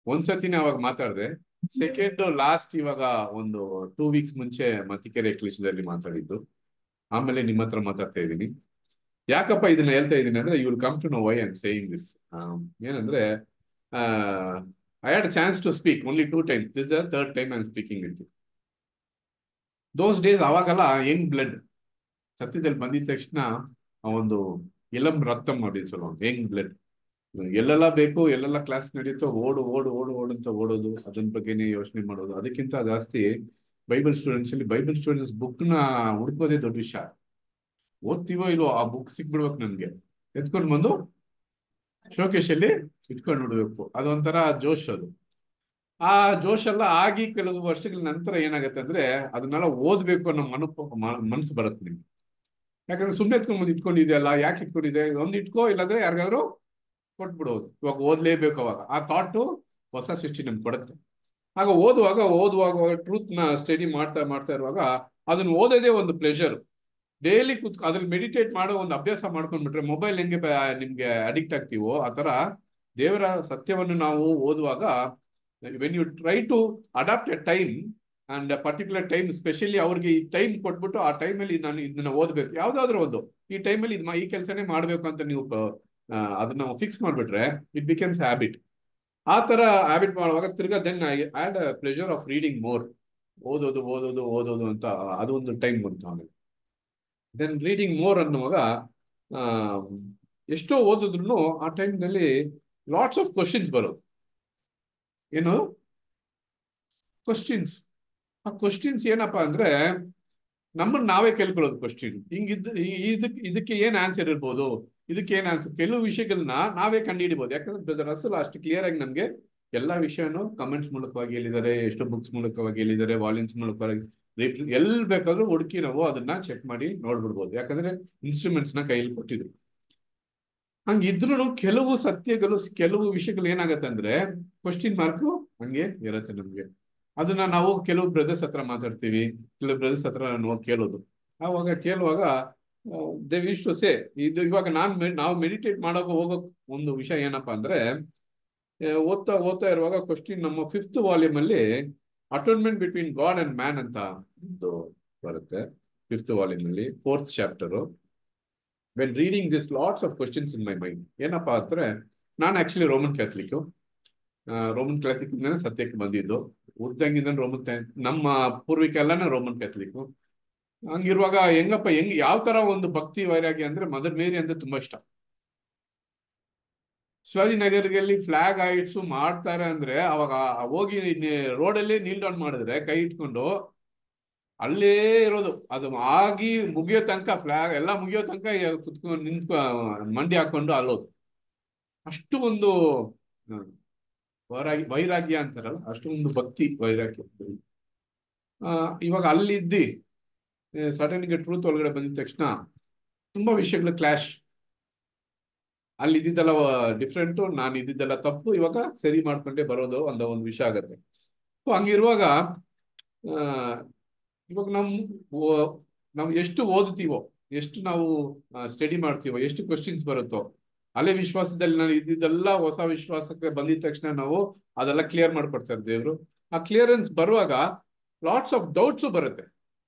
ಒಂದ್ಸತಿನೇ ಅವಾಗ ಮಾತಾಡಿದೆ second last ಇವಾಗ ಒಂದು ಟೂ ವೀಕ್ಸ್ ಮುಂಚೆ ಮತ್ತಿಕೆರೆ ಕ್ಲಿಶದಲ್ಲಿ ಮಾತಾಡಿದ್ದು ಆಮೇಲೆ ನಿಮ್ಮ ಹತ್ರ ಮಾತಾಡ್ತಾ ಇದ್ದೀನಿ ಯಾಕಪ್ಪ ಇದನ್ನ ಹೇಳ್ತಾ ಇದ್ದೀನಿ ಅಂದ್ರೆ you will come to know why I'm saying this ಏನಂದ್ರೆ I had chance to speak only two time this the third time I am speaking with those days ಅವಾಗೆಲ್ಲ ಯಂಗ್ ಬ್ಲಡ್ ಸತ್ಯದಲ್ಲಿ ಬಂದಿದ ತಕ್ಷಣ ಆ ಒಂದು ಇಳಂ ರಕ್ತಂ ನೋಡಿ ಚಲೋ ಯಂಗ್ ಬ್ಲಡ್ ಎಲ್ಲೆಲ್ಲ ಬೇಕು ಎಲ್ಲೆಲ್ಲ ಕ್ಲಾಸ್ ನಡೀತೋ ಓಡು ಓಡು ಓಡು ಓಡು ಅಂತ ಓಡೋದು ಅದ್ರ ಬಗ್ಗೆನೇ ಯೋಚನೆ ಮಾಡೋದು ಅದಕ್ಕಿಂತ ಜಾಸ್ತಿ ಬೈಬಲ್ ಸ್ಟೂಡೆಂಟ್ಸ್ ಅಲ್ಲಿ ಬೈಬಲ್ ಸ್ಟೂಡೆಂಟ್ಸ್ ಬುಕ್ ನ ಹುಡುಕೋದೇ ದೊಡ್ಡ ವಿಷಯ ಓದ್ತೀವೋ ಇಲ್ವೋ ಆ ಬುಕ್ ಸಿಕ್ಬಿಡ್ಬೇಕು ನನ್ಗೆ ಎತ್ಕೊಂಡು ಬಂದು ಶೋಕೇಶ್ ಅಲ್ಲಿ ಇಟ್ಕೊಂಡು ನೋಡ್ಬೇಕು ಅದೊಂಥರ ಜೋಶ್ ಅದು ಆ ಜೋಶ್ ಎಲ್ಲ ಆಗಿ ಕೆಲವು ವರ್ಷಗಳ ನಂತರ ಏನಾಗತ್ತೆ ಅಂದ್ರೆ ಅದನ್ನೆಲ್ಲ ಓದ್ಬೇಕು ಅನ್ನೋ ಮನ ಮನಸ್ಸು ಬರುತ್ತೆ ನಿಮ್ಗೆ ಯಾಕಂದ್ರೆ ಸುಮ್ಮನೆ ಎತ್ಕೊಂಡ್ ಬಂದು ಇಟ್ಕೊಂಡಿದೆಯಲ್ಲ ಯಾಕೆ ಇಟ್ಕೊಂಡಿದೆ ಒಂದ್ ಇಟ್ಕೋ ಇಲ್ಲಾಂದ್ರೆ ಯಾರಿಗಾದ್ರು ಕೊಟ್ಬಿಡೋದು ಇವಾಗ ಓದ್ಲೇಬೇಕು ಅವಾಗ ಆ ಥಾಟು ಹೊಸ ಸೃಷ್ಟಿ ನಮ್ಗೆ ಕೊಡುತ್ತೆ ಆಗ ಓದುವಾಗ ಓದುವಾಗ ಟ್ರೂತ್ ನ ಸ್ಟಡಿ ಮಾಡ್ತಾ ಮಾಡ್ತಾ ಇರುವಾಗ ಅದನ್ನ ಓದೋದೇ ಒಂದು ಪ್ಲೆಷರ್ ಡೈಲಿ ಕುತ್ ಅದ್ರಲ್ಲಿ ಮೆಡಿಟೇಟ್ ಮಾಡೋ ಒಂದು ಅಭ್ಯಾಸ ಮಾಡ್ಕೊಂಡ್ಬಿಟ್ರೆ ಮೊಬೈಲ್ ಹೆಂಗೆ ನಿಮ್ಗೆ ಅಡಿಕ್ಟ್ ಆಗ್ತೀವೋ ಆ ತರ ದೇವರ ಸತ್ಯವನ್ನು ನಾವು ಓದುವಾಗ when you try to adapt a time and particular time specially ಅವ್ರಿಗೆ ಈ ಟೈಮ್ ಕೊಟ್ಬಿಟ್ಟು ಆ ಟೈಮಲ್ಲಿ ನಾನು ಇದನ್ನ ಓದ್ಬೇಕು ಯಾವ್ದಾದ್ರು ಒಂದು ಈ ಟೈಮಲ್ಲಿ ಇದು ಈ ಕೆಲಸನೇ ಮಾಡ್ಬೇಕು ಅಂತ ನೀವು ಅದನ್ನ ಫಿಕ್ಸ್ ಮಾಡ್ಬಿಟ್ರೆ ಇಟ್ ಬಿಕಮ್ಸ್ ಹ್ಯಾಬಿಟ್ ಆ ತರ ಹ್ಯಾಬಿಟ್ ಮಾಡುವಾಗ ತಿರ್ಗಾ then I had pleasure of reading more ಓದೋದು ಓದೋದು ಓದೋದು ಅಂತ ಅದೊಂದು ಟೈಮ್ ಬಂತು ಆಮೇಲೆ ದೆನ್ ರೀಡಿಂಗ್ ಮೋರ್ ಅನ್ನುವಾಗ ಎಷ್ಟೋ ಓದಿದ್ರು ಆ ಟೈಮ್ನಲ್ಲಿ ಲಾಟ್ಸ್ ಆಫ್ ಕ್ವಶನ್ಸ್ ಬರೋದು ಏನು ಕ್ವಶನ್ಸ್ ಆ ಕ್ವಶನ್ಸ್ ಏನಪ್ಪಾ ಅಂದ್ರೆ ನಮ್ಮನ್ನ ನಾವೇ ಕೇಳ್ಕೊಳ್ಳೋದು ಕ್ವಶನ್ ಹಿಂಗಿದ್ದು ಇದಕ್ಕೆ ಇದಕ್ಕೆ ಏನ್ ಆನ್ಸರ್ ಇರ್ಬೋದು ಇದಕ್ಕೆ ಏನ್ ಆನ್ಸರ್ ಕೆಲವು ವಿಷಯಗಳನ್ನ ನಾವೇ ಕಂಡುಹಿಡಿಬಹುದು ಯಾಕಂದ್ರೆ ಬ್ರದರ್ ಅಸಲ್ ಅಷ್ಟು ಕ್ಲಿಯರ್ ಆಗಿ ನಮ್ಗೆ ಎಲ್ಲಾ ವಿಷಯನೂ ಕಮೆಂಟ್ಸ್ ಮೂಲಕವಾಗಿ ಹೇಳಿದ್ದಾರೆ ಎಷ್ಟು ಬುಕ್ಸ್ ಮೂಲಕವಾಗಿ ಹೇಳಿದ್ದಾರೆ ವಾಲ್ಯೂಮ್ಸ್ ಮೂಲಕವಾಗಿ ಎಲ್ಲಿ ಬೇಕಾದ್ರೂ ಹುಡುಕಿ ನಾವು ಅದನ್ನ ಚೆಕ್ ಮಾಡಿ ನೋಡ್ಬಿಡ್ಬೋದು ಯಾಕಂದ್ರೆ ಇನ್ಸ್ಟ್ರೂಮೆಂಟ್ಸ್ ನ ಕೈಯಲ್ಲಿ ಕೊಟ್ಟಿದ್ರು ಹಂಗಿದ್ರು ಕೆಲವು ಸತ್ಯಗಳು ಕೆಲವು ವಿಷಯಗಳು ಏನಾಗತ್ತೆ ಅಂದ್ರೆ ಕ್ವಶನ್ ಮಾರ್ಕ್ ಹಂಗೆ ಇರತ್ತೆ ನಮ್ಗೆ ಅದನ್ನ ನಾವು ಕೆಲವು ಬ್ರದರ್ಸ್ ಹತ್ರ ಮಾತಾಡ್ತೀವಿ ಕೆಲವು ಬ್ರದರ್ಸ್ ಹತ್ರ ನಾವು ಕೇಳೋದು ಆವಾಗ ಕೇಳುವಾಗ ದೇವ್ ಇಷ್ಟು ಸೇ ಇದು ಇವಾಗ ನಾನ್ ನಾವು ಮೆಡಿಟೇಟ್ ಮಾಡೋಕೆ ಹೋಗೋ ಒಂದು ವಿಷಯ ಏನಪ್ಪಾ ಅಂದ್ರೆ ಓದ್ತಾ ಓದ್ತಾ ಇರುವಾಗ ಕ್ವಶನ್ ನಮ್ಮ ಫಿಫ್ತ್ ವಾಲ್ಯೂಮ್ ಅಲ್ಲಿ atonement between God and man ಅಂತ ಒಂದು ಬರುತ್ತೆ ಫಿಫ್ತ್ ವಾಲ್ಯೂಮ್ ಅಲ್ಲಿ fourth chapter when reading this lots of questions in my mind ಏನಪ್ಪಾ ಅಂದ್ರೆ ನಾನು actually Roman Catholic Roman Catholic ಸತ್ಯಕ್ಕೆ ಬಂದಿದ್ದು ಹುಡ್ದಂಗಿಂದ ರೋಮನ್ ನಮ್ಮ ಪೂರ್ವಿಕ ಎಲ್ಲಾನು ರೋಮನ್ ಕ್ಯಾಥಲಿಕ್ ಹಂಗಿರುವಾಗ ಹೆಂಗಪ್ಪ ಹೆಂಗ್ ಯಾವ ತರ ಒಂದು ಭಕ್ತಿ ವೈರಾಗ್ಯ ಅಂದ್ರೆ ಮದರ್ ಮೇರಿ ಅಂದ್ರೆ ತುಂಬಾ ಇಷ್ಟ ಶಿವಾಜಿ ನಗರದಲ್ಲಿ ಫ್ಲಾಗ್ ಆಯಿಟ್ಸು ಮಾಡ್ತಾರೆ ಅಂದ್ರೆ ಅವಾಗ ಹೋಗಿ ರೋಡಲ್ಲಿ ನೀಲ್ ಡೌನ್ ಮಾಡಿದ್ರೆ ಕೈ ಇಟ್ಕೊಂಡು ಅಲ್ಲೇ ಇರೋದು ಅದು ಆಗಿ ಮುಗಿಯೋ ತನಕ ಫ್ಲಾಗ್ ಎಲ್ಲ ಮುಗಿಯೋ ತನಕ ಕುತ್ಕೊಂಡು ನಿಂತ್ಕೊ ಮಂಡಿ ಹಾಕೊಂಡು ಅಲ್ಲೋದು ಅಷ್ಟು ಒಂದು ವೈರಾಗ್ಯ ವೈರಾಗ್ಯ ಅಂತಾರಲ್ಲ ಅಷ್ಟು ಒಂದು ಭಕ್ತಿ ವೈರಾಗ್ಯ ಇವಾಗ ಅಲ್ಲಿದ್ದಿ ಸಡನ್ ಗೆ ಟ್ರೂತ್ ಒಳಗಡೆ ಬಂದಿದ ತಕ್ಷಣ ತುಂಬಾ ವಿಷಯಗಳು ಕ್ಲಾಶ್ ಅಲ್ಲಿ ಇದ್ದಿದ್ದೆಲ್ಲ ಡಿಫ್ರೆಂಟ್ ನಾನು ಇದ್ದಿದ್ದೆಲ್ಲ ತಪ್ಪು ಇವಾಗ ಸರಿ ಮಾಡ್ಕೊಂಡೇ ಬರೋದು ಅಂತ ಒಂದು ವಿಷಯ ಆಗತ್ತೆ ಸೊ ಹಂಗಿರುವಾಗ ಇವಾಗ ನಮ್ ನಾವು ಎಷ್ಟು ಓದುತ್ತೀವೋ ಎಷ್ಟು ನಾವು ಸ್ಟಡಿ ಮಾಡ್ತೀವೋ ಎಷ್ಟು ಕ್ವಶನ್ಸ್ ಬರುತ್ತೋ ಅಲೆ ವಿಶ್ವಾಸದಲ್ಲಿ ನಾನು ಇದ್ದಿದ್ದೆಲ್ಲ ಹೊಸ ವಿಶ್ವಾಸಕ್ಕೆ ಬಂದಿದ ತಕ್ಷಣ ನಾವು ಅದೆಲ್ಲ ಕ್ಲಿಯರ್ ಮಾಡ್ಕೊಡ್ತಾರೆ ದೇವ್ರು ಆ ಕ್ಲಿಯರೆನ್ಸ್ ಬರುವಾಗ ಲಾಟ್ಸ್ ಆಫ್ ಡೌಟ್ಸು ಬರುತ್ತೆ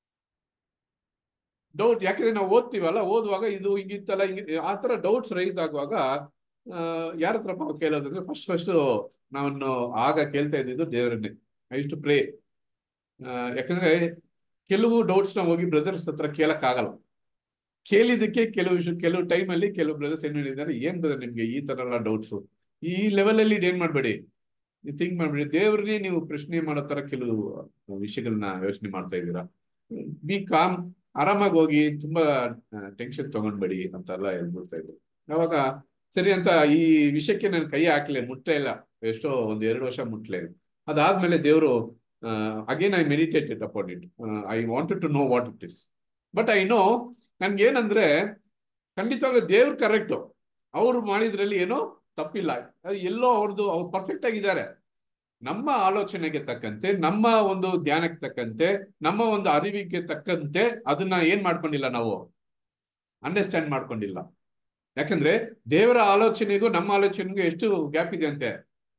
ಡೌಟ್ ಯಾಕಂದ್ರೆ ನಾವು ಓದ್ತೀವಲ್ಲ ಓದುವಾಗ ಇದು ಹಿಂಗಿತ್ತಲ್ಲ ಹಿಂಗ ಆ ತರ ಡೌಟ್ಸ್ ರೈಸ್ ಆಗುವಾಗ ಯಾರ ಹತ್ರಪ್ಪ ಕೇಳೋದಂದ್ರೆ ಫಸ್ಟ್ ಫಸ್ಟ್ ನಾನು ಆಗ ಕೇಳ್ತಾ ಇದ್ದಿದ್ದು ದೇವರನ್ನೇ ಐ ಟು ಪ್ರೇ ಯಾಕಂದ್ರೆ ಕೆಲವು ಡೌಟ್ಸ್ ನ ಹೋಗಿ ಬ್ರದರ್ಸ್ ಹತ್ರ ಕೇಳಕ್ ಆಗಲ್ಲ ಕೇಳಿದಕ್ಕೆ ಕೆಲವು ವಿಷಯ ಕೆಲವು ಟೈಮಲ್ಲಿ ಕೆಲವು ಬ್ರದರ್ಸ್ ಏನ್ ಹೇಳಿದ್ದಾರೆ ಏನ್ ಬ್ರದರ್ ನಿಮ್ಗೆ ಈ ತರ ಎಲ್ಲ ಡೌಟ್ಸು ಈ ಲೆವೆಲ್ ಅಲ್ಲಿ ಏನ್ ಮಾಡ್ಬೇಡಿ ನೀವು ಥಿಂಕ್ ಮಾಡ್ಬೇಡಿ ದೇವ್ರನ್ನೇ ನೀವು ಪ್ರಶ್ನೆ ಮಾಡೋ ತರ ಕೆಲವು ವಿಷಯಗಳನ್ನ ಯೋಚನೆ ಮಾಡ್ತಾ ಇದ್ದೀರಾ ಬಿ ಕಾಮ್ ಆರಾಮಾಗಿ ಹೋಗಿ ತುಂಬಾ ಟೆನ್ಷನ್ ತಗೊಂಡ್ಬೇಡಿ ಅಂತೆಲ್ಲ ಹೇಳ್ಬಿಡ್ತಾ ಇದ್ರು ಅವಾಗ ಸರಿ ಅಂತ ಈ ವಿಷಯಕ್ಕೆ ನಾನು ಕೈ ಹಾಕ್ಲೆ ಮುಟ್ಲೇ ಇಲ್ಲ ಎಷ್ಟೋ ಒಂದ್ ಎರಡು ವರ್ಷ ಮುಟ್ಲೇ ಅದಾದ್ಮೇಲೆ ದೇವರು again I meditated upon it I wanted to know what it is but I know ನನ್ಗೆ ಏನಂದ್ರೆ ಖಂಡಿತವಾಗ ದೇವ್ರು ಕರೆಕ್ಟು ಅವ್ರು ಮಾಡಿದ್ರಲ್ಲಿ ಏನೋ ತಪ್ಪಿಲ್ಲ ಎಲ್ಲೋ ಅವ್ರದ್ದು ಅವ್ರು ಪರ್ಫೆಕ್ಟ್ ಆಗಿದ್ದಾರೆ ನಮ್ಮ ಆಲೋಚನೆಗೆ ತಕ್ಕಂತೆ ನಮ್ಮ ಒಂದು ಧ್ಯಾನಕ್ಕೆ ತಕ್ಕಂತೆ ನಮ್ಮ ಒಂದು ಅರಿವಿಗೆ ತಕ್ಕಂತೆ ಅದನ್ನ ಏನ್ ಮಾಡ್ಕೊಂಡಿಲ್ಲ ನಾವು ಅಂಡರ್ಸ್ಟ್ಯಾಂಡ್ ಮಾಡ್ಕೊಂಡಿಲ್ಲ ಯಾಕಂದ್ರೆ ದೇವರ ಆಲೋಚನೆಗೂ ನಮ್ಮ ಆಲೋಚನೆಗೂ ಎಷ್ಟು ಗ್ಯಾಪ್ ಇದೆ ಅಂತೆ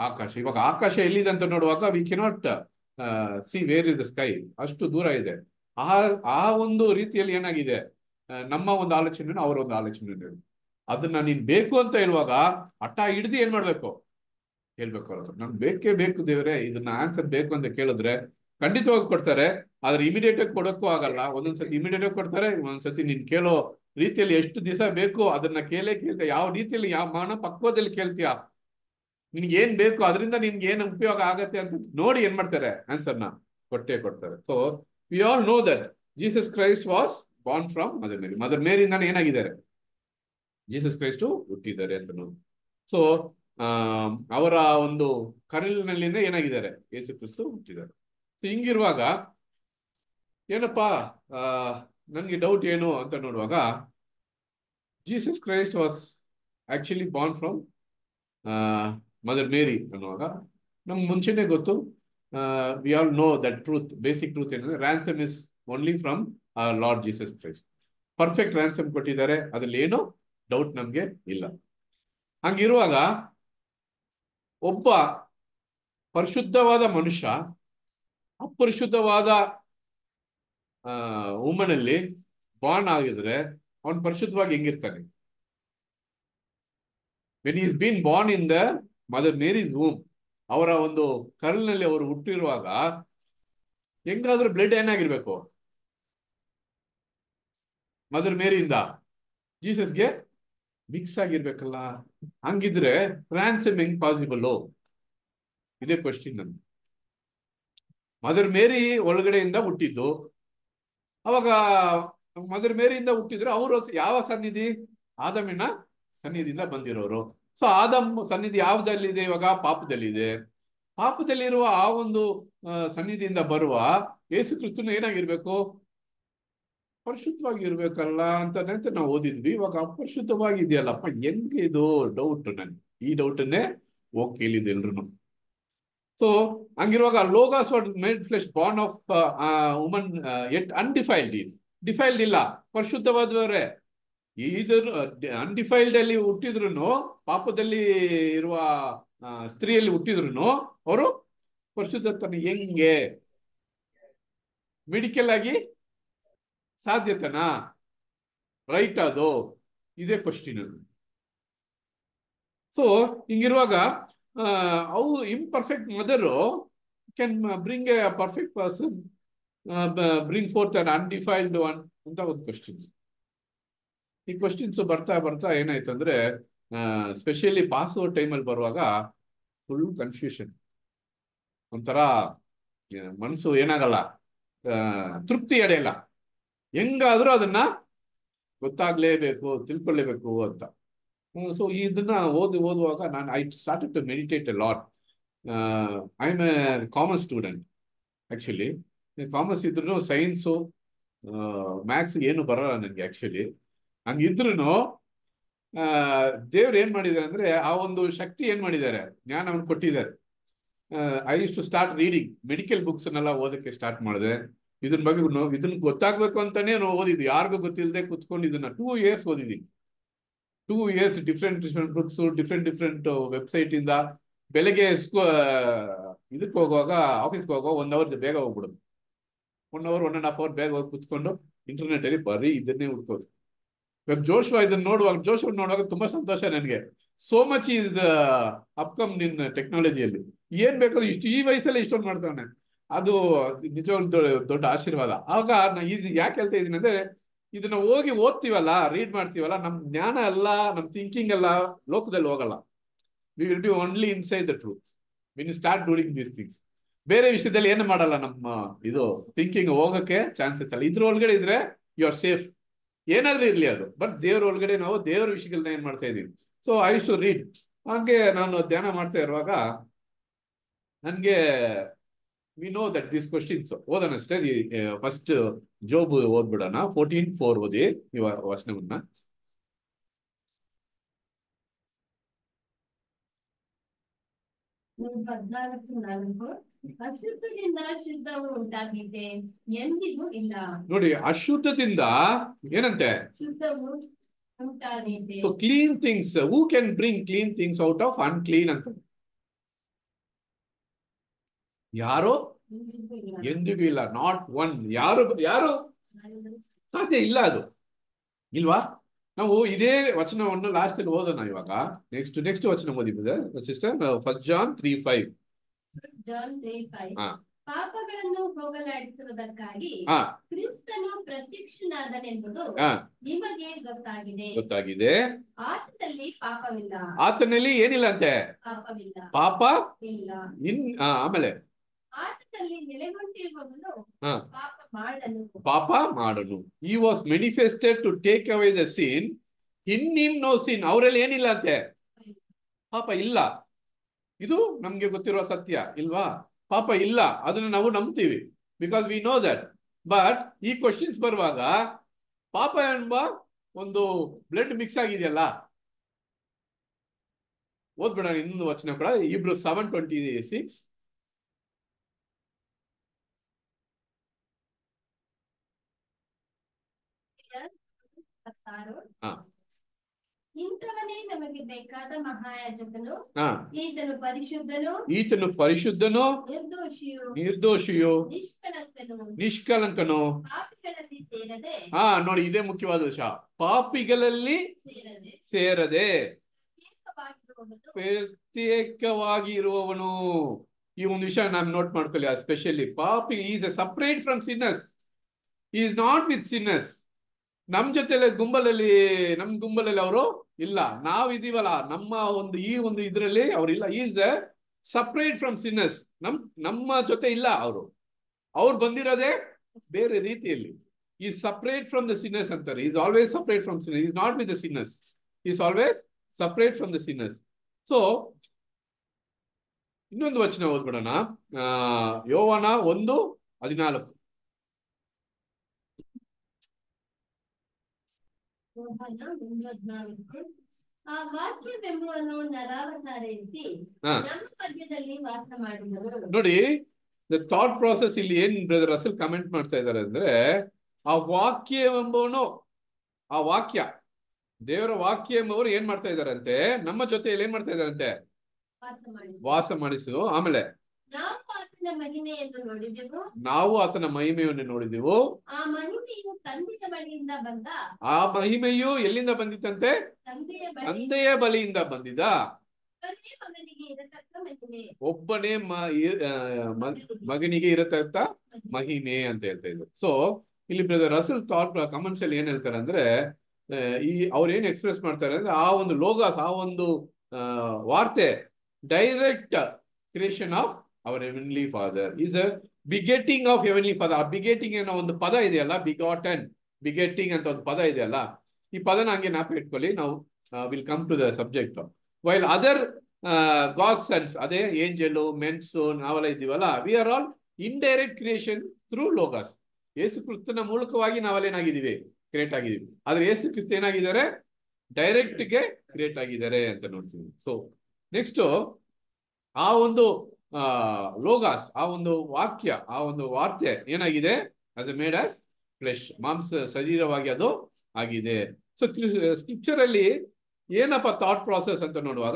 ಆಕಾಶ ಇವಾಗ ಆಕಾಶ ಎಲ್ಲಿದೆ ಅಂತ ನೋಡುವಾಗ we cannot see where is the sky ಅಷ್ಟು ದೂರ ಇದೆ ಆ ಆ ಒಂದು ರೀತಿಯಲ್ಲಿ ಏನಾಗಿದೆ ಆ, ನಮ್ಮ ಒಂದು ಆಲೋಚನೆ ಅವರ ಒಂದು ಆಲೋಚನೆ ಅದನ್ನ ನೀನ್ ಬೇಕು ಅಂತ ಹೇಳುವಾಗ ಹಠ ಹಿಡ್ದು ಏನ್ ಮಾಡ್ಬೇಕು ಹೇಳ್ಬೇಕು ಅವ್ರ ಹತ್ರ ನನ್ಗೆ ಬೇಕೇ ಬೇಕು ದೇವ್ರೆ ಇದನ್ನ ಆನ್ಸರ್ ಬೇಕು ಅಂತ ಕೇಳಿದ್ರೆ ಖಂಡಿತವಾಗಿ ಕೊಡ್ತಾರೆ ಆದ್ರೆ ಇಮಿಡಿಯೇಟ್ ಆಗಿ ಕೊಡಕ್ಕೂ ಆಗಲ್ಲ ಒಂದೊಂದ್ಸತಿ ಇಮಿಡಿಯೇಟ್ ಆಗಿ ಕೊಡ್ತಾರೆ ಒಂದೊಂದ್ಸತಿ ನೀನ್ ಕೇಳೋ ರೀತಿಯಲ್ಲಿ ಎಷ್ಟು ದಿವಸ ಬೇಕು ಅದನ್ನ ಕೇಳೇ ಕೇಳ್ತೀಯ ಯಾವ ರೀತಿಯಲ್ಲಿ ಯಾವ ಮಾನ ಪಕ್ವದಲ್ಲಿ ಕೇಳ್ತೀಯ ನಿನ್ಗೆ ಏನ್ ಬೇಕು ಅದರಿಂದ ನಿನ್ಗೆ ಏನ್ ಉಪಯೋಗ ಆಗತ್ತೆ ಅಂತ ನೋಡಿ ಏನ್ ಮಾಡ್ತಾರೆ ಆನ್ಸರ್ನ ಕೊಟ್ಟೆ ಕೊಡ್ತಾರೆ so we all know that Jesus Christ was born from Mother Mary Mother ಮೇರಿಯಿಂದಾನೆ ಏನಾಗಿದ್ದಾರೆ ಜೀಸಸ್ ಕ್ರೈಸ್ಟು ಹುಟ್ಟಿದ್ದಾರೆ ಅಂತ ನೋಡಿ ಸೊ ಅವರ ಒಂದು ಕರಲಿನಲ್ಲಿಂದ ಏನಾಗಿದ್ದಾರೆ ಯೇಸು ಕ್ರಿಸ್ತು ಹುಟ್ಟಿದ್ದಾರೆ So, ಹಿಂಗಿರುವಾಗ ಏನಪ್ಪಾ ಆ ನನ್ಗೆ ಡೌಟ್ ಏನು ಅಂತ ನೋಡುವಾಗ Jesus Christ was actually born from Mother Mary ಅನ್ನುವಾಗ ನಮ್ಗೆ ಮುಂಚೆನೆ ಗೊತ್ತು we all know that truth basic truth ಏನಂದ್ರೆ ransom is only from Lord Jesus Christ perfect ransom ಕೊಟ್ಟಿದ್ದಾರೆ ಅದ್ರಲ್ಲಿ ಏನು ಡೌಟ್ ನಮ್ಗೆ ಇಲ್ಲ ಹಂಗಿರುವಾಗ ಒಬ್ಬ ಪರಿಶುದ್ಧವಾದ ಮನುಷ್ಯ ಅಪರಿಶುದ್ಧವಾದ ಆ ವುಮನಲ್ಲಿ ಬಾಂಡ್ ಆಗಿದ್ರೆ ಅವನ್ ಪರಿಶುದ್ಧವಾಗಿ ಹೆಂಗಿರ್ತಾನೆ when is been born in the Mother Mary's womb ಅವರ ಒಂದು ಕರಲಿನಲ್ಲಿ ಅವರು ಹುಟ್ಟಿರುವಾಗ ಹೆಂಗಾದ್ರೂ ಬ್ಲಡ್ ಏನಾಗಿರ್ಬೇಕು ಮದರ್ ಮೇರಿಯಿಂದ ಜೀಸಸ್ಗೆ ಮಿಕ್ಸ್ ಆಗಿರ್ಬೇಕಲ್ಲ ಹಂಗಿದ್ರೆ ರ್ಯಾನ್ಸಮ್ ಹೆಂಗ್ ಪಾಸಿಬಲ್ ಇದೇ ಕ್ವಶನ್ ನನ್ ಮದರ್ ಮೇರಿ ಒಳಗಡೆಯಿಂದ ಹುಟ್ಟಿದ್ದು ಅವಾಗ ಮದರ್ ಮೇರಿಯಿಂದ ಹುಟ್ಟಿದ್ರೆ ಅವರು ಯಾವ ಸನ್ನಿಧಿ ಆದಮಿನ ಸನ್ನಿಧಿಯಿಂದ ಬಂದಿರೋರು ಸೊ ಆದಮ್ ಸನ್ನಿಧಿ ಯಾವ್ದಲ್ಲಿದೆ ಇವಾಗ ಪಾಪದಲ್ಲಿದೆ ಪಾಪದಲ್ಲಿರುವ ಆ ಒಂದು ಆ, ಸನ್ನಿಧಿಯಿಂದ ಬರುವ ಯೇಸು ಕ್ರಿಸ್ತನ ಏನಾಗಿರ್ಬೇಕು ಪರಿಶುದ್ಧವಾಗಿ ಇರ್ಬೇಕಲ್ಲ ಅಂತ ಅಂತ ನಾವು ಓದಿದ್ವಿ ಇವಾಗ ಅಪರಿಶುದ್ಧವಾಗಿದೆಯಲ್ಲಪ್ಪ ಹೆಂಗೆ ಇದು ಡೌಟ್ ನನ್ಗೆ ಈ ಡೌಟನ್ನೇ ಹೋಗಿ ಕೇಳಿದ್ದು ಎಲ್ರು ಸೊ ಹಂಗಿರುವಾಗ Logos what made flesh born of woman yet undefiled is defiled ಇಲ್ಲ ಪರಿಶುದ್ಧವಾದವರೇ ಇದನ್ನು ಅನ್ಡಿಫೈಲ್ಡ್ ಅಲ್ಲಿ ಹುಟ್ಟಿದ್ರು ಪಾಪದಲ್ಲಿ ಇರುವ ಆ, ಸ್ತ್ರೀಯಲ್ಲಿ ಹುಟ್ಟಿದ್ರು ಅವರು ಪರಿಶುದ್ಧತನ ಹೆಂಗೆ ಮೆಡಿಕಲ್ ಆಗಿ ಸಾಧ್ಯತೆನಾ ರೈಟ್ ಅದು ಇದೇ ಕ್ವಶನ್ ಸೊ ಹಿಂಗಿರುವಾಗ ಆ, ಅವು imperfect mother can bring a perfect person bring forth un undefiled one ಅಂತ ಒಂದು ಕ್ವಶನ್ಸ್ ಈ ಕ್ವಶನ್ಸ್ ಬರ್ತಾ ಬರ್ತಾ ಏನಾಯ್ತು ಅಂದ್ರೆ ಸ್ಪೆಷಲಿ ಪಾಸ್ ಔಟ್ ಟೈಮಲ್ಲಿ ಬರುವಾಗ ಫುಲ್ ಕನ್ಫ್ಯೂಷನ್ ಒಂಥರ ಆ, ಮನಸ್ಸು ಏನಾಗಲ್ಲ ಆ, ತೃಪ್ತಿ ಅಡೆಯಲ್ಲ ಹೆಂಗಾದ್ರೂ ಅದನ್ನ ಗೊತ್ತಾಗ್ಲೇಬೇಕು ತಿಳ್ಕೊಳ್ಳೇಬೇಕು ಅಂತ ಸೊ ಇದನ್ನ ಓದಿ ಓದುವಾಗ ನಾನು I started to meditate a lot I am a commerce student actually commerce ಇದ್ರು ಸೈನ್ಸು ಮ್ಯಾಥ್ಸ್ ಏನು ಬರಲ್ಲ ನನಗೆ ಆಕ್ಚುಲಿ ಹಂಗಿದ್ರು ದೇವ್ರು ಏನ್ ಮಾಡಿದ್ದಾರೆ ಅಂದ್ರೆ ಆ ಒಂದು ಶಕ್ತಿ ಏನ್ ಮಾಡಿದ್ದಾರೆ ಜ್ಞಾನವನ್ನು ಕೊಟ್ಟಿದ್ದಾರೆ I use to start reading medical books ಅನ್ನೆಲ್ಲ ಓದಕ್ಕೆ ಸ್ಟಾರ್ಟ್ ಮಾಡಿದೆ ಇದನ್ನ ಬಗ್ಗೆ ನೋ- ಇದನ್ನ ಗೊತ್ತಾಗ್ಬೇಕು ಅಂತಾನೆ ನಾವು ಓದಿದ್ವಿ ಯಾರಿಗೂ ಗೊತ್ತಿಲ್ಲದೆ ಕುತ್ಕೊಂಡು ಇದನ್ನ ಟೂ ಇಯರ್ಸ್ ಓದಿದೀನಿ two years different different books different different website ಇಂದ ಬೆಳಗ್ಗೆ ಸ್ಕೂ ಇದಕ್ಕೆ ಹೋಗುವಾಗ ಆಫೀಸ್ಗೆ ಹೋಗುವಾಗ ಒಂದ್ ಅವರ್ ಬೇಗ ಹೋಗ್ಬಿಡೋದು one hour one and half hour ಬೇಗ ಹೋಗಿ ಕುತ್ಕೊಂಡು ಇಂಟರ್ನೆಟ್ ಅಲ್ಲಿ ಬರೀ ಇದನ್ನೇ ಹುಡ್ಕೋದು ಇವಾಗ ಜೋಶ್ವ ಇದನ್ನ ನೋಡುವಾಗ ಜೋಶ್ವ ನೋಡುವಾಗ ತುಂಬಾ ಸಂತೋಷ ನನಗೆ ಸೋ ಮಚ್ ಇಸ್ ಅಪ್ಕಮ್ ನಿನ್ ಟೆಕ್ನಾಲಜಿಯಲ್ಲಿ ಏನ್ ಬೇಕಾದ್ರೂ ಇಷ್ಟು ಈ ವಯಸ್ಸಲ್ಲಿ ಇಷ್ಟೊಂದು ಮಾಡ್ತಾವನೆ ಅದು ನಿಜವಾಗ್ಲೂ ದೊ- ದೊಡ್ಡ ಆಶೀರ್ವಾದ ಆಗ ನಾ ಇದು ಯಾಕೆ ಹೇಳ್ತಾ ಇದೀನಿ ಅಂದ್ರೆ ಇದನ್ನ ಹೋಗಿ ಓದ್ತೀವಲ್ಲ ರೀಡ್ ಮಾಡ್ತೀವಲ್ಲ ನಮ್ ಜ್ಞಾನ ಎಲ್ಲ ನಮ್ ಥಿಂಕಿಂಗ್ ಎಲ್ಲ ಲೋಕದಲ್ಲಿ ಹೋಗಲ್ಲ we will be only inside the truth when you start doing these things ಬೇರೆ ವಿಷಯದಲ್ಲಿ ಏನು ಮಾಡಲ್ಲ ನಮ್ಮ ಇದು ಥಿಂಕಿಂಗ್ ಹೋಗಕ್ಕೆ ಚಾನ್ಸ್ ಇತ್ತಲ್ಲ ಇದ್ರ ಒಳಗಡೆ ಇದ್ರೆ ಯು ಆರ್ ಸೇಫ್ ಏನಾದ್ರೂ ಇರ್ಲಿ ಅದು ಬಟ್ ದೇವ್ರ ಒಳಗಡೆ ನಾವು ದೇವ್ರ ವಿಷಯಗಳನ್ನ ಏನ್ ಮಾಡ್ತಾ ಇದೀವಿ ಸೊ ಐ ಟು ರೀಡ್ ಹಾಗೆ ನಾನು ಧ್ಯಾನ ಮಾಡ್ತಾ ಇರುವಾಗ ನನ್ಗೆ we know that this questions ಓದೋಣ ಅಷ್ಟೇ ಫಸ್ಟ್ ಜೋಬ್ ಓದ್ಬಿಡೋಣ ಫೋರ್ಟೀನ್ ಫೋರ್ ಓದಿ ಇವ ವಚನವನ್ನ ಹದ್ನಾಲ್ಕು ನಾಲ್ಕು ಅಶುದ್ಧದಿಂದ ಶುದ್ಧವು ಉಂಟಾಗಿದೆ ಎಂದಿಗೂ ಇಲ್ಲ ನೋಡಿ ಅಶುದ್ಧದಿಂದ ಏನಂತೆ ಶುದ್ಧವು ಉಂಟಾಗಿದೆ so clean things who can bring clean things out of unclean ಅಂತ ಯಾರು ಎಂದಿಗೂ ಇಲ್ಲ. ಎಂದಿಗೂ ಇಲ್ಲ ನಾಟ್ ಒನ್ ಯಾರು ಯಾರು ಸಾಧ್ಯ ಇಲ್ಲ ಅದು ಇಲ್ವಾ ನಾವು ಇದೇ ವಚನವನ್ನು ಲಾಸ್ಟ್ ಅಲ್ಲಿ ಓದೋಣ ಇವಾಗ ನೆಕ್ಸ್ಟ್ ನೆಕ್ಸ್ಟ್ ವಚನ ಓದಿ sister first John three five John three five ಹಾ. ಪಾಪಗಳನ್ನು ಹೋಗಲಾಡಿಸುವುದಕ್ಕಾಗಿ ಹಾ ಕ್ರಿಸ್ತನು ಪ್ರತ್ಯಕ್ಷನಾದನೆಂಬುದು ಹಾ ನಿಮಗೆ ಗೊತ್ತಾಗಿದೆ ಗೊತ್ತಾಗಿದೆ ಆತನಲ್ಲಿ ಪಾಪವಿಲ್ಲ ಆತನಲ್ಲಿ ಏನಿಲ್ಲ ಅಂತೆ ಪಾಪವಿಲ್ಲ ಪಾಪ ಇಲ್ಲ ಇನ್ ಆ, ಆಮೇಲೆ ಆತನಲ್ಲಿ ನೆಲೆಗೊಂಡಿರುವವನು ಹಾ ಪಾಪ ಮಾಡನು ಪಾಪ ಮಾಡನು ಈ was manifested to take away the sin in ನಿಮ್ ನೋ ಸೀನ್ ಅವರಲ್ಲಿ ಏನಿಲ್ಲ ಅಂತೆ ಪಾಪ ಇಲ್ಲ ಇದು ನಮ್ಗೆ ಗೊತ್ತಿರುವ ಸತ್ಯ ಇಲ್ವಾ ಪಾಪ ಇಲ್ಲ ಅದನ್ನ ನಾವು ನಂಬ್ತೀವಿ because we know that but ಈ ಕ್ವಶನ್ಸ್ ಬರುವಾಗ ಪಾಪ ಎಂಬ ಒಂದು ಬ್ಲಡ್ ಮಿಕ್ಸ್ ಆಗಿದೆಯಲ್ಲ ಓದ್ಬೇಡ ಇನ್ನೊಂದು ವಚನ ಕೂಡ ಇಬ್ರು ಸೆವೆನ್ ಟ್ವೆಂಟಿ ಸಿಕ್ಸ್ ಆರು. ಹಾ. ಇಂಥವನೇ ನಮಗೆ ಬೇಕಾದ ಮಹಾಯಾಜಕನು ಹಾ ಈತನು ಪರಿಶುದ್ಧನು ಈತನು ಪರಿಶುದ್ಧನು ನಿರ್ದೋಷಿಯು ನಿರ್ದೋಷಿಯು ನಿಷ್ಕಳಂಕನು ನಿಷ್ಕಲಂಕನು ಪಾಪಿಗಳಲ್ಲಿ ಸೇರದೆ ಹಾ ನೋಡಿ ಇದೇ ಮುಖ್ಯವಾದ ವಿಷಯ ಪಾಪಿಗಳಲ್ಲಿ ಸೇರದೆ ಸೇರದೆ ಪ್ರತ್ಯೇಕವಾಗಿರುವವನು ಪ್ರತ್ಯೇಕವಾಗಿ ಇರುವವನು ಈ ಒಂದು ವಿಷಯ ನಾನು ನೋಟ್ ಮಾಡ್ಕೊಳ್ಳಿ ಸ್ಪೆಷಲಿ ಪಾಪಿ is a separate from sinners is not with sinners ನಮ್ ಜೊತೆಲೆ ಗುಂಬಲಲ್ಲಿ ನಮ್ ಗುಂಬಲಲ್ಲಿ ಅವರು ಇಲ್ಲ ನಾವ್ ಇದೀವಲ್ಲ ನಮ್ಮ ಒಂದು ಈ ಒಂದು ಇದ್ರಲ್ಲಿ ಅವ್ರಿಲ್ಲ ಈಸ್ ಸಪರೇಟ್ ಫ್ರಮ್ ಸಿನ್ನಸ್ ನಮ್ ನಮ್ಮ ಜೊತೆ ಇಲ್ಲ ಅವರು ಅವ್ರು ಬಂದಿರೋದೇ ಬೇರೆ ರೀತಿಯಲ್ಲಿ ಈ ಸಪರೇಟ್ ಫ್ರಮ್ ದ ಸಿನ್ನಸ್ ಅಂತಾರೆ is always separate from sinners is not with the sinners is always separate from the sinners so ಇನ್ನೊಂದು ವಚನ ಓದ್ಬಿಡೋಣ ಆ ಯೋವನ ಒಂದು ಹದಿನಾಲ್ಕು ಯೋಹಾನ ಒಂದು ಹದ್ನಾಲ್ಕು. ಆ ವಾಕ್ಯವೆಂಬುವನು ನರಾವತಾರ ಎತ್ತಿ ಹಾ. ನಮ್ಮ ಮಧ್ಯದಲ್ಲಿ ವಾಸ ಮಾಡಿದನು ನೋಡಿ ದ ಥಾಟ್ ಪ್ರಾಸೆಸ್ ಇಲ್ಲಿ ಏನ್ ಬ್ರದರ್ ಅಸಲ್ ಕಮೆಂಟ್ ಮಾಡ್ತಾ ಇದ್ದಾರೆ ಅಂದ್ರೆ ಆ ವಾಕ್ಯ ಎಂಬವನು ಆ ವಾಕ್ಯ ದೇವರ ವಾಕ್ಯ ಎಂಬವರು ಏನ್ ಮಾಡ್ತಾ ಇದಾರಂತೆ ನಮ್ಮ ಜೊತೆಯಲ್ಲಿ ಏನ್ ಮಾಡ್ತಾ ಇದಾರಂತೆ ವಾಸ ಮಾಡಿದನು ವಾಸ ಮಾಡಿಸು ಆಮೇಲೆ ನಾವು ಆತನ ಮಹಿಮೆಯನ್ನು ನೋಡಿದೆವು ನಾವು ಆತನ ಮಹಿಮೆಯನ್ನು ನೋಡಿದೆವು ಆ ಮಹಿಮೆಯು ತಂದೆಯ ಬಳಿಯಿಂದ ಬಂದ ಆ ಮಹಿಮೆಯು ಎಲ್ಲಿಂದ ಬಂದಿತ್ತಂತೆ ತಂದೆಯ ಬಳಿ ತಂದೆಯ ಬಲಿಯಿಂದ ಬಂದಿದ ಒಬ್ಬನೇ ಮಗನಿಗೆ ಇರತಕ್ಕ ಮಹಿಮೆ ಒಬ್ಬನೇ ಮ- ಇ- ಆ, ಮ- ಮಗನಿಗೆ ಇರತಕ್ಕ ಮಹಿಮೆ ಅಂತ ಹೇಳ್ತಾ ಇದ್ರು ಸೊ ಇಲ್ಲಿ ಬ್ರದರ್ ರಸಲ್ ಥಾಟ್ ಕಮೆಂಟ್ಸ್ ಅಲ್ಲಿ ಏನ್ ಹೇಳ್ತಾರೆ ಅಂದ್ರೆ ಆ, ಈ ಅವ್ರು ಏನ್ ಎಕ್ಸ್ಪ್ರೆಸ್ ಮಾಡ್ತಾರೆ ಅಂದ್ರೆ ಆ ಒಂದು ಲೋಗಾಸ್ ಆ ಒಂದು ಆ, ವಾರ್ತೆ direct creation of our heavenly Father is a begetting of heavenly Father ಆ ಬಿಗೆಟಿಂಗ್ ಅನ್ನೋ ಒಂದು ಪದ ಇದೆಯಲ್ಲ ಬಿಗಾಟನ್ ಬಿಗೆಟಿಂಗ್ ಅಂತ ಒಂದು ಪದ ಇದೆಯಲ್ಲ ಈ ಪದನ ಹಂಗೆ ಜ್ಞಾಪಕ ಇಟ್ಕೊಳ್ಳಿ ನಾವು will come to the subject while other God sons ಅದೇ ಏಂಜಲು ಮೆನ್ಸು ನಾವೆಲ್ಲ ಇದ್ದೀವಲ್ಲ we are all indirect creation through Logos Yesu ಕ್ರಿಸ್ತನ ಮೂಲಕವಾಗಿ ನಾವೆಲ್ಲ ಏನಾಗಿದ್ದೀವಿ ಕ್ರಿಯೇಟ್ ಆಗಿದ್ದೀವಿ ಆದ್ರೆ ಯೇಸು ಕ್ರಿಸ್ತ ಏನಾಗಿದ್ದಾರೆ ಡೈರೆಕ್ಟ್ ಗೆ ಕ್ರಿಯೇಟ್ ಆಗಿದ್ದಾರೆ ಅಂತ ನೋಡ್ತೀವಿ ಸೊ ನೆಕ್ಸ್ಟ್ ಆ ಒಂದು ಆ ಲೋಗಾಸ್ ಆ ಒಂದು ವಾಕ್ಯ ಆ ಒಂದು ವಾರ್ತೆ ಏನಾಗಿದೆ ಅಸ್ ಮೇಡ್ ಆಸ್ ಫ್ಲೆಶ್ ಮಾಂಸ ಶರೀರವಾಗಿ ಅದು ಆಗಿದೆ ಸೊ ಸ್ಕ್ರಿಪ್ಚರ್ ಅಲ್ಲಿ ಏನಪ್ಪ ಥಾಟ್ ಪ್ರಾಸೆಸ್ ಅಂತ ನೋಡುವಾಗ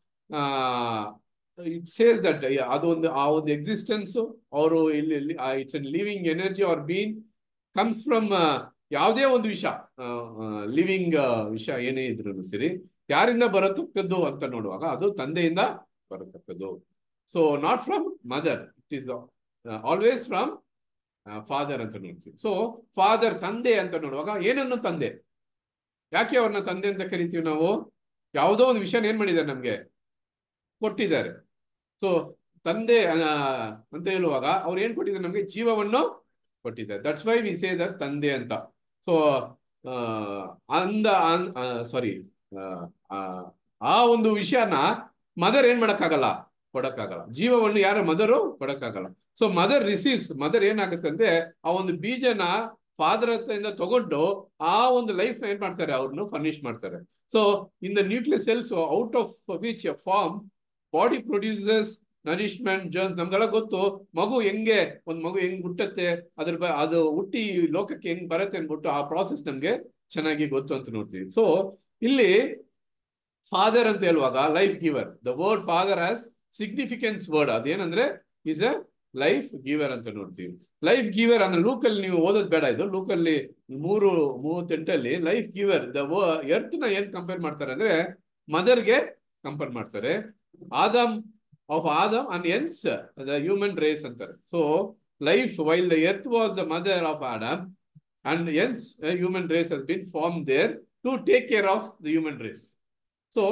ಇಟ್ ಸೇಸ್ ದಟ್ ಅದು ಒಂದು ಆ ಒಂದು ಎಕ್ಸಿಸ್ಟೆನ್ಸ್ ಅವರು ಇಲ್ಲಿ it's living energy are been comes from ಯಾವುದೇ ಒಂದು ವಿಷಯ ಲಿವಿಂಗ್ ವಿಷಯ ಏನೇ ಇದ್ರು ಸರಿ ಯಾರಿಂದ ಬರತಕ್ಕದ್ದು ಅಂತ ನೋಡುವಾಗ ಅದು ತಂದೆಯಿಂದ ಬರತಕ್ಕದ್ದು so not from mother it is always from father ಅಂತ ನೋಡ್ತೀವಿ ಸೊ ಫಾದರ್ ತಂದೆ ಅಂತ ನೋಡುವಾಗ ಏನನ್ನು ತಂದೆ ಯಾಕೆ ಅವ್ರನ್ನ ತಂದೆ ಅಂತ ಕರಿತೀವಿ ನಾವು ಯಾವುದೋ ಒಂದು ವಿಷಯನ ಏನ್ ಮಾಡಿದ್ದಾರೆ ನಮ್ಗೆ ಕೊಟ್ಟಿದ್ದಾರೆ ಸೊ ತಂದೆ ಆ, ಅಂತ ಹೇಳುವಾಗ ಅವ್ರು ಏನ್ ಕೊಟ್ಟಿದ್ದಾರೆ ನಮ್ಗೆ ಜೀವವನ್ನು ಕೊಟ್ಟಿದ್ದಾರೆ that's why we say that ತಂದೆ ಅಂತ ಸೊ ಅಂದ ಸಾರಿ ಆ ಒಂದು ವಿಷಯನ ಮದರ್ ಏನ್ ಮಾಡಕ್ಕಾಗಲ್ಲ ಕೊಡಕ್ಕಾಗಲ್ಲ ಜೀವವನ್ನು ಯಾರು ಮದರು ಕೊಡಕ್ಕಾಗಲ್ಲ ಸೊ ಮದರ್ ರಿಸೀವ್ಸ್ ಮದರ್ ಏನಾಗುತ್ತೆ ಅಂದ್ರೆ ಆ ಒಂದು ಬೀಜನ ಫಾದರ್ ಹತ್ರದಿಂದ ತಗೊಂಡು ಆ ಒಂದು ಲೈಫ್ ನ ಏನ್ ಮಾಡ್ತಾರೆ ಅವ್ರನ್ನು ಫರ್ನಿಶ್ ಮಾಡ್ತಾರೆ so in the nucleus cells out of which form body produces nourishment germs ನಮ್ಗೆಲ್ಲ ಗೊತ್ತು ಮಗು ಹೆಂಗೆ ಒಂದ್ ಮಗು ಹೆಂಗ್ ಹುಟ್ಟತ್ತೆ ಅದ್ರ ಬ ಅದು ಹುಟ್ಟಿ ಲೋಕಕ್ಕೆ ಹೆಂಗ್ ಬರುತ್ತೆ ಅನ್ಬಿಟ್ಟು ಆ ಪ್ರಾಸೆಸ್ ನಮ್ಗೆ ಚೆನ್ನಾಗಿ ಗೊತ್ತು ಅಂತ ನೋಡ್ತೀವಿ ಸೊ ಇಲ್ಲಿ ಫಾದರ್ ಅಂತ ಹೇಳುವಾಗ life giver the word father as significance word ಅದೇನಂದ್ರೆ ಇಸ್ ಅ ಲೈಫ್ ಗಿವರ್ ಅಂತ ನೋಡ್ತೀವಿ ಲೈಫ್ ಗಿವರ್ ಅಂದ್ರೆ ಲೂಕಲ್ಲಿ ನೀವು ಓದೋದು ಬೇಡ ಇದು ಲೂಕಲ್ಲಿ ಮೂರು ಮೂವತ್ತೆಂಟಲ್ಲಿ ಲೈಫ್ ಗಿವರ್ ದ ಎರ್ತ್ ನ ಏನ್ ಕಂಪೇರ್ ಮಾಡ್ತಾರೆ ಅಂದ್ರೆ ಮದರ್ಗೆ ಕಂಪೇರ್ ಮಾಡ್ತಾರೆ Adam of Adam and hence the human race ಅಂತಾರೆ so life while the earth was the mother of Adam and hence human race has been form there to take care of the human race so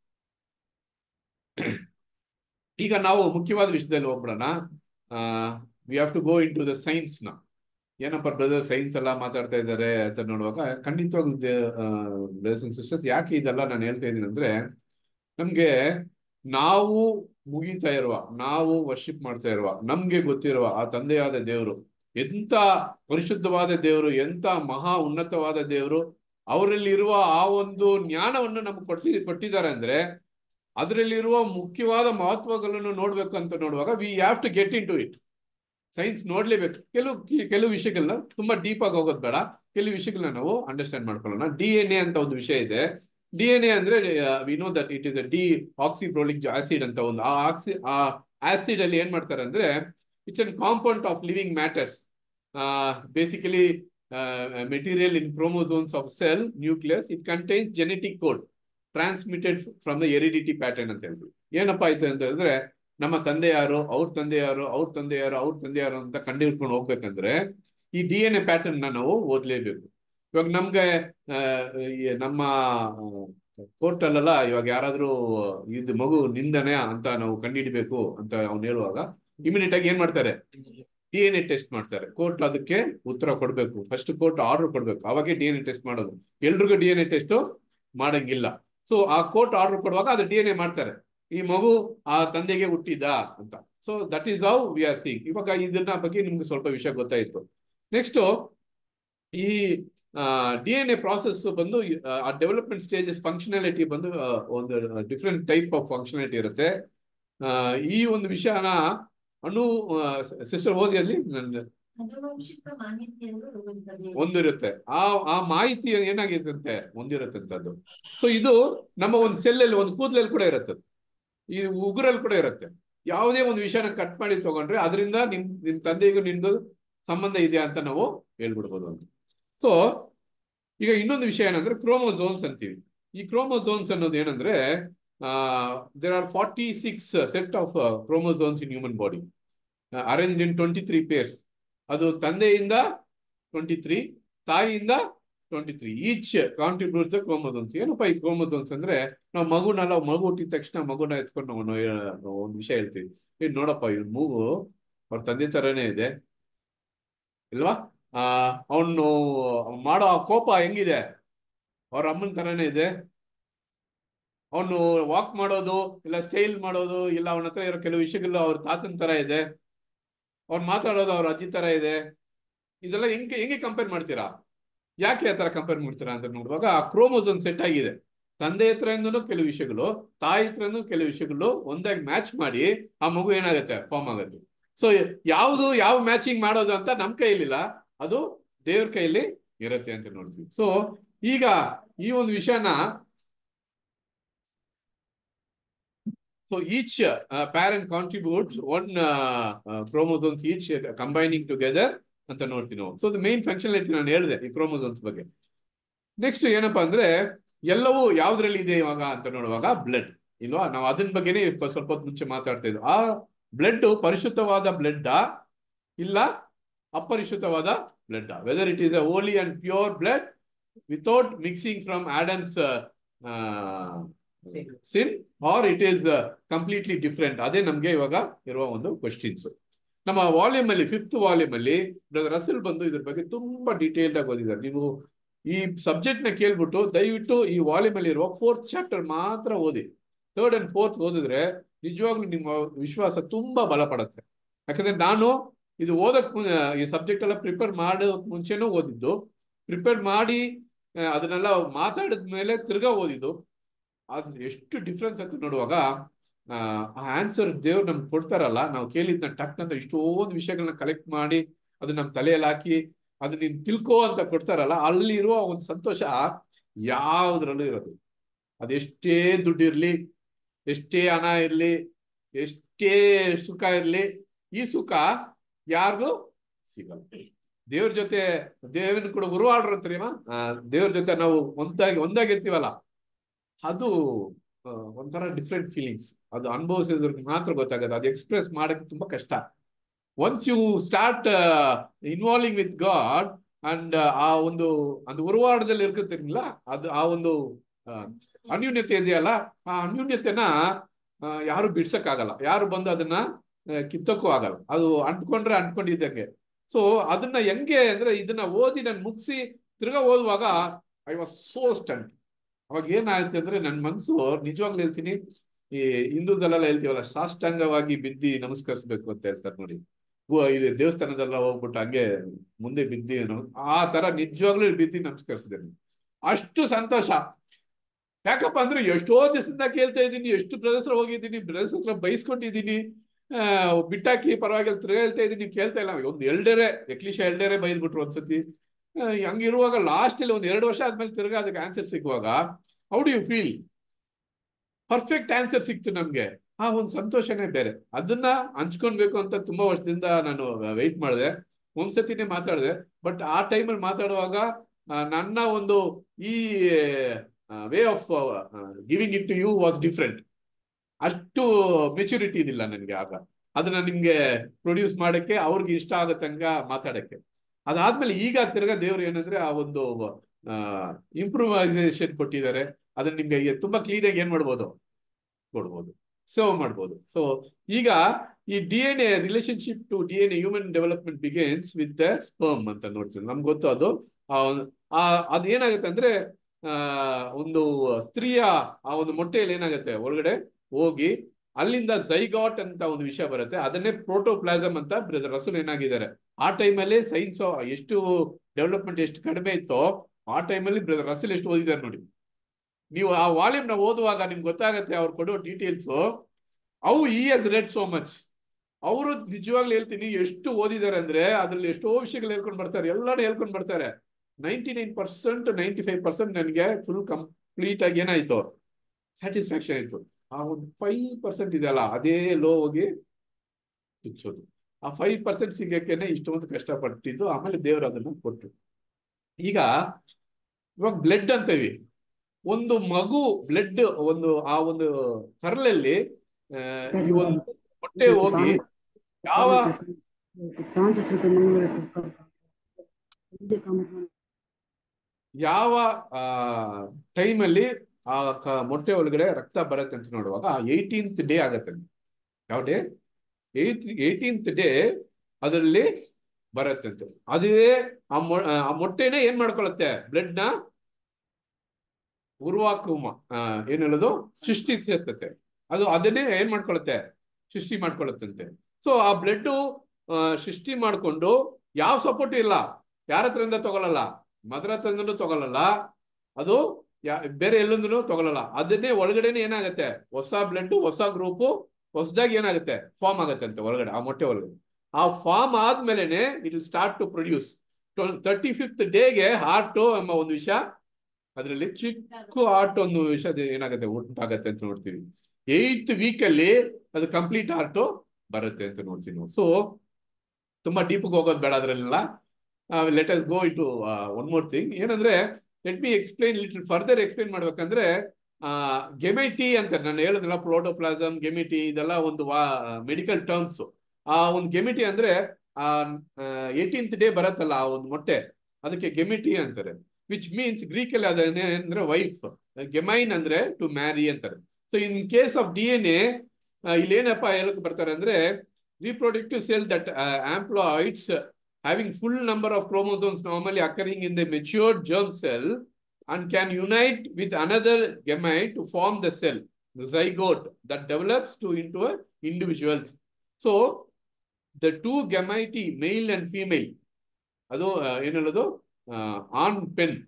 ಈಗ ನಾವು ಮುಖ್ಯವಾದ ವಿಷಯದಲ್ಲಿ ಹೋಗ್ಬಿಡೋಣ we have to go into the science ನ ಏನಪ್ಪ brother science ಎಲ್ಲ ಮಾತಾಡ್ತಾ ಇದ್ದಾರೆ ಅಂತ ನೋಡುವಾಗ ಖಂಡಿತವಾಗ್ಲೂ ಬ್ರದರ್ಸ್ ಅಂಡ್ ಸಿಸ್ಟರ್ಸ್ ಯಾಕೆ ಇದೆಲ್ಲ ನಾನು ಹೇಳ್ತಾ ಇದ್ದೀನಿ ಅಂದ್ರೆ ನಮ್ಗೆ ನಾವು ಮುಗಿತಾ ಇರುವ ನಾವು ವರ್ಷಿಪ್ ಮಾಡ್ತಾ ಇರುವ ನಮ್ಗೆ ಗೊತ್ತಿರುವ ಆ ತಂದೆಯಾದ ದೇವರು ಎಂತ ಪರಿಶುದ್ಧವಾದ ದೇವರು ಎಂತ ಮಹಾ ಉನ್ನತವಾದ ದೇವರು ಅವರಲ್ಲಿರುವ ಆ ಒಂದು ಜ್ಞಾನವನ್ನು ನಮ್ಗೆ ಕೊಟ್ಟಿ ಕೊಟ್ಟಿದ್ದಾರೆ ಅಂದ್ರೆ ಅದರಲ್ಲಿರುವ ಮುಖ್ಯವಾದ ಮಹತ್ವಗಳನ್ನು ನೋಡ್ಬೇಕು ಅಂತ ನೋಡುವಾಗ we have to get into it science ನೋಡ್ಲೇಬೇಕು ಕೆಲವು ಕೆಲವು ವಿಷಯಗಳನ್ನ ತುಂಬಾ ಡೀಪ್ ಆಗಿ ಹೋಗೋದು ಬೇಡ ಕೆಲವು ವಿಷಯಗಳನ್ನ ನಾವು ಅಂಡರ್ಸ್ಟ್ಯಾಂಡ್ ಮಾಡ್ಕೊಳ್ಳೋಣ ಡಿ ಎನ್ ಎ ಅಂತ ಒಂದು ವಿಷಯ ಇದೆ ಡಿ ಎನ್ ಎ ಅಂದ್ರೆ we know that it is a deoxyribonucleic acid ಅಂತ ಒಂದು ಆ ಆಕ್ಸಿ ಆ ಆಸಿಡ್ ಅಲ್ಲಿ ಏನ್ ಮಾಡ್ತಾರೆ ಅಂದ್ರೆ it's an compound of living matters basically material in chromosomes of cell nucleus it contains genetic code transmitted from the heredity pattern ಅಂತ ಹೇಳ್ತೀವಿ ಏನಪ್ಪಾ ಆಯ್ತು ಅಂತ ಹೇಳಿದ್ರೆ ನಮ್ಮ ತಂದೆ ಯಾರು ಅವ್ರ ತಂದೆ ಯಾರು ಅವ್ರ ತಂದೆ ಯಾರು ಅವ್ರ ತಂದೆ ಯಾರು ಅಂತ ಕಂಡು ಹಿಡ್ಕೊಂಡು ಹೋಗ್ಬೇಕಂದ್ರೆ ಈ ಡಿ ಎನ್ ಎ ಪ್ಯಾಟರ್ನ್ ನಾವು ಓದ್ಲೇಬೇಕು ಇವಾಗ ನಮ್ಗೆ ನಮ್ಮ ಕೋರ್ಟ್ ಅಲ್ಲೆಲ್ಲ ಇವಾಗ ಯಾರಾದ್ರೂ ಇದು ಮಗು ನಿಂದನೆ ಅಂತ ನಾವು ಕಂಡುಹಿಡಿಬೇಕು ಅಂತ ಅವ್ನು ಹೇಳುವಾಗ ಇಮಿಡಿಯೇಟ್ ಆಗಿ ಏನ್ ಮಾಡ್ತಾರೆ ಡಿ ಎನ್ ಎ ಟೆಸ್ಟ್ ಮಾಡ್ತಾರೆ ಕೋರ್ಟ್ ಅದಕ್ಕೆ ಉತ್ತರ ಕೊಡ್ಬೇಕು ಫಸ್ಟ್ ಕೋರ್ಟ್ ಆರ್ಡರ್ ಕೊಡ್ಬೇಕು ಅವಾಗೆ ಡಿ ಎನ್ ಎ ಟೆಸ್ಟ್ ಮಾಡೋದು ಎಲ್ರಿಗೂ ಡಿ ಎನ್ ಎ ಟೆಸ್ಟ್ ಮಾಡಂಗಿಲ್ಲ ಸೊ ಆ ಕೋರ್ಟ್ ಆರ್ಡರ್ ಕೊಡುವಾಗ ಅದು ಡಿ ಎನ್ ಎ ಮಾಡ್ತಾರೆ ಈ ಮಗು ಆ ತಂದೆಗೆ ಹುಟ್ಟಿದ ಅಂತ so that is how we are seeing ಇವಾಗ ಇದನ್ನ ಬಗ್ಗೆ ನಿಮ್ಗೆ ಸ್ವಲ್ಪ ವಿಷಯ ಗೊತ್ತಾಯ್ತು ನೆಕ್ಸ್ಟ್ ಈ ಡಿ ಎನ್ ಎ ಪ್ರಾಸೆಸ್ ಬಂದು ಆ ಡೆವಲಪ್ಮೆಂಟ್ ಸ್ಟೇಜಸ್ ಫಂಕ್ಷನಾಲಿಟಿ ಬಂದು ಒಂದು ಡಿಫ್ರೆಂಟ್ ಟೈಪ್ ಆಫ್ ಫಂಕ್ಷನಾಲಿಟಿ ಇರುತ್ತೆ ಈ ಒಂದು ವಿಷಯನ ಅಣು ಸಿಸ್ಟರ್ ಓದಿಯಲ್ಲಿ ಅನುವಂಶಿಕ ಮಾಹಿತಿಯನ್ನು ನೀಡುತ್ತದೆ ಒಂದಿರುತ್ತೆ ಆ ಆ ಮಾಹಿತಿ ಏನಾಗಿರುತ್ತೆ ಒಂದಿರುತ್ತೆ ಅದು ಸೊ ಇದು ನಮ್ಮ ಒಂದು ಸೆಲ್ಲಲ್ಲಿ ಒಂದು ಕೂದಲಲ್ಲಿ ಕೂಡ ಇರುತ್ತೆ ಈ ಉಗುರಲ್ಲಿ ಕೂಡ ಇರುತ್ತೆ ಯಾವುದೇ ಒಂದು ವಿಷಯನ ಕಟ್ ಮಾಡಿ ತಗೊಂಡ್ರೆ ಅದರಿಂದ ನಿಮ್ ನಿಮ್ ತಂದೆಗೂ ನಿನ್ಗೂ ಸಂಬಂಧ ಇದೆಯಾ ಅಂತ ನಾವು ಹೇಳ್ಬಿಡ್ಬೋದು ಅಂತ ಸೊ ಈಗ ಇನ್ನೊಂದು ವಿಷಯ ಏನಂದ್ರೆ ಕ್ರೋಮೋಸೋನ್ಸ್ ಅಂತೀವಿ ಈ ಕ್ರೋಮೋಸೋನ್ಸ್ ಅನ್ನೋದು ಏನಂದ್ರೆ there are forty six set of chromosomes in human body arrange in twenty three pairs ಅದು ತಂದೆಯಿಂದ ಟ್ವೆಂಟಿ ತ್ರೀ ತಾಯಿಯಿಂದ twenty three each contribute chromosomes ಏನಪ್ಪ ಈ ಕ್ರೋಮೋಸೋನ್ಸ್ ಅಂದ್ರೆ ನಾವು ಮಗುನೆಲ್ಲ ಮಗು ಹುಟ್ಟಿದ ತಕ್ಷಣ ಮಗುನ ಎತ್ಕೊಂಡು ನಾವು ಒಂದು ವಿಷಯ ಹೇಳ್ತೀವಿ ಏನ್ ನೋಡಪ್ಪ ಇವ್ ಮಗು ಅವ್ರ ತಂದೆ ತರನೇ ಇದೆ ಇಲ್ವಾ ಆ ಅವನು ಮಾಡೋ ಆ ಕೋಪ ಹೆಂಗಿದೆ ಅವ್ರ ಅಮ್ಮನ ತರನೇ ಇದೆ ಅವನು ವಾಕ್ ಮಾಡೋದು ಇಲ್ಲ ಸ್ಟೈಲ್ ಮಾಡೋದು ಇಲ್ಲ ಅವನ ಹತ್ರ ಇರೋ ಕೆಲವು ವಿಷಯಗಳು ಅವ್ರ ತಾತನ ತರ ಇದೆ ಅವ್ರು ಮಾತಾಡೋದು ಅವ್ರ ಅಜ್ಜಿ ತರ ಇದೆ ಇದೆಲ್ಲ ಹೆಂಗೆ ಹೆಂಗೆ ಕಂಪೇರ್ ಮಾಡ್ತೀರಾ ಯಾಕೆ ಆ ತರ ಕಂಪೇರ್ ಮಾಡ್ತೀರಾ ಅಂತ ನೋಡುವಾಗ ಆ ಕ್ರೋಮೋಸೋನ್ ಸೆಟ್ ಆಗಿದೆ ತಂದೆ ಹತ್ರದಿಂದನೂ ಕೆಲವು ವಿಷಯಗಳು ತಾಯಿ ಹತ್ರನೂ ಕೆಲವು ವಿಷಯಗಳು ಒಂದಾಗಿ ಮ್ಯಾಚ್ ಮಾಡಿ ಆ ಮಗು ಏನಾಗುತ್ತೆ ಫಾರ್ಮ್ ಆಗುತ್ತೆ ಸೊ ಯಾವುದು ಯಾವ ಮ್ಯಾಚಿಂಗ್ ಮಾಡೋದು ಅಂತ ನಮ್ ಕೈಲಿಲ್ಲ ಅದು ದೇವ್ರ ಕೈಲಿ ಇರುತ್ತೆ ಅಂತ ನೋಡ್ತೀವಿ ಸೊ ಈಗ ಈ ಒಂದು ವಿಷಯನ So each uh, parent contributes one uh, uh, chromosomes each uh, combining together ಅಂತ ನೋಡ್ತೀವಿ ನಾವು ಸೊ ದ ಮೇನ್ ಫಂಕ್ಷನಾಲಿಟಿ ನಾನು ಹೇಳಿದೆ ಈ ಕ್ರೋಮೋಸೋನ್ಸ್ ಬಗ್ಗೆ ನೆಕ್ಸ್ಟ್ ಏನಪ್ಪಾ ಅಂದ್ರೆ ಎಲ್ಲವೂ ಯಾವ್ದ್ರಲ್ಲಿ ಇದೆ ಇವಾಗ ಅಂತ ನೋಡುವಾಗ ಬ್ಲಡ್ ಇಲ್ವಾ ನಾವು ಅದನ್ನ ಬಗ್ಗೆನೇ ಸ್ವಲ್ಪ ಹೊತ್ತು ಮುಂಚೆ ಮಾತಾಡ್ತಾ ಇದ್ವಿ ಆ ಬ್ಲಡ್ ಪರಿಶುದ್ಧವಾದ ಬ್ಲಡ್ ಇಲ್ಲ ಅಪರಿಶುದ್ಧವಾದ blood whether it is a holy and pure blood without mixing from Adam's sin or it is completely different ಅದೇ ನಮ್ಗೆ ಇವಾಗ ಇರುವ ಒಂದು ಕ್ವಶನ್ಸ್ ನಮ್ಮ ವಾಲ್ಯೂಮ್ ಅಲ್ಲಿ ಫಿಫ್ತ್ ವಾಲ್ಯೂಮ್ ಅಲ್ಲಿ ಬ್ರದರ್ ರಸಲ್ ಬಂದು ಇದ್ರ ಬಗ್ಗೆ ತುಂಬಾ ಡೀಟೇಲ್ಡ್ ಆಗಿ ಓದಿದ್ದಾರೆ ನೀವು ಈ ಸಬ್ಜೆಕ್ಟ್ ನ ಕೇಳ್ಬಿಟ್ಟು ದಯವಿಟ್ಟು ಈ ವಾಲ್ಯೂಮ್ ಅಲ್ಲಿ ಇರುವ ಫೋರ್ತ್ ಚಾಪ್ಟರ್ ಮಾತ್ರ ಓದಿ ಥರ್ಡ್ ಅಂಡ್ ಫೋರ್ತ್ ಓದಿದ್ರೆ ನಿಜವಾಗ್ಲೂ ನಿಮ್ಮ ವಿಶ್ವಾಸ ತುಂಬಾ ಬಲ ಪಡುತ್ತೆ ಯಾಕಂದ್ರೆ ನಾನು ಇದು ಓದಕ್ ಈ ಸಬ್ಜೆಕ್ಟ್ ಎಲ್ಲ ಪ್ರಿಪೇರ್ ಮಾಡೋಕ್ ಮುಂಚೆನೂ ಓದಿದ್ದು ಪ್ರಿಪೇರ್ ಮಾಡಿ ಅದನ್ನೆಲ್ಲ ಮಾತಾಡಿದ ಮೇಲೆ ತಿರ್ಗಾ ಓದಿದ್ದು ಅದ್ರ ಎಷ್ಟು ಡಿಫ್ರೆನ್ಸ್ ಅಂತ ನೋಡುವಾಗ ಆ ಆನ್ಸರ್ ದೇವ್ರು ನಮ್ಗೆ ಕೊಡ್ತಾರಲ್ಲ ನಾವು ಕೇಳಿದ್ನ ಟಕ್ ಅಂತ ಇಷ್ಟೊಂದು ವಿಷಯಗಳನ್ನ ಕಲೆಕ್ಟ್ ಮಾಡಿ ಅದು ನಮ್ಮ ತಲೆಯಲ್ಲಿ ಹಾಕಿ ಅದು ನೀನ್ ತಿಳ್ಕೋ ಅಂತ ಕೊಡ್ತಾರಲ್ಲ ಅಲ್ಲಿರುವ ಒಂದು ಸಂತೋಷ ಯಾವ್ದ್ರಲ್ಲೂ ಇರೋದು ಅದೆಷ್ಟೇ ದುಡ್ಡು ಇರ್ಲಿ ಎಷ್ಟೇ ಹಣ ಇರ್ಲಿ ಎಷ್ಟೇ ಸುಖ ಇರ್ಲಿ ಈ ಸುಖ ಯಾರಿಗೂ ಸಿಗಲ್ಲ ದೇವ್ರ ಜೊತೆ ದೇವನ ಕೂಡ ಉರುವಾಡ್ರು ಅಂತಾರೇಮ ದೇವ್ರ ಜೊತೆ ನಾವು ಒಂದಾಗಿ ಒಂದಾಗಿರ್ತೀವಲ್ಲ ಅದು ಆ, ಒಂಥರ ಡಿಫ್ರೆಂಟ್ ಫೀಲಿಂಗ್ಸ್ ಅದು ಅನುಭವಿಸಿದ್ರೆ ಮಾತ್ರ ಗೊತ್ತಾಗದು ಅದು ಎಕ್ಸ್ಪ್ರೆಸ್ ಮಾಡಕ್ಕೆ ತುಂಬಾ ಕಷ್ಟ once you start involving with God and ಆ ಒಂದು ಒಂದು ಉರುವಾಡದಲ್ಲಿ ಇರ್ಕತ್ತಿರಲಿಲ್ಲ ಅದು ಆ ಒಂದು ಆ, ಅನ್ಯೂನ್ಯತೆ ಇದೆಯಲ್ಲ ಆ ಅನ್ಯೂನ್ಯತೆನ ಆ, ಯಾರು ಬಿಡ್ಸಕ್ಕಾಗಲ್ಲ ಯಾರು ಬಂದು ಅದನ್ನ ಆ, ಕಿತ್ತಕ್ಕೂ ಆಗಲ್ಲ ಅದು ಅಂಟ್ಕೊಂಡ್ರೆ ಅಂಟ್ಕೊಂಡಿದ್ದಂಗೆ ಸೊ ಅದನ್ನ ಹೆಂಗೆ ಅಂದ್ರೆ ಇದನ್ನ ಓದಿ ನಾನು ಮುಗಿಸಿ ತಿರ್ಗಾ ಓದುವಾಗ ಐ ವಾಸ್ ಸೋ ಸ್ಟಂಟ್ ಅವಾಗ ಏನಾಯ್ತು ಅಂದ್ರೆ ನನ್ನ ಮನ್ಸು ನಿಜವಾಗ್ಲೂ ಹೇಳ್ತೀನಿ ಈ ಹಿಂದೂದಲ್ಲೆಲ್ಲ ಹೇಳ್ತೀವಲ್ಲ ಸಾಷ್ಟಾಂಗವಾಗಿ ಬಿದ್ದಿ ನಮಸ್ಕರಿಸ್ಬೇಕು ಅಂತ ಹೇಳ್ತಾರೆ ನೋಡಿ ಓ, ಇದು ದೇವಸ್ಥಾನದೆಲ್ಲ ಹೋಗ್ಬಿಟ್ಟು ಹಂಗೆ ಮುಂದೆ ಬಿದ್ದಿ ನಮ್- ಆ ತರ ನಿಜವಾಗ್ಲೂ ಬಿದ್ದಿ ನಮಸ್ಕರಿಸಿದೆ ಅಷ್ಟು ಸಂತೋಷ ಯಾಕಪ್ಪ ಅಂದ್ರೆ ಎಷ್ಟೋ ದಿವಸದಿಂದ ಕೇಳ್ತಾ ಇದ್ದೀನಿ ಎಷ್ಟು ಬ್ರದರ್ಸ್ ಹತ್ರ ಹೋಗಿದ್ದೀನಿ ಬ್ರದರ್ಸ್ ಹತ್ರ ಬೈಸ್ಕೊಂಡಿದ್ದೀನಿ ಆ, ಬಿಟ್ಟಾಕಿ ಪರವಾಗಿಲ್ಲ ತಿರ್ಗಾ ಹೇಳ್ತಾ ಇದ್ದೀನಿ ಕೇಳ್ತಾ ಇಲ್ಲ ಒಂದು ಎಲ್ಡೇರೆ ಎಕ್ಲಿಶ ಎಲ್ಡೇರೆ ಬೈದ್ಬಿಟ್ರು ಒಂದ್ಸತಿ ಆ, ಹಂಗಿರುವಾಗ ಲಾಸ್ಟ್ ಅಲ್ಲಿ ಒಂದ್ ಎರಡು ವರ್ಷ ಆದ್ಮೇಲೆ ತಿರ್ಗಾ ಅದಕ್ಕೆ ಆನ್ಸರ್ ಸಿಗುವಾಗ how do you feel perfect answer ಸಿಕ್ತು ನಮ್ಗೆ ಆ ಒಂದು ಸಂತೋಷನೇ ಬೇರೆ ಅದನ್ನ ಹಂಚ್ಕೊಳ್ಬೇಕು ಅಂತ ತುಂಬಾ ವರ್ಷದಿಂದ ನಾನು ವೆಯ್ಟ್ ಮಾಡಿದೆ ಒಂದ್ಸತಿನೇ ಮಾತಾಡಿದೆ ಬಟ್ ಆ ಟೈಮಲ್ಲಿ ಮಾತಾಡುವಾಗ ಆ, ನನ್ನ ಒಂದು ಈ way of giving it to you was different ಅಷ್ಟು ಮೆಚುರಿಟಿ ಇದಿಲ್ಲ ನನಗೆ ಆಗ ಅದನ್ನ ನಿಮ್ಗೆ ಪ್ರೊಡ್ಯೂಸ್ ಮಾಡಕ್ಕೆ ಅವ್ರಿಗೆ ಇಷ್ಟ ಆಗೋ ತನಕ ಮಾತಾಡಕ್ಕೆ ಅದಾದ್ಮೇಲೆ ಈಗ ತಿರ್ಗಾ ದೇವ್ರು ಏನಂದ್ರೆ ಆ ಒಂದು ಇಂಪ್ರೂವೈಸೇಷನ್ ಕೊಟ್ಟಿದ್ದಾರೆ ಅದನ್ನ ನಿಮ್ಗೆ ತುಂಬಾ ಕ್ಲೀನ್ ಆಗಿ ಏನ್ ಮಾಡ್ಬೋದು ಕೊಡ್ಬೋದು ಸರ್ವ್ ಮಾಡ್ಬೋದು ಸೊ ಈಗ ಈ D N A relationship to D N A human development begins with the sperm ಅಂತ ನೋಡ್ತೀವಿ ನಮ್ಗೆ ಗೊತ್ತು ಅದು ಆ ಒಂದು- ಆ ಅದು ಏನಾಗುತ್ತೆ ಅಂದ್ರೆ ಆ ಒಂದು ಸ್ತ್ರೀಯ ಆ ಒಂದು ಮೊಟ್ಟೆಯಲ್ಲಿ ಏನಾಗುತ್ತೆ ಒಳಗಡೆ ಹೋಗಿ ಅಲ್ಲಿಂದ ಝೈಗಾಟ್ ಅಂತ ಒಂದು ವಿಷಯ ಬರುತ್ತೆ ಅದನ್ನೇ ಪ್ರೋಟೋಪ್ಲಾಸಮ್ ಅಂತ ಬ್ರದರ್ ರಸಲ್ ಏನಾಗಿದ್ದಾರೆ ಆ ಟೈಮಲ್ಲಿ ಸೈನ್ಸ್ ಎಷ್ಟು ಡೆವಲಪ್ಮೆಂಟ್ ಎಷ್ಟು ಕಡಿಮೆ ಇತ್ತೋ ಆ ಟೈಮಲ್ಲಿ ಬ್ರದರ್ ರಸಲ್ ಎಷ್ಟು ಓದಿದ್ದಾರೆ ನೋಡಿ ನೀವು ಆ ವಾಲ್ಯೂಮ್ ನ ಓದುವಾಗ ನಿಮ್ಗೆ ಗೊತ್ತಾಗತ್ತೆ ಅವ್ರು ಕೊಡೋ ಡೀಟೇಲ್ಸ್ ಅವು ಈ ಎಸ್ ರೆಡ್ ಸೋ ಮಚ್ ಅವರು ನಿಜವಾಗ್ಲೂ ಹೇಳ್ತೀನಿ ಎಷ್ಟು ಓದಿದ್ದಾರೆ ಅಂದ್ರೆ ಅದ್ರಲ್ಲಿ ಎಷ್ಟೋ ವಿಷಯಗಳು ಹೇಳ್ಕೊಂಡು ಬರ್ತಾರೆ ಎಲ್ಲಾನು ಹೇಳ್ಕೊಂಡು ಬರ್ತಾರೆ ninety nine percent ninety five percent ನನಗೆ ಫುಲ್ ಕಂಪ್ಲೀಟ್ ಆಗಿ ಏನಾಯ್ತು ಸ್ಯಾಟಿಸ್ಫ್ಯಾಕ್ಷನ್ ಆಯ್ತು ಆ ಒಂದು ಫೈವ್ ಪರ್ಸೆಂಟ್ ಇದೆಯಲ್ಲ ಅದೇ ಲೋ ಹೋಗಿ ಚುಚ್ಚೋದು ಆ ಫೈವ್ ಪರ್ಸೆಂಟ್ ಸಿಗಕ್ಕೇನೆ ಇಷ್ಟೊಂದು ಕಷ್ಟಪಟ್ಟಿದ್ದು ಆಮೇಲೆ ದೇವರು ಅದನ್ನ ಕೊಟ್ಟರು ಈಗ ಇವಾಗ ಬ್ಲಡ್ ಅಂತೀವಿ ಒಂದು ಮಗು ಬ್ಲಡ್ ಒಂದು ಆ ಒಂದು ಕರಲಲ್ಲಿ ಆ, ಈ ಒಂದು ಹೊಟ್ಟೆ ಹೋಗಿ ಯಾವ ಯಾವ ಟೈಮಲ್ಲಿ ಆ ಕ- ಮೊಟ್ಟೆ ಒಳಗಡೆ ರಕ್ತ ಬರುತ್ತೆ ಅಂತ ನೋಡುವಾಗ ಏಯ್ಟೀನ್ತ್ ಡೇ ಆಗತ್ತೆ ಯಾವ ಡೇ ಏಯ್ತ್ ಏಯ್ಟೀನ್ತ್ ಡೇ ಅದರಲ್ಲಿ ಬರತ್ತಂತೆ ಅದೇ ಆ ಮೊ ಆ ಮೊಟ್ಟೆನೇ ಏನ್ ಮಾಡ್ಕೊಳತ್ತೆ ಬ್ಲಡ್ ನ ಉರುವಾಕುಮ ಆ, ಏನ್ ಹೇಳೋದು ಸೃಷ್ಟಿಸುತ್ತೆ ಅದು ಅದನ್ನೇ ಏನ್ ಮಾಡ್ಕೊಳತ್ತೆ ಸೃಷ್ಟಿ ಮಾಡ್ಕೊಳತ್ತಂತೆ ಸೊ ಆ ಬ್ಲಡ್ ಸೃಷ್ಟಿ ಮಾಡ್ಕೊಂಡು ಯಾವ ಸಪೋರ್ಟ್ ಇಲ್ಲ ಯಾರ ಹತ್ರದಿಂದ ತಗೊಳಲ್ಲ ಮದರ ಹತ್ರದಿಂದನೂ ತಗೊಳಲ್ಲ ಅದು ಯಾ- ಬೇರೆ ಎಲ್ಲಿಂದನೂ ತಗೊಳಲ್ಲ ಅದನ್ನೇ ಒಳಗಡೆನೆ ಏನಾಗುತ್ತೆ ಹೊಸ ಬ್ಲಡ್ ಹೊಸ ಗ್ರೂಪು ಹೊಸದಾಗಿ ಏನಾಗುತ್ತೆ ಫಾರ್ಮ್ ಆಗತ್ತೆ ಅಂತೆ ಒಳಗಡೆ ಆ ಮೊಟ್ಟೆ ಒಳಗಡೆ ಆ ಫಾರ್ಮ್ ಆದ್ಮೇಲೆನೆ it will start to produce thirty fifth ಡೇಗೆ ಹಾರ್ಟ್ ಎಂಬ ಒಂದು ವಿಷಯ ಅದರಲ್ಲಿ ಚಿಕ್ಕ ಹಾರ್ಟ್ ಒಂದು ವಿಷಯ ಅದು ಏನಾಗುತ್ತೆ ಉಂಟಾಗತ್ತೆ ಅಂತ ನೋಡ್ತೀವಿ ಏಯ್ತ್ ವೀಕ್ ಅಲ್ಲಿ ಅದು ಕಂಪ್ಲೀಟ್ ಹಾರ್ಟ್ ಬರುತ್ತೆ ಅಂತ ನೋಡ್ತೀವಿ ನಾವು ಸೊ ತುಂಬಾ ಡೀಪ್ಗೆ ಹೋಗೋದು ಬೇಡ ಅದ್ರಲ್ಲೆಲ್ಲ let us go into one more thing ಏನಂದ್ರೆ let me explain little further explain ಮಾಡ್ಬೇಕಂದ್ರೆ ಗೆಮೈಟಿ ಅಂತ ನಾನು ಹೇಳಿದ್ರಲ್ಲ ಪ್ರೋಟೋಪ್ಲಾಸಮ್ ಗೆಮಿಟಿ ಇದೆಲ್ಲ ಒಂದು ಮೆಡಿಕಲ್ ಟರ್ಮ್ಸ್ ಆ ಒಂದು ಗೆಮಿಟಿ ಅಂದ್ರೆ ಆ ಏಯ್ಟೀನ್ತ್ ಡೇ ಬರತ್ತಲ್ಲ ಆ ಒಂದು ಮೊಟ್ಟೆ ಅದಕ್ಕೆ ಗೆಮಿಟಿ ಅಂತಾರೆ ವಿಚ್ ಮೀನ್ಸ್ ಗ್ರೀಕ್ ಅಲ್ಲಿ ಅದನ್ನೇ ಅಂದ್ರೆ ವೈಫ್ ಗೆಮೈನ್ ಅಂದ್ರೆ ಟು ಮ್ಯಾರಿ ಅಂತಾರೆ so in case of D N A ಇಲ್ಲಿ ಏನಪ್ಪ ಹೇಳಕ್ ಬರ್ತಾರೆ ಅಂದ್ರೆ reproductive cell that uh, amploids uh, having full number of chromosomes normally occurring in the matured germ cell and can unite with another gamete to form the cell, the zygote that develops to into a individuals. So the two gamete, male and female, ಅದು ಆ, ಏನ್ ಹೇಳೋದು ಆನ್ ಪೆನ್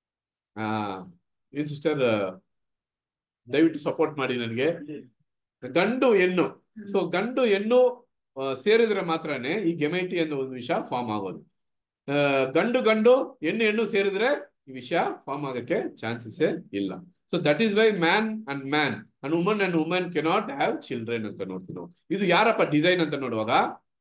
ಏನ್ sister ದಯವಿಟ್ಟು support ಮಾಡಿ ನನಗೆ ಗಂಡು ಹೆಣ್ಣು ಸೊ ಗಂಡು ಹೆಣ್ಣು ಆ, ಸೇರಿದ್ರೆ ಮಾತ್ರನೇ ಈ ಗೆಮೈಟಿ ಅನ್ನೋ ಒಂದು ವಿಷಯ ಫಾರ್ಮ್ ಆಗೋದು ಆ, ಗಂಡು ಗಂಡು ಹೆಣ್ಣು ಹೆಣ್ಣು ಸೇರಿದ್ರೆ ಈ ವಿಷಯ ಫಾರ್ಮ್ ಆಗಕ್ಕೆ ಚಾನ್ಸಸ್ ಇಲ್ಲ so that is why man and man and woman and woman cannot have children ಅಂತ ನೋಡ್ತೀವಿ ನಾವು ಇದು ಯಾರಪ್ಪ ಡಿಸೈನ್ ಅಂತ ನೋಡುವಾಗ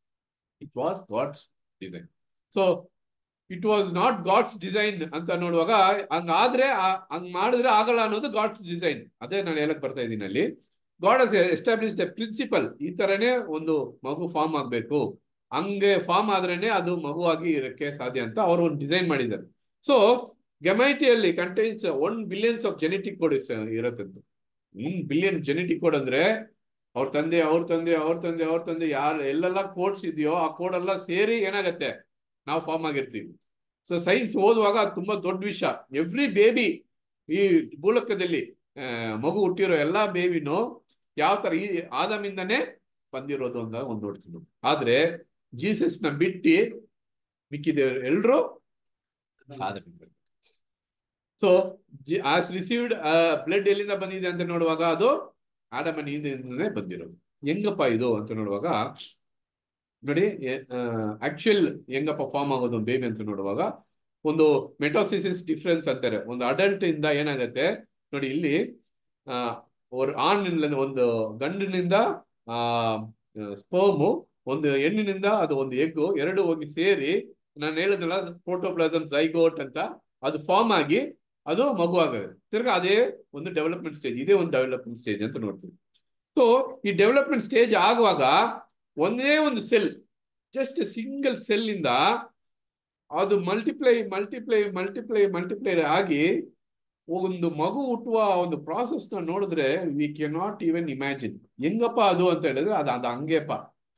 it was God's design so it was not God's design ಅಂತ ನೋಡುವಾಗ ಹಂಗಾದ್ರೆ ಆ- ಹಂಗ್ ಮಾಡಿದ್ರೆ ಆಗಲ್ಲ ಅನ್ನೋದು ಗಾಡ್ಸ್ ಡಿಸೈನ್ ಅದೇ ನಾನು ಹೇಳಕ್ ಬರ್ತಾ ಇದ್ದೀನಿ ಅಲ್ಲಿ ಗಾಡ್ ಹಸ್ ಎಸ್ಟಾಬ್ಲಿಷ್ ದ ಪ್ರಿನ್ಸಿಪಲ್ ಈ ತರನೇ ಒಂದು ಮಗು ಫಾರ್ಮ್ ಆಗ್ಬೇಕು ಹಂಗೆ ಫಾರ್ಮ್ ಆದ್ರೇನೆ ಅದು ಮಗುವಾಗಿ ಇರಕ್ಕೆ ಸಾಧ್ಯ ಅಂತ ಅವರು ಒಂದು ಡಿಸೈನ್ ಮಾಡಿದ್ದಾರೆ ಸೊ ಗೆಮೈಟಿಯಲ್ಲಿ contains one billions of genetic code ಇರುತ್ತೆ ಒನ್ ಬಿಲಿಯನ್ ಜೆನೆಟಿಕ್ ಕೋಡ್ ಅಂದ್ರೆ ಅವ್ರ ತಂದೆ ಅವ್ರ ತಂದೆ ಅವ್ರ ತಂದೆ ಅವ್ರ ತಂದೆ ಯಾರು ಎಲ್ಲೆಲ್ಲ ಕೋಡ್ಸ್ ಇದೆಯೋ ಆ ಕೋಡ್ ಎಲ್ಲ ಸೇರಿ ಏನಾಗತ್ತೆ ನಾವು ಫಾರ್ಮ್ ಆಗಿರ್ತೀವಿ ಸೊ ಸೈನ್ಸ್ ಓದುವಾಗ ಅದು ತುಂಬಾ ದೊಡ್ಡ ವಿಷಯ ಎವ್ರಿ ಬೇಬಿ ಈ ಭೂಲೋಕದಲ್ಲಿ ಆ, ಮಗು ಹುಟ್ಟಿರೋ ಎಲ್ಲಾ ಬೇಬಿನೂ ಯಾವ ತರ ಈ ಆದಮಿಂದನೇ ಬಂದಿರೋದು ಅಂತ ಒಂದು ನೋಡ್ತೀವಿ ಆದ್ರೆ ಜೀಸಸ್ ನ ಬಿಟ್ಟು ಮಿಕ್ಕಿದ ಎಲ್ರು ಆದಮಿಂದ ಸೊ ಆಸ್ ರಿಸೀವ್ಡ್ ಬ್ಲಡ್ ಎಲ್ಲಿಂದ ಬಂದಿದೆ ಅಂತ ನೋಡುವಾಗ ಅದು ಆಡಮನ ಹಿಂದಿಂದನೇ ಬಂದಿರೋದು ಹೆಂಗಪ್ಪ ಇದು ಅಂತ ನೋಡುವಾಗ ನೋಡಿ ಆಕ್ಚುಯಲ್ ಹೆಂಗಪ್ಪ ಫಾರ್ಮ್ ಆಗೋದು ಬೇಬಿ ಅಂತ ನೋಡುವಾಗ ಒಂದು ಮೆಟೋಸಿಸಿಸ್ ಡಿಫ್ರೆನ್ಸ್ ಅಂತಾರೆ ಒಂದು ಅಡಲ್ಟ್ ಇಂದ ಏನಾಗತ್ತೆ ನೋಡಿ ಇಲ್ಲಿ ಆ ஒரு ಆಣಿನಿಂದ ಒಂದು ಗಂಡಿನಿಂದ ಆ ಸ್ಪರ್ಮು ಒಂದು ಹೆಣ್ಣಿನಿಂದ ಅದು ಒಂದು ಎಗ್ಗು ಎರಡು ಹೋಗಿ ಸೇರಿ ನಾನು ಹೇಳಿದ್ನಲ್ಲ ಪ್ರೋಟೋಪ್ಲಾಸಮ್ ಝೈಗೋಟ್ ಅಂತ ಅದು ಫಾರ್ಮ್ ಆಗಿ ಅದು ಮಗು ಆಗುತ್ತೆ ತಿರ್ಗಾ ಅದೇ ಒಂದು ಡೆವಲಪ್ಮೆಂಟ್ ಸ್ಟೇಜ್ ಇದೇ ಒಂದು ಡೆವಲಪ್ಮೆಂಟ್ ಸ್ಟೇಜ್ ಅಂತ ನೋಡ್ತೀವಿ ಸೊ ಈ ಡೆವಲಪ್ಮೆಂಟ್ ಸ್ಟೇಜ್ ಆಗುವಾಗ ಒಂದೇ ಒಂದು ಸೆಲ್ ಜಸ್ಟ್ ಸಿಂಗಲ್ ಸೆಲ್ ಇಂದ ಅದು ಮಲ್ಟಿಪ್ಲೈ ಮಲ್ಟಿಪ್ಲೈ ಮಲ್ಟಿಪ್ಲೈ ಮಲ್ಟಿಪ್ಲೈ ಆಗಿ ಒಂದು ಮಗು ಹುಟ್ಟುವ ಒಂದು ಪ್ರಾಸೆಸ್ ನ ನೋಡಿದ್ರೆ we cannot even imagine ಹೆಂಗಪ್ಪ ಅದು ಅಂತ ಹೇಳಿದ್ರೆ ಅದು ಅದು ಹಂಗೆಪ್ಪ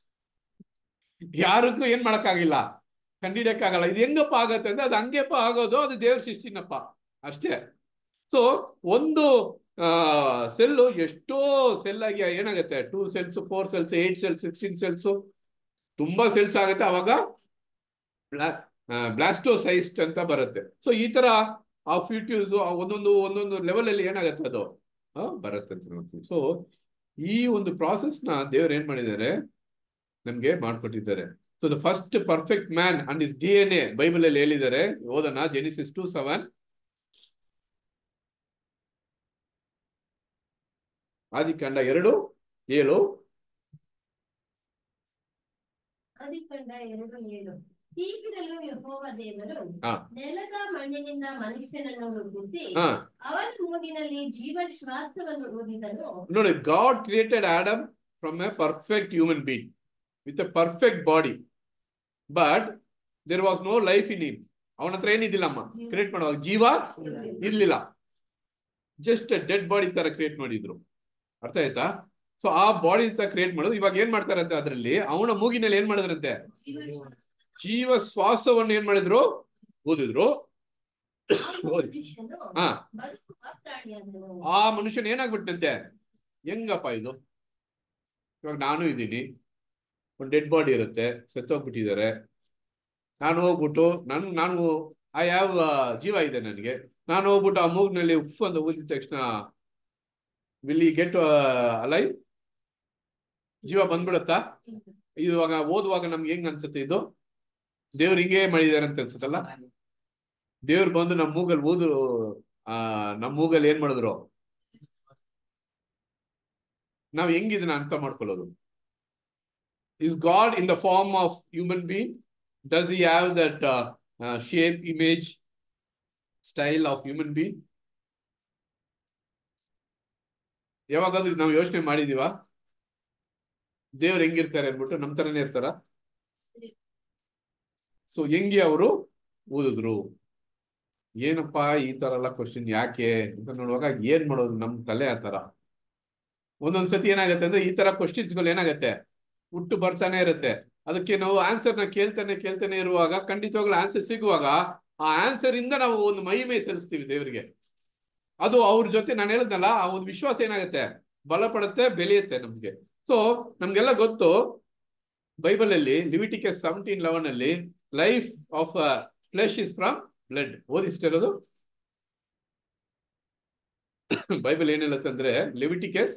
ಯಾರಿಗೂ ಏನ್ ಮಾಡಕ್ಕಾಗಿಲ್ಲ ಕಂಡಿಡಿಯಕ್ಕಾಗಲ್ಲ ಇದು ಹೆಂಗಪ್ಪ ಆಗತ್ತೆ ಅಂದ್ರೆ ಅದು ಹಂಗೆಪ್ಪ ಆಗೋದು ಅದು ದೇವ್ರ ಸೃಷ್ಟಿನಪ್ಪ ಅಷ್ಟೇ ಸೊ ಒಂದು ಸೆಲ್ಲು ಎಷ್ಟೋ ಸೆಲ್ ಆಗಿ ಏನಾಗುತ್ತೆ two cells four cells eight cells sixteen cells ತುಂಬಾ ಸೆಲ್ಸ್ ಆಗುತ್ತೆ ಅವಾಗ ಬ್ಲಾಸ್ಟೋಸೈಸ್ಟ್ ಅಂತ ಬರುತ್ತೆ ಸೊ ಈ ತರ ಆ ಫ್ಯೂಟ್ಯೂಸ್ ಒಂದೊಂದು ಒಂದೊಂದು ಲೆವೆಲ್ ಅಲ್ಲಿ ಏನಾಗುತ್ತೆ ಅದು ಆ, ಬರುತ್ತೆ ಅಂತ ನೋಡ್ತೀವಿ ಸೊ ಈ ಒಂದು ಪ್ರಾಸೆಸ್ ನ ದೇವ್ರು ಏನ್ ಮಾಡಿದ್ದಾರೆ ನಮ್ಗೆ ಮಾಡ್ಕೊಟ್ಟಿದ್ದಾರೆ so the first perfect man and his D N A Bible ಅಲ್ಲಿ ಹೇಳಿದ್ದಾರೆ ಓದನ ಜೆನಿಸಿಸ್ ಟೂ ಸೆವೆನ್ ಆದಿಕಾಂಡ ಎರಡು ಏಳು ಆದಿಕಾಂಡ ಎರಡು ಏಳು ಹೀಗಿರಲು ಯೆಹೋವ ದೇವರು ಹಾ. ನೆಲದ ಮಣ್ಣಿನಿಂದ ಮನುಷ್ಯನನ್ನು ರೂಪಿಸಿ ಹಾ ಅವನ ಮೂಗಿನಲ್ಲಿ ಜೀವ ಶ್ವಾಸವನ್ನು ಊದಿದನು ನೋಡಿ God created Adam from a perfect human being with a perfect body but there was no life in him ಅವನ ಹತ್ರ ಏನಿದ್ದಿಲ್ಲಮ್ಮ ಕ್ರಿಯೇಟ್ ಮಾಡುವಾಗ ಜೀವ ಇರ್ಲಿಲ್ಲ ಜಸ್ಟ್ ಡೆಡ್ ಬಾಡಿ ತರ ಕ್ರಿಯೇಟ್ ಮಾಡಿದ್ರು ಅರ್ಥ ಆಯ್ತಾ ಸೊ ಆ ಬಾಡಿ ತರ ಕ್ರಿಯೇಟ್ ಮಾಡೋದು ಇವಾಗ ಏನ್ ಮಾಡ್ತಾರಂತೆ ಅದರಲ್ಲಿ ಅವನ ಮೂಗಿನಲ್ಲಿ ಏನ್ ಮಾಡಿದ್ರಂತೆ ಜೀವ ಶ್ವಾಸ. ಜೀವ ಶ್ವಾಸವನ್ನು ಏನ್ ಮಾಡಿದ್ರು ಓದಿದ್ರು ಆ ಮನುಷ್ಯನು ಹಾ ಬದುಕುವ ಪ್ರಾಣಿಯಾದನು ಆ ಮನುಷ್ಯನ ಏನಾಗ್ಬಿಟ್ಟಂತೆ ಹೆಂಗಪ್ಪ ಇದು ಇವಾಗ ನಾನು ಇದ್ದೀನಿ ಒಂದು ಡೆಡ್ ಬಾಡಿ ಇರುತ್ತೆ ಸತ್ತೋಗ್ಬಿಟ್ಟಿದ್ದಾರೆ ನಾನು ಹೋಗ್ಬಿಟ್ಟು ನಾನು ನಾನು ಆ ಯಾವ ಜೀವ ಇದೆ ನನಗೆ ನಾನು ಹೋಗ್ಬಿಟ್ಟು ಆ ಮೂಗ್ನಲ್ಲಿ ಉಫ್ ಅಂತ ಊದಿದ ತಕ್ಷಣ ವಿಲ್ ಗೆಟ್ ಅಲೈ ಜೀವ ಬಂದ್ಬಿಡತ್ತಾ ಇವಾಗ ಓದುವಾಗ ನಮ್ಗೆ ಹೆಂಗ್ ಅನ್ಸುತ್ತೆ ಇದು ದೇವ್ರು ಹಿಂಗೆ ಮಾಡಿದಾರೆ ಅಂತ ಅನ್ಸುತ್ತಲ್ಲ ದೇವ್ರು ಬಂದು ನಮ್ಮ ಮೂಗಲ್ ಓದು ಆ ನಮ್ಮ ಮೂಗಲ್ ಏನ್ ಮಾಡಿದ್ರು ನಾವ್ ಹೆಂಗ್ ಇದನ್ನ ಅರ್ಥ ಮಾಡ್ಕೊಳ್ಳೋದು is God in the form of human being does he have that shape image style of human being ಯಾವಾಗಾದ್ರೂ ನಾವು ಯೋಚನೆ ಮಾಡಿದೀವ ದೇವ್ರು ಹೆಂಗಿರ್ತಾರೆ ಅನ್ಬಿಟ್ಟು ನಮ್ ತರನೇ ಇರ್ತಾರ ಸೊ ಹೆಂಗೆ ಅವರು ಓದಿದ್ರು ಏನಪ್ಪಾ ಈ ತರ ಎಲ್ಲ ಕ್ವಶನ್ ಯಾಕೆ ಅಂತ ನೋಡುವಾಗ ಏನ್ ಮಾಡೋದು ನಮ್ ತಲೆ ಆ ತರ ಒಂದೊಂದ್ಸತಿ ಏನಾಗತ್ತೆ ಅಂದ್ರೆ ಈ ತರ ಕ್ವಶನ್ಸ್ ಗಳು ಏನಾಗತ್ತೆ ಹುಟ್ಟು ಬರ್ತಾನೆ ಇರುತ್ತೆ ಅದಕ್ಕೆ ನಾವು ಆನ್ಸರ್ ನ ಕೇಳ್ತಾನೆ ಕೇಳ್ತಾನೆ ಇರುವಾಗ ಖಂಡಿತವಾಗ್ಲೂ ಆನ್ಸರ್ ಸಿಗುವಾಗ ಆ ಆನ್ಸರ್ ಇಂದ ನಾವು ಒಂದು ಮೈ ಮೈ ಸಲ್ಲಿಸ್ತೀವಿ ದೇವರಿಗೆ ಅದು ಅವ್ರ ಜೊತೆ ನಾನು ಹೇಳಿದ್ನಲ್ಲ ಆ ಒಂದು ವಿಶ್ವಾಸ ಏನಾಗುತ್ತೆ ಬಲ ಪಡುತ್ತೆ ಬೆಳೆಯುತ್ತೆ ನಮ್ಗೆ ಸೊ ನಮ್ಗೆಲ್ಲ ಗೊತ್ತು ಬೈಬಲ್ ಅಲ್ಲಿ ಲಿವಿಟಿಕಸ್ ಸೆವೆಂಟೀನ್ ಲೆವೆನ್ ಅಲ್ಲಿ life of flesh is from blood ಓದಿಸ್ತಿರೋದು ಬೈಬಲ್ ಏನ್ ಹೇಳುತ್ತೆ ಅಂದ್ರೆ ಲಿವಿಟಿಕಸ್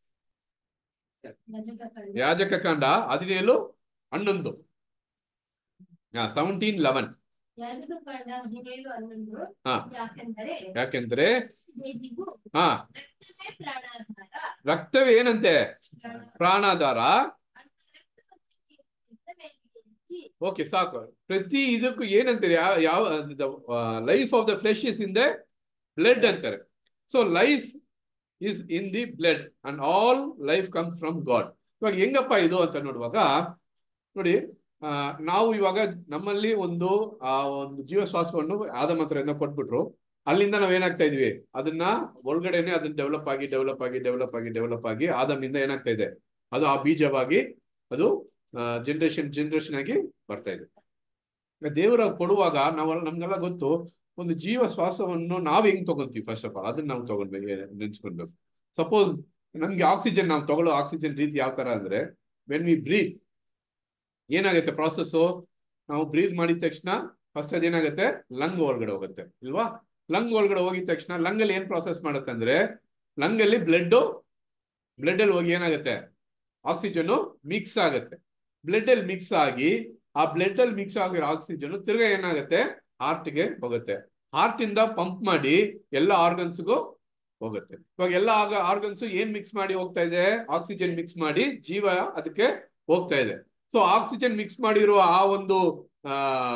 ಯಾಜಕಕಾಂಡ ಯಾಜಕ ಕಾಂಡ ಹದಿನೇಳು ಹನ್ನೊಂದು ಸೆವೆಂಟೀನ್ ಲೆವೆನ್ ಯಾಜಕಕಾಂಡ ಹದಿನೇಳು ಹನ್ನೊಂದು ಹಾ. ಯಾಕೆಂದರೆ ಯಾಕೆಂದ್ರೆ ದೇವಿಗೂ ಹಾ ರಕ್ತವೇ ಪ್ರಾಣಾಧಾರ ರಕ್ತವೇ ಏನಂತೆ ಪ್ರಾಣ- ಪ್ರಾಣಾಧಾರ ಅಂತ ರಕ್ತವನ್ನು ಇದ್ದ ಮೇಲೆಯೇ ಓಕೆ ಸಾಕು ಪ್ರತಿ ಇದಕ್ಕೂ ಏನಂತಾರೆ ಯಾವ ಯಾವ life of the flesh is in the blood ಅಂತಾರೆ so life is in the blood and all life comes from God ಇವಾಗ ಹೆಂಗಪ್ಪ ಇದು ಅಂತ ನೋಡುವಾಗ ನೋಡಿ ಆ, ನಾವು ಇವಾಗ ನಮ್ಮಲ್ಲಿ ಒಂದು ಆ ಒಂದು ಜೀವಶ್ವಾಸವನ್ನು ಆದ ಮಾತ್ರದಿಂದ ಕೊಟ್ಬಿಟ್ರು ಅಲ್ಲಿಂದ ನಾವ್ ಏನಾಗ್ತಾ ಇದೀವಿ ಅದನ್ನ ಒಳಗಡೆನೆ ಅದನ್ನ ಡೆವಲಪ್ ಆಗಿ ಡೆವಲಪ್ ಆಗಿ ಡೆವಲಪ್ ಆಗಿ ಡೆವಲಪ್ ಆಗಿ ಆದಮಿಂದ ಏನಾಗ್ತಾ ಇದೆ ಅದು ಆ ಬೀಜವಾಗಿ ಅದು ಜನರೇಷನ್ ಜನರೇಷನ್ ಆಗಿ ಬರ್ತಾ ಇದೆ ಈಗ ದೇವರ ಕೊಡುವಾಗ ನಾವು ನಮ್ಗೆಲ್ಲ ಗೊತ್ತು ಒಂದು ಜೀವ ಶ್ವಾಸವನ್ನು ನಾವ್ ಹೆಂಗ್ ತಗೊಂತೀವಿ ಫಸ್ಟ್ ಆಫ್ ಆಲ್ ಅದನ್ನ ನಾವು ತಗೊಂಡ್ಬೇಕು ನೆನ್ಸ್ಕೊಳ್ಬೇಕು ಸಪೋಸ್ ನಮ್ಗೆ ಆಕ್ಸಿಜನ್ ನಾವು ತಗೊಳ್ಳೋ ಆಕ್ಸಿಜನ್ ರೀತಿ ಯಾವ ತರ ಅಂದ್ರೆ ವೆನ್ ವಿ ಬ್ರೀತ್ ಏನಾಗುತ್ತೆ ಪ್ರಾಸೆಸ್ ನಾವು ಬ್ರೀತ್ ಮಾಡಿದ ತಕ್ಷಣ ಫಸ್ಟ್ ಅದೇನಾಗುತ್ತೆ ಲಂಗ್ ಒಳಗಡೆ ಹೋಗುತ್ತೆ ಇಲ್ವಾ ಲಂಗ್ ಒಳಗಡೆ ಹೋಗಿದ ತಕ್ಷಣ ಲಂಗ್ ಅಲ್ಲಿ ಏನ್ ಪ್ರಾಸೆಸ್ ಮಾಡುತ್ತೆ ಅಂದ್ರೆ ಲಂಗ್ ಅಲ್ಲಿ ಬ್ಲಡ್ ಬ್ಲಡ್ ಅಲ್ಲಿ ಹೋಗಿ ಏನಾಗುತ್ತೆ ಆಕ್ಸಿಜನ್ ಮಿಕ್ಸ್ ಆಗುತ್ತೆ ಬ್ಲಡ್ ಅಲ್ಲಿ ಮಿಕ್ಸ್ ಆಗಿ ಆ ಬ್ಲಡ್ ಅಲ್ಲಿ ಮಿಕ್ಸ್ ಆಗಿರೋ ಆಕ್ಸಿಜನ್ ತಿರ್ಗಾ ಏನಾಗುತ್ತೆ ಹಾರ್ಟ್ ಗೆ ಹೋಗುತ್ತೆ ಹಾರ್ಟ್ ಇಂದ ಪಂಪ್ ಮಾಡಿ ಎಲ್ಲ ಆರ್ಗನ್ಸ್ಗೂ ಹೋಗುತ್ತೆ ಇವಾಗ ಎಲ್ಲ ಆರ್ಗನ್ಸ್ ಏನ್ ಮಿಕ್ಸ್ ಮಾಡಿ ಹೋಗ್ತಾ ಇದೆ ಆಕ್ಸಿಜನ್ ಮಿಕ್ಸ್ ಮಾಡಿ ಜೀವ ಅದಕ್ಕೆ ಹೋಗ್ತಾ ಇದೆ ಸೊ ಆಕ್ಸಿಜನ್ ಮಿಕ್ಸ್ ಮಾಡಿರುವ ಆ ಒಂದು ಆ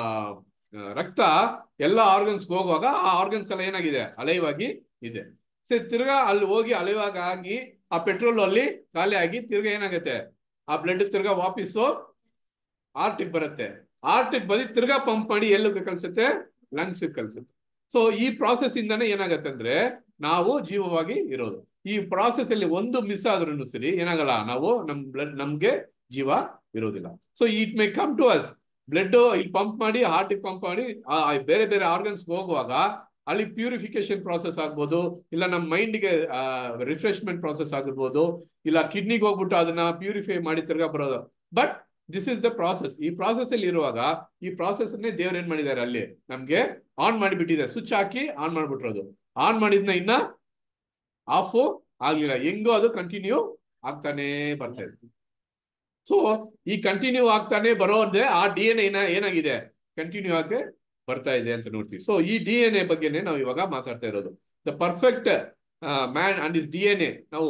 ಆ, ರಕ್ತ ಎಲ್ಲ ಆರ್ಗನ್ಸ್ ಹೋಗುವಾಗ ಆ ಆರ್ಗನ್ಸ್ ಎಲ್ಲ ಏನಾಗಿದೆ ಅಲೈವಾಗಿ ಇದೆ ಸೊ ತಿರ್ಗಾ ಅಲ್ಲಿ ಹೋಗಿ ಅಲೈವಾಗ ಆಗಿ ಆ ಪೆಟ್ರೋಲ್ ಅಲ್ಲಿ ಖಾಲಿ ಆಗಿ ತಿರ್ಗಾ ಏನಾಗುತ್ತೆ ಆ ಬ್ಲಡ್ ತಿರ್ಗಾ ವಾಪಸ್ಸು ಆರ್ಟಿಗೆ ಬರುತ್ತೆ ಆರ್ಟಿಗೆ ಬದಿ ತಿರ್ಗಾ ಪಂಪ್ ಮಾಡಿ ಎಲ್ಲಿಗೆ ಕಳ್ಸುತ್ತೆ ಲಂಗ್ಸ್ ಕಳ್ಸುತ್ತೆ ಸೊ ಈ ಪ್ರಾಸೆಸ್ ಇಂದಾನೆ ಏನಾಗತ್ತೆ ಅಂದ್ರೆ ನಾವು ಜೀವವಾಗಿ ಇರೋದು ಈ ಪ್ರಾಸೆಸ್ ಅಲ್ಲಿ ಒಂದು ಮಿಸ್ ಆದ್ರೂ ಸರಿ ಏನಾಗಲ್ಲ ನಾವು ನಮ್ ಬ್ಲಡ್ ನಮ್ಗೆ ಜೀವ ಇರೋದಿಲ್ಲ so it may come to us blood ಇಲ್ಲಿ ಪಂಪ್ ಮಾಡಿ ಹಾರ್ಟ್ ಪಂಪ್ ಮಾಡಿ ಆ ಆ ಬೇರೆ ಬೇರೆ ಆರ್ಗನ್ಸ್ ಹೋಗುವಾಗ ಅಲ್ಲಿ ಪ್ಯೂರಿಫಿಕೇಶನ್ ಪ್ರಾಸೆಸ್ ಆಗ್ಬೋದು ಇಲ್ಲ ನಮ್ಮ ಮೈಂಡ್ಗೆ ರಿಫ್ರೆಶ್ಮೆಂಟ್ ಪ್ರಾಸೆಸ್ ಆಗಿರ್ಬೋದು ಇಲ್ಲ ಕಿಡ್ನಿಗೆ ಹೋಗ್ಬಿಟ್ಟು ಅದನ್ನ ಪ್ಯೂರಿಫೈ ಮಾಡಿ ತಿರ್ಗಾ ಬರೋದು but this is the process ಈ ಪ್ರಾಸೆಸ್ ಅಲ್ಲಿ ಇರುವಾಗ ಈ ಪ್ರಾಸೆಸ್ ಅನ್ನೇ ದೇವ್ರು ಏನ್ ಮಾಡಿದ್ದಾರೆ ಅಲ್ಲಿ ನಮ್ಗೆ ಆನ್ ಮಾಡಿಬಿಟ್ಟಿದೆ ಸ್ವಿಚ್ ಹಾಕಿ ಆನ್ ಮಾಡ್ಬಿಟ್ರೋದು ಆನ್ ಮಾಡಿದ್ನ ಇನ್ನ ಆಫ್ ಆಗ್ಲಿಲ್ಲ ಹೆಂಗೋ ಅದು ಕಂಟಿನ್ಯೂ ಆಗ್ತಾನೆ ಬರ್ತಾ ಇದೆ ಸೊ ಈ ಕಂಟಿನ್ಯೂ ಆಗ್ತಾನೆ ಬರೋದೇ ಆ ಡಿ ಎನ್ ಏನ ಏನಾಗಿದೆ ಕಂಟಿನ್ಯೂ ಆಗಿ ಬರ್ತಾ ಇದೆ ಅಂತ ನೋಡ್ತೀವಿ ಸೊ ಈ ಡಿ ಎನ್ ಎ ಬಗ್ಗೆನೆ ನಾವು ಇವಾಗ ಮಾತಾಡ್ತಾ ಇರೋದು the perfect man and his D N A ನಾವು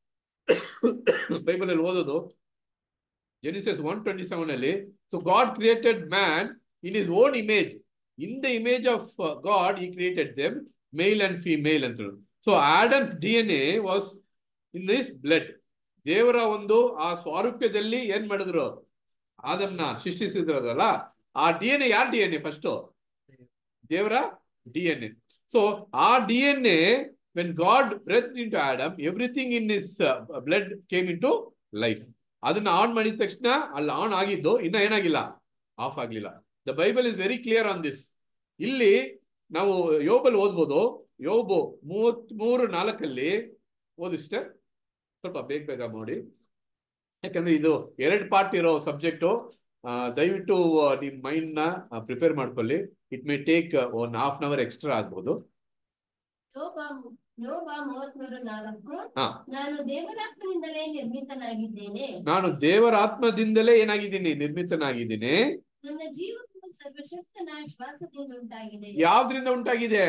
ಬೈಬಲ್ ಅಲ್ಲಿ ಓದೋದು ಜೆನಿಸಸ್ ಒನ್ ಟ್ವೆಂಟಿ ಸೆವೆನ್ ಅಲ್ಲಿ so God created man in his own image in the image of God he created them male and female ಅಂತ so Adam's D N A was in this blood ದೇವರ ಒಂದು ಆ ಸ್ವಾರೂಪ್ಯದಲ್ಲಿ ಏನ್ ಮಾಡಿದ್ರು ಆದಮ್ನ ಸೃಷ್ಟಿಸಿದ್ರಲ್ಲ ಆ ಡಿ ಎನ್ ಎ ಯಾರ್ ಡಿ ಎನ್ ಎ ಫಸ್ಟ್ ದೇವರ ಡಿ ಎನ್ ಎ ಸೊ ಆ D N A when God breathed into Adam everything in his blood came into life ಅದನ್ನ ಆನ್ ಮಾಡಿದ ತಕ್ಷಣ ಅಲ್ಲಿ ಆನ್ ಆಗಿದ್ದು ಇನ್ನ ಏನಾಗಿಲ್ಲ ಆಫ್ ಆಗ್ಲಿಲ್ಲ the Bible is very clear on this ಇಲ್ಲಿ ನಾವು ಯೋಬಲ್ ಓದ್ಬೋದು ಯೋಬು ಮೂವತ್ ಮೂರು ನಾಲ್ಕಲ್ಲಿ ಓದಿಷ್ಟೇ ಸ್ವಲ್ಪ ಬೇಗ ಬೇಗ ಮಾಡಿ ಯಾಕಂದ್ರೆ ಇದು ಎರಡು ಪಾರ್ಟ್ ಇರೋ ಸಬ್ಜೆಕ್ಟು ದಯವಿಟ್ಟು ಆ, ನಿಮ್ ಮೈಂಡ್ ನ ಪ್ರಿಪೇರ್ ಮಾಡ್ಕೊಳ್ಳಿ it may take one half an hour extra ಆಗ್ಬೋದು ಯೋಬ ಯೋಬ ಮೂವತ್ಮೂರು ನಾಲ್ಕು ಹಾ ನಾನು ದೇವರಾತ್ಮನಿಂದಲೇ ನಿರ್ಮಿತನಾಗಿದ್ದೇನೆ ನಾನು ದೇವರ ಆತ್ಮದಿಂದಲೇ ಏನಾಗಿದ್ದೀನಿ ನಿರ್ಮಿತನಾಗಿದ್ದೀನಿ ನನ್ನ ಜೀವನವು ಸರ್ವಶಕ್ತನ ಶ್ವಾಸದಿಂದ ಉಂಟಾಗಿದೆ ಯಾವ್ದ್ರಿಂದ ಉಂಟಾಗಿದೆ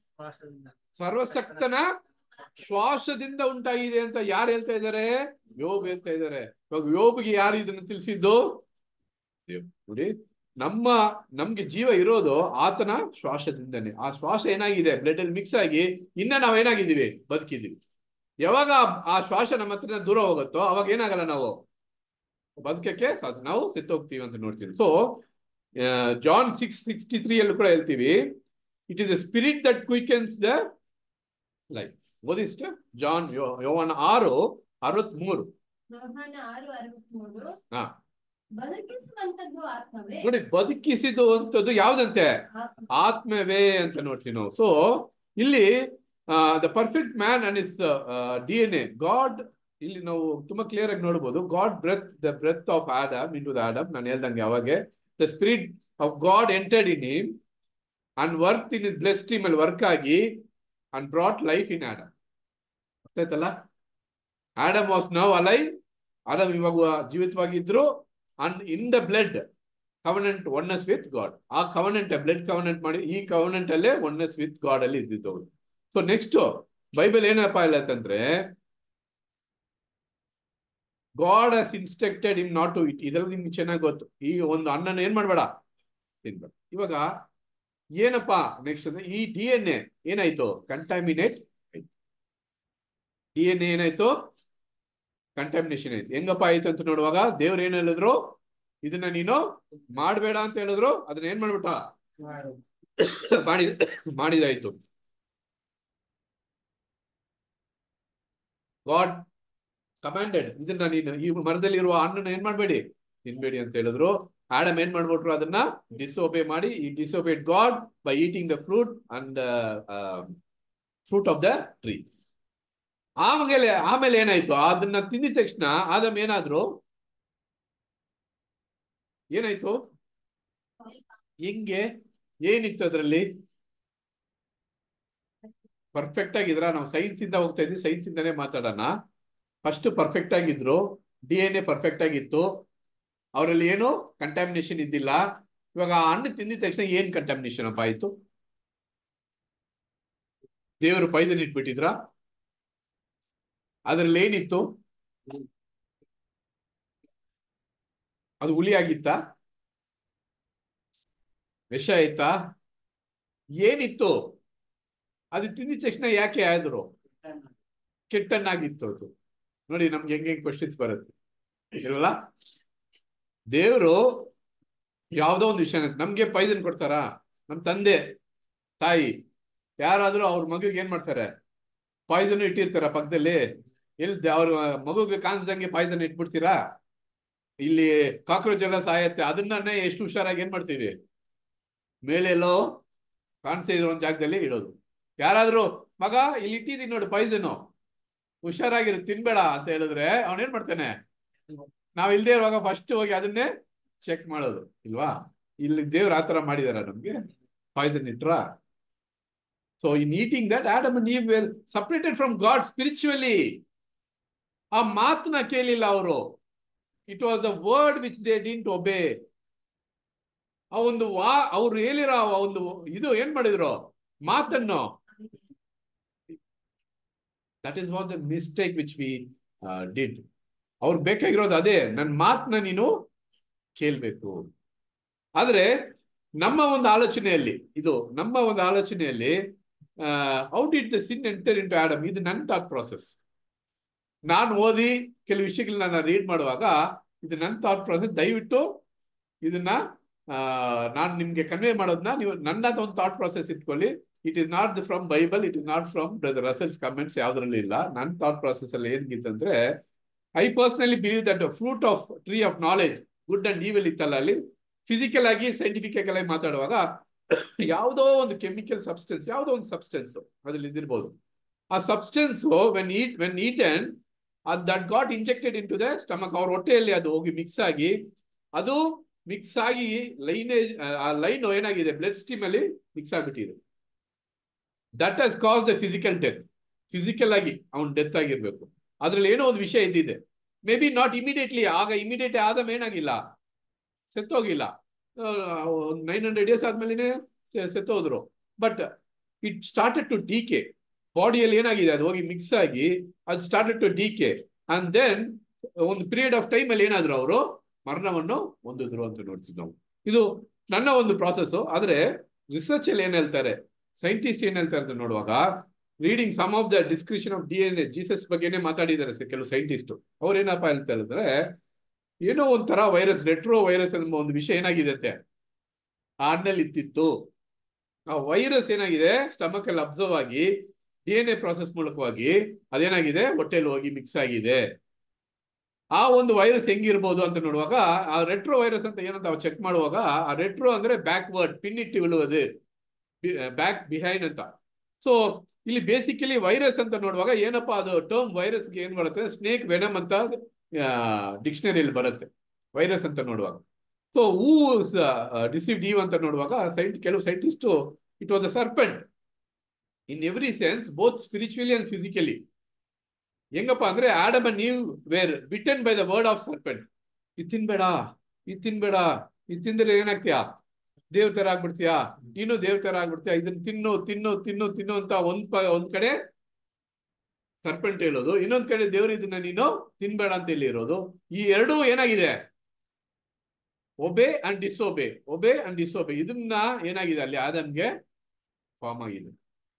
ಸರ್ವಶಕ್ತನ ಶ್ವಾಸದಿಂದ ಉಂಟಾಗಿದೆ ಅಂತ ಯಾರು ಹೇಳ್ತಾ ಇದ್ದಾರೆ ಯೋಬ್ ಹೇಳ್ತಾ ಇದ್ದಾರೆ ಇವಾಗ ಯೋಬ್ಗೆ ಯಾರು ಇದನ್ನ ತಿಳಿಸಿದ್ದು ದೇವ್ ನೋಡಿ ನಮ್ಮ ನಮ್ಗೆ ಜೀವ ಇರೋದು ಆತನ ಶ್ವಾಸದಿಂದನೇ ಆ ಶ್ವಾಸ ಏನಾಗಿದೆ ಬ್ಲಡ್ ಅಲ್ಲಿ ಮಿಕ್ಸ್ ಆಗಿ ಇನ್ನ ನಾವ್ ಏನಾಗಿದ್ದೀವಿ ಬದುಕಿದೀವಿ ಯಾವಾಗ ಆ- ಆ ಶ್ವಾಸ ನಮ್ಮ ಹತ್ರ ದೂರ ಹೋಗುತ್ತೋ ಅವಾಗ ಏನಾಗಲ್ಲ ನಾವು ಬದುಕಕ್ಕೆ ಸಾಧ್ಯ ನಾವು ಸೆತ್ತೋಗ್ತೀವಿ ಅಂತ ನೋಡ್ತೀವಿ so John six sixty three ಅಲ್ಲಿ ಕೂಡ ಹೇಳ್ತೀವಿ it is the spirit that quickens the life ಓದಿಷ್ಟ ಜಾನ್ ಯೋವನ ಆರು ಅರವತ್ಮೂರು ಯೋಹಾನ ಆರು ಅರವತ್ಮೂರು ಹಾ. ಬದುಕಿಸುವಂತದ್ದು ಆತ್ಮವೇ ನೋಡಿ ಬದುಕಿಸಿದು ಅಂತದ್ದು ಯಾವ್ದಂತೆ ಆತ್ಮ. ಆತ್ಮವೇ ಅಂತ ನೋಡ್ತೀವಿ ನಾವು ಸೊ ಇಲ್ಲಿ the perfect man and his D N A God ಇಲ್ಲಿ ನಾವು ತುಂಬಾ ಕ್ಲಿಯರ್ ಆಗಿ ನೋಡ್ಬೋದು God breath the breath of Adam into the Adam ನಾನು ಹೇಳ್ದಂಗೆ ಅವಾಗೆ the spirit of God entered in him and work in his bloodstream ಅಲ್ಲಿ work ಆಗಿ and brought life in Adam ಗೊತ್ತಾಯ್ತಲ್ಲ Adam was now alive Adam ಇವಾಗ ಜೀವಿತವಾಗಿದ್ರು and in the blood covenant oneness with God ಆ covenant blood covenant ಮಾಡಿ ಈ covenant ಅಲ್ಲೇ oneness with god ಅಲ್ಲಿ ಇದ್ದಿದ್ದು ಸೊ ನೆಕ್ಸ್ಟ್ ಬೈಬಲ್ ಏನಪ್ಪ ಹೇಳತ್ತಂದ್ರೆ God has instructed him not to eat ಇದರಲ್ಲಿ ನಿಮ್ಗೆ ಚೆನ್ನಾಗಿ ಗೊತ್ತು ಈ ಒಂದು ಹಣ್ಣನ್ನು ಏನ್ ಮಾಡ್ಬೇಡ ತಿನ್ಬೇಡ ಇವಾಗ ಏನಪ್ಪಾ ನೆಕ್ಸ್ಟ್ ಅಂದ್ರೆ ಈ ಡಿ ಎನ್ ಎ ಏನಾಯ್ತು ಕಂಟಾಮಿನೇಟ್ ಡಿ ಎನ್ ಎ ಏನಾಯ್ತು ಕಂಟಾಮಿನೇಷನ್ ಆಯ್ತು ಹೆಂಗಪ್ಪ ಆಯ್ತು ಅಂತ ನೋಡುವಾಗ ದೇವ್ರು ಏನ್ ಹೇಳಿದ್ರು ಇದನ್ನ ನೀನು ಮಾಡ್ಬೇಡ ಅಂತ ಹೇಳಿದ್ರು ಅದನ್ನ ಏನ್ ಮಾಡ್ಬಿಟ್ಟ ಮಾಡಿ ಮಾಡಿದಾಯ್ತು ಗಾಡ್ ಕಮಾಂಡೆಡ್ ಇದನ್ನ ನೀನು ಈ ಮರದಲ್ಲಿ ಇರುವ ಹಣ್ಣನ್ನ ಏನ್ ಮಾಡ್ಬೇಡಿ ತಿನ್ಬೇಡಿ ಅಂತ ಹೇಳಿದ್ರು ಆಡಮ್ ಏನ್ ಮಾಡ್ಬಿಟ್ರು ಅದನ್ನ ಡಿಸೋಬೆ ಮಾಡಿ he disobeyed God by eating the fruit and fruit of the tree ಆಮೇಲೆ ಆಮೇಲೆ ಏನಾಯ್ತು ಅದನ್ನ ತಿಂದಿದ ತಕ್ಷಣ ಆದಮ್ ಏನಾದ್ರು ಏನಾಯ್ತು ಹೆಂಗೆ ಏನಿತ್ತು ಅದ್ರಲ್ಲಿ ಪರ್ಫೆಕ್ಟ್ ಆಗಿದ್ರ ನಾವು ಸೈನ್ಸ್ ಇಂದ ಹೋಗ್ತಾ ಇದ್ವಿ ಸೈನ್ಸ್ ಇಂದಾನೇ ಮಾತಾಡೋಣ ಫಸ್ಟ್ ಪರ್ಫೆಕ್ಟ್ ಆಗಿದ್ರು ಡಿ ಎನ್ ಎ ಪರ್ಫೆಕ್ಟ್ ಆಗಿತ್ತು ಅವರಲ್ಲಿ ಏನು ಕಂಟಾಮಿನೇಷನ್ ಇದ್ದಿಲ್ಲ ಇವಾಗ ಆ ಹಣ್ಣು ತಿಂದಿದ ತಕ್ಷಣ ಏನ್ ಕಂಟಾಮಿನೇಷನ್ ಅಪ್ಪ ಆಯ್ತು ದೇವರು ಪೈದನ್ ಇಟ್ಬಿಟ್ಟಿದ್ರ ಅದ್ರಲ್ಲಿ ಏನಿತ್ತು ಅದು ಹುಳಿ ಆಗಿತ್ತಾ ವಿಷ ಆಯ್ತಾ ಏನಿತ್ತು ಅದು ತಿಂದಿದ ತಕ್ಷಣ ಯಾಕೆ ಆದ್ರು ಕೆಟ್ಟನ್ನಾಗಿತ್ತು ಅದು ನೋಡಿ ನಮ್ಗೆ ಹೆಂಗೆ ಹೆಂಗ್ ಕ್ವಶನ್ಸ್ ಬರುತ್ತೆ ಇರಲ್ಲ ದೇವರು ಯಾವ್ದೋ ಒಂದು ವಿಷಯ ನಮ್ಗೆ ಪೈಸನ್ ಕೊಡ್ತಾರ ನಮ್ ತಂದೆ ತಾಯಿ ಯಾರಾದ್ರೂ ಅವ್ರ ಮಗುಗೆ ಏನ್ ಮಾಡ್ತಾರೆ ಪಾಯ್ಸನ್ ಇಟ್ಟಿರ್ತಾರ ಪಕ್ಕದಲ್ಲಿ ಎಲ್ಲಿ ಅವ್ರ ಮಗುಗೆ ಕಾಣಿಸ್ದಂಗೆ ಪಾಯ್ಸನ್ ಇಟ್ಬಿಡ್ತೀರಾ ಇಲ್ಲಿ ಕಾಕ್ರೋಚ್ ಎಲ್ಲ ಸಾಯತ್ತೆ ಅದನ್ನೇ ಎಷ್ಟು ಹುಷಾರಾಗಿ ಏನ್ ಮಾಡ್ತೀವಿ ಮೇಲೆ ಎಲ್ಲೋ ಕಾಣಿಸ್ತಾ ಇರೋ ಒಂದ್ ಜಾಗದಲ್ಲಿ ಇಡೋದು ಯಾರಾದ್ರೂ ಮಗ ಇಲ್ಲಿ ಇಟ್ಟಿದೀನಿ ನೋಡಿ ಪಾಯ್ಸನು ಹುಷಾರಾಗಿರು ತಿನ್ಬೇಡ ಅಂತ ಹೇಳಿದ್ರೆ ಅವನೇನ್ ಮಾಡ್ತಾನೆ ನಾವ್ ಇಲ್ದೇ ಇರುವಾಗ ಫಸ್ಟ್ ಹೋಗಿ ಅದನ್ನೇ ಚೆಕ್ ಮಾಡೋದು ಇಲ್ವಾ ಇಲ್ಲಿ ದೇವ್ರ ಆತರ ಮಾಡಿದಾರ ನಮ್ಗೆ ಪಾಯ್ಸನ್ ಇಟ್ರ so in eating that Adam Eve were separated from God spiritually ಆ ಮಾತನ್ನ ಕೇಳಿಲ್ಲ ಅವರು it was the word which they didn't obey ಆ ಒಂದು ವಾ ಅವ್ರು ಹೇಳಿರೋ ಆ ಒಂದು ಇದು ಏನ್ ಮಾಡಿದ್ರು ಮಾತನ್ನು that is what the mistake which we did ಅವ್ರಿಗೆ ಬೇಕಾಗಿರೋದು ಅದೇ ನನ್ನ ಮಾತನ್ನ ನೀನು ಕೇಳ್ಬೇಕು ಆದ್ರೆ ನಮ್ಮ ಒಂದು ಆಲೋಚನೆಯಲ್ಲಿ ಇದು ನಮ್ಮ ಒಂದು ಆಲೋಚನೆಯಲ್ಲಿ out it the sin enter into Adam ಇದು ನನ್ನ ಥಾಟ್ ಪ್ರಾಸೆಸ್ ನಾನು ಓದಿ ಕೆಲವು ವಿಷಯಗಳನ್ನ ನಾನು ರೀಡ್ ಮಾಡುವಾಗ ಇದು ನನ್ನ ಥಾಟ್ ಪ್ರಾಸೆಸ್ ದಯವಿಟ್ಟು ಇದನ್ನ ನಾನು ನಿಮ್ಗೆ ಕನ್ವೆ ಮಾಡೋದನ್ನ ನೀವು ನನ್ನ ಒಂದು ಥಾಟ್ ಪ್ರಾಸೆಸ್ ಇಟ್ಕೊಳ್ಳಿ it is not from Bible it is not from brother Russell's comments ಯಾವ್ದ್ರಲ್ಲಿ ಇಲ್ಲ ನನ್ನ ಥಾಟ್ ಪ್ರಾಸೆಸ್ ಅಲ್ಲಿ ಏನ್ಗಿತ್ತಂದ್ರೆ I personally believe that fruit of tree of knowledge good and evil ಇತ್ತಲ್ಲ ಅಲ್ಲಿ ಫಿಸಿಕಲ್ ಆಗಿ ಸೈಂಟಿಫಿಕ್ ಆಗಿ ಮಾತಾಡುವಾಗ ಯಾವುದೋ ಒಂದು ಕೆಮಿಕಲ್ ಸಬ್ಸ್ಟೆನ್ಸ್ ಯಾವುದೋ ಒಂದು ಸಬ್ಸ್ಟೆನ್ಸ್ ಅದ್ರಲ್ಲಿ ಇದ್ದಿರ್ಬೋದು ಆ substance when eat when eat and ಅದ್ that got injected into the stomach ಅವ್ರ ಹೊಟ್ಟೆಯಲ್ಲಿ ಅದು ಹೋಗಿ ಮಿಕ್ಸ್ ಆಗಿ ಅದು ಮಿಕ್ಸ್ ಆಗಿ ಲೈನೇಜ್ ಆ ಲೈನ್ ಏನಾಗಿದೆ ಬ್ಲಡ್ ಸ್ಟೀಮ್ ಅಲ್ಲಿ ಮಿಕ್ಸ್ ಆಗ್ಬಿಟ್ಟಿದೆ that has caused the physical death physical ಆಗಿ ಅವ್ನ್ ಡೆತ್ ಆಗಿರ್ಬೇಕು ಅದ್ರಲ್ಲಿ ಏನೋ ಒಂದು ವಿಷಯ ಇದ್ದಿದೆ ಮೇ ಬಿ ನಾಟ್ ಇಮಿಡಿಯೇಟ್ಲಿ ಆಗ ಇಮಿಡಿಯೇಟ್ ಆದ ಏನಾಗಿಲ್ಲ ಸೆತ್ತೋಗಿಲ್ಲ ನೈನ್ ಹಂಡ್ರೆಡ್ ಇಯರ್ಸ್ ಆದ್ಮೇಲೆ ಸೆತ್ತೋದ್ರು but it started to decay ಬಾಡಿಯಲ್ಲಿ ಏನಾಗಿದೆ ಅದು ಹೋಗಿ ಮಿಕ್ಸ್ ಆಗಿ ಅದು started to decay and then ಒಂದು ಪೀರಿಯಡ್ ಆಫ್ ಟೈಮ್ ಅಲ್ಲಿ ಏನಾದ್ರು ಅವರು ಮರಣವನ್ನು ಹೊಂದಿದ್ರು ಅಂತ ನೋಡ್ತೀವಿ ನಾವು ಇದು ನನ್ನ ಒಂದು ಪ್ರಾಸೆಸ್ ಆದ್ರೆ ರಿಸರ್ಚ್ ಅಲ್ಲಿ ಏನ್ ಹೇಳ್ತಾರೆ ಸೈಂಟಿಸ್ಟ್ ಏನ್ ಹೇಳ್ತಾರೆ ಅಂತ ನೋಡುವಾಗ reading some of the description of D N A Jesus ಬಗ್ಗೆನೇ ಮಾತಾಡಿದ್ದಾರೆ ಕೆಲವು ಸೈಂಟಿಸ್ಟ್ ಅವ್ರು ಏನಪ್ಪಾ ಅಂತ ಹೇಳಿದ್ರೆ ಏನೋ ಒಂಥರ ವೈರಸ್ ರೆಟ್ರೋ ವೈರಸ್ ಎಂಬ ಒಂದು ವಿಷಯ ಏನಾಗಿದೆ ಅಂತೆ ಆ ಹಣ್ಣಲ್ಲಿ ಇತ್ತಿತ್ತು ಆ ವೈರಸ್ ಏನಾಗಿದೆ ಸ್ಟಮಕ್ ಅಲ್ಲಿ ಅಬ್ಸರ್ವ್ ಆಗಿ ಡಿ ಎನ್ ಎ ಪ್ರಾಸೆಸ್ ಮೂಲಕವಾಗಿ ಅದೇನಾಗಿದೆ ಹೊಟ್ಟೆಯಲ್ಲಿ ಹೋಗಿ ಮಿಕ್ಸ್ ಆಗಿದೆ ಆ ಒಂದು ವೈರಸ್ ಹೆಂಗಿರ್ಬೋದು ಅಂತ ನೋಡುವಾಗ ಆ ರೆಟ್ರೋ ವೈರಸ್ ಅಂತ ಏನಂತ ಚೆಕ್ ಮಾಡುವಾಗ ಆ ರೆಟ್ರೋ ಅಂದ್ರೆ ಬ್ಯಾಕ್ವರ್ಡ್ ಪಿನ್ನಿಟ್ಟು ಬೀಳುವುದು ಬ್ಯಾಕ್ ಬಿಹೈಂಡ್ ಅಂತ ಸೊ ಇಲ್ಲಿ ಬೇಸಿಕಲಿ ವೈರಸ್ ಅಂತ ನೋಡುವಾಗ ಏನಪ್ಪಾ ಅದು ಟರ್ಮ್ ವೈರಸ್ಗೆ ಏನ್ ಬರುತ್ತೆ ಸ್ನೇಕ್ ವೆನಮ್ ಅಂತ ಡಿಕ್ಷನರಿಯಲ್ಲಿ ಬರುತ್ತೆ ವೈರಸ್ ಅಂತ ನೋಡುವಾಗ ಸೊ ಹೂ ರಿಸೀವ್ಡ್ ಈವ್ ಅಂತ ನೋಡುವಾಗ ಸೈಂಟ್ ಕೆಲವು scientist it was a serpent in every sense both spiritually and physically ಹೆಂಗಪ್ಪ ಅಂದ್ರೆ Adam and Eve were bitten by the word of serpent ಇದು ತಿನ್ಬೇಡ ಇದು ತಿನ್ಬೇಡ ಇದು ತಿಂದ್ರೆ ಏನಾಗ್ತೀಯಾ ದೇವ್ ತರ ಆಗ್ಬಿಡ್ತೀಯಾ ನೀನು ದೇವ್ ತರ ಆಗ್ಬಿಡ್ತೀಯಾ ಇದನ್ನ ತಿನ್ನು ತಿನ್ನು ತಿನ್ನು ತಿನ್ನು ಅಂತ ಒಂದ್ ಪ ಒಂದ್ ಕಡೆ ಸರ್ಪೆಂಟ್ ಹೇಳೋದು ಇನ್ನೊಂದ್ ಕಡೆ ದೇವರು ಇದನ್ನ ನೀನು ತಿನ್ಬೇಡ ಅಂತ ಹೇಳಿರೋದು ಈ ಎರಡೂ ಏನಾಗಿದೆ ಒಬೆ ಅಂಡ್ ಡಿಸೋಬೆ ಒಬೆ ಅಂಡ್ ಡಿಸೋಬೆ ಇದನ್ನ ಏನಾಗಿದೆ ಅಲ್ಲಿ ಆದಮ್ಗೆ ಫಾರ್ಮ್ ಆಗಿದೆ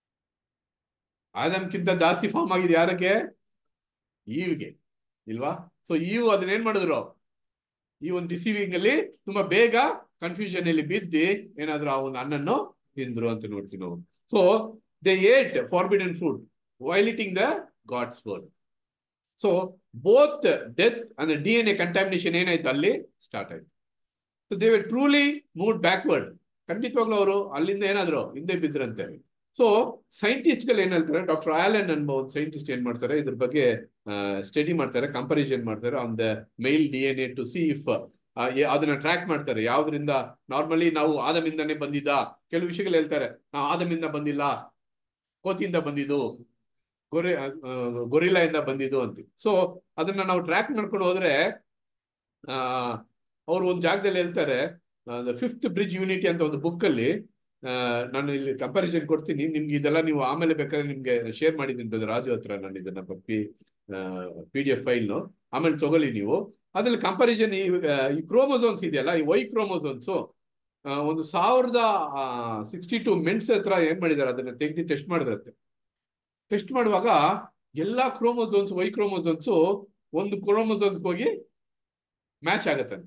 ಆದಮ್ಕಿಂತ ಜಾಸ್ತಿ ಫಾರ್ಮ್ ಆಗಿದೆ ಯಾರಕ್ಕೆ ಈವ್ಗೆ ಇಲ್ವಾ ಸೊ ಈವು ಅದನ್ನ ಏನ್ ಮಾಡಿದ್ರು ಈ ಒಂದು ಡಿಸೀವಿಂಗ್ ಅಲ್ಲಿ ತುಂಬಾ ಬೇಗ ಕನ್ಫ್ಯೂಷನ್ ಅಲ್ಲಿ ಬಿದ್ದಿ ಏನಾದ್ರು ಆ ಒಂದು ಹಣ್ಣನ್ನು ತಿಂದ್ರು ಅಂತ ನೋಡ್ತೀವಿ ನಾವು so they ate forbidden food violating the God's word so both death ಅಂದ್ರೆ ಡಿ ಎನ್ ಎ ಕಂಟಾಮಿನೇಷನ್ ಏನಾಯ್ತು ಅಲ್ಲಿ ಸ್ಟಾರ್ಟ್ ಆಯ್ತು so they were truly move backward ಖಂಡಿತವಾಗ್ಲೂ ಅವರು ಅಲ್ಲಿಂದ ಏನಾದ್ರು ಹಿಂದೆ ಬಿದ್ರಂತೆ ಸೊ ಸೈಂಟಿಸ್ಟ್ ಗಳು ಏನ್ ಹೇಳ್ತಾರೆ ಡಾಕ್ಟರ್ ಆಲನ್ ಅನ್ನೋ ಒಂದು ಸೈಂಟಿಸ್ಟ್ ಏನ್ ಮಾಡ್ತಾರೆ ಇದ್ರ ಬಗ್ಗೆ ಸ್ಟಡಿ ಮಾಡ್ತಾರೆ ಕಂಪಾರಿಸನ್ ಮಾಡ್ತಾರೆ on the male D N A to see if ಅದನ್ನ ಟ್ರ್ಯಾಕ್ ಮಾಡ್ತಾರೆ ಯಾವ್ದ್ರಿಂದ ನಾರ್ಮಲಿ ನಾವು ಆದಮಿಂದಾನೇ ಬಂದಿದ್ದ ಕೆಲವು ವಿಷಯಗಳು ಹೇಳ್ತಾರೆ ನಾವು ಆದಮಿಂದ ಬಂದಿಲ್ಲ ಕೋತಿಯಿಂದ ಬಂದಿದ್ದು ಗೊರಿ ಗೊರಿಲಾ ಇಂದ ಬಂದಿದ್ದು ಅಂತ ಸೊ ಅದನ್ನ ನಾವು ಟ್ರ್ಯಾಕ್ ಮಾಡ್ಕೊಂಡು ಹೋದ್ರೆ ಆ ಅವ್ರು ಒಂದು ಜಾಗದಲ್ಲಿ ಹೇಳ್ತಾರೆ ಫಿಫ್ತ್ ಬ್ರಿಡ್ಜ್ ಯೂನಿಟಿ ಅಂತ ಒಂದು ಬುಕ್ ಅಲ್ಲಿ ನಾನು ಇಲ್ಲಿ ಕಂಪಾರಿಸನ್ ಕೊಡ್ತೀನಿ ನಿಮ್ಗೆ ಇದೆಲ್ಲ ನೀವು ಆಮೇಲೆ ಬೇಕಾದ್ರೆ ನಿಮ್ಗೆ ಶೇರ್ ಮಾಡಿದ್ದೀನಿ ರಾಜು ಹತ್ರ ನಾನು ಇದನ್ನ ಪಿ ಪಿ ಡಿ ಎಫ್ ಫೈಲ್ನು ಆಮೇಲೆ ತಗೊಳ್ಳಿ ನೀವು ಅದ್ರಲ್ಲಿ ಕಂಪಾರಿಸನ್ ಈ ಈ ಕ್ರೋಮೋಸೋನ್ಸ್ ಇದೆಯಲ್ಲ ಈ ವೈ ಕ್ರೋಮೋಸೋನ್ಸು ಒಂದು ಸಾವಿರದ ಸಿಕ್ಸ್ಟಿ ಟು ಮೆನ್ಸ್ ಹತ್ರ ಏನ್ ಮಾಡಿದಾರೆ ಅದನ್ನ ತೆಗೆದು ಟೆಸ್ಟ್ ಮಾಡಿದ್ರಂತೆ ಟೆಸ್ಟ್ ಮಾಡುವಾಗ ಎಲ್ಲಾ ಕ್ರೋಮೋಸೋನ್ಸ್ ವೈ ಕ್ರೋಮೋಸೋನ್ಸ್ ಒಂದು ಕ್ರೋಮೋಸೋನ್ಸ್ ಹೋಗಿ ಮ್ಯಾಚ್ ಆಗತ್ತಂತೆ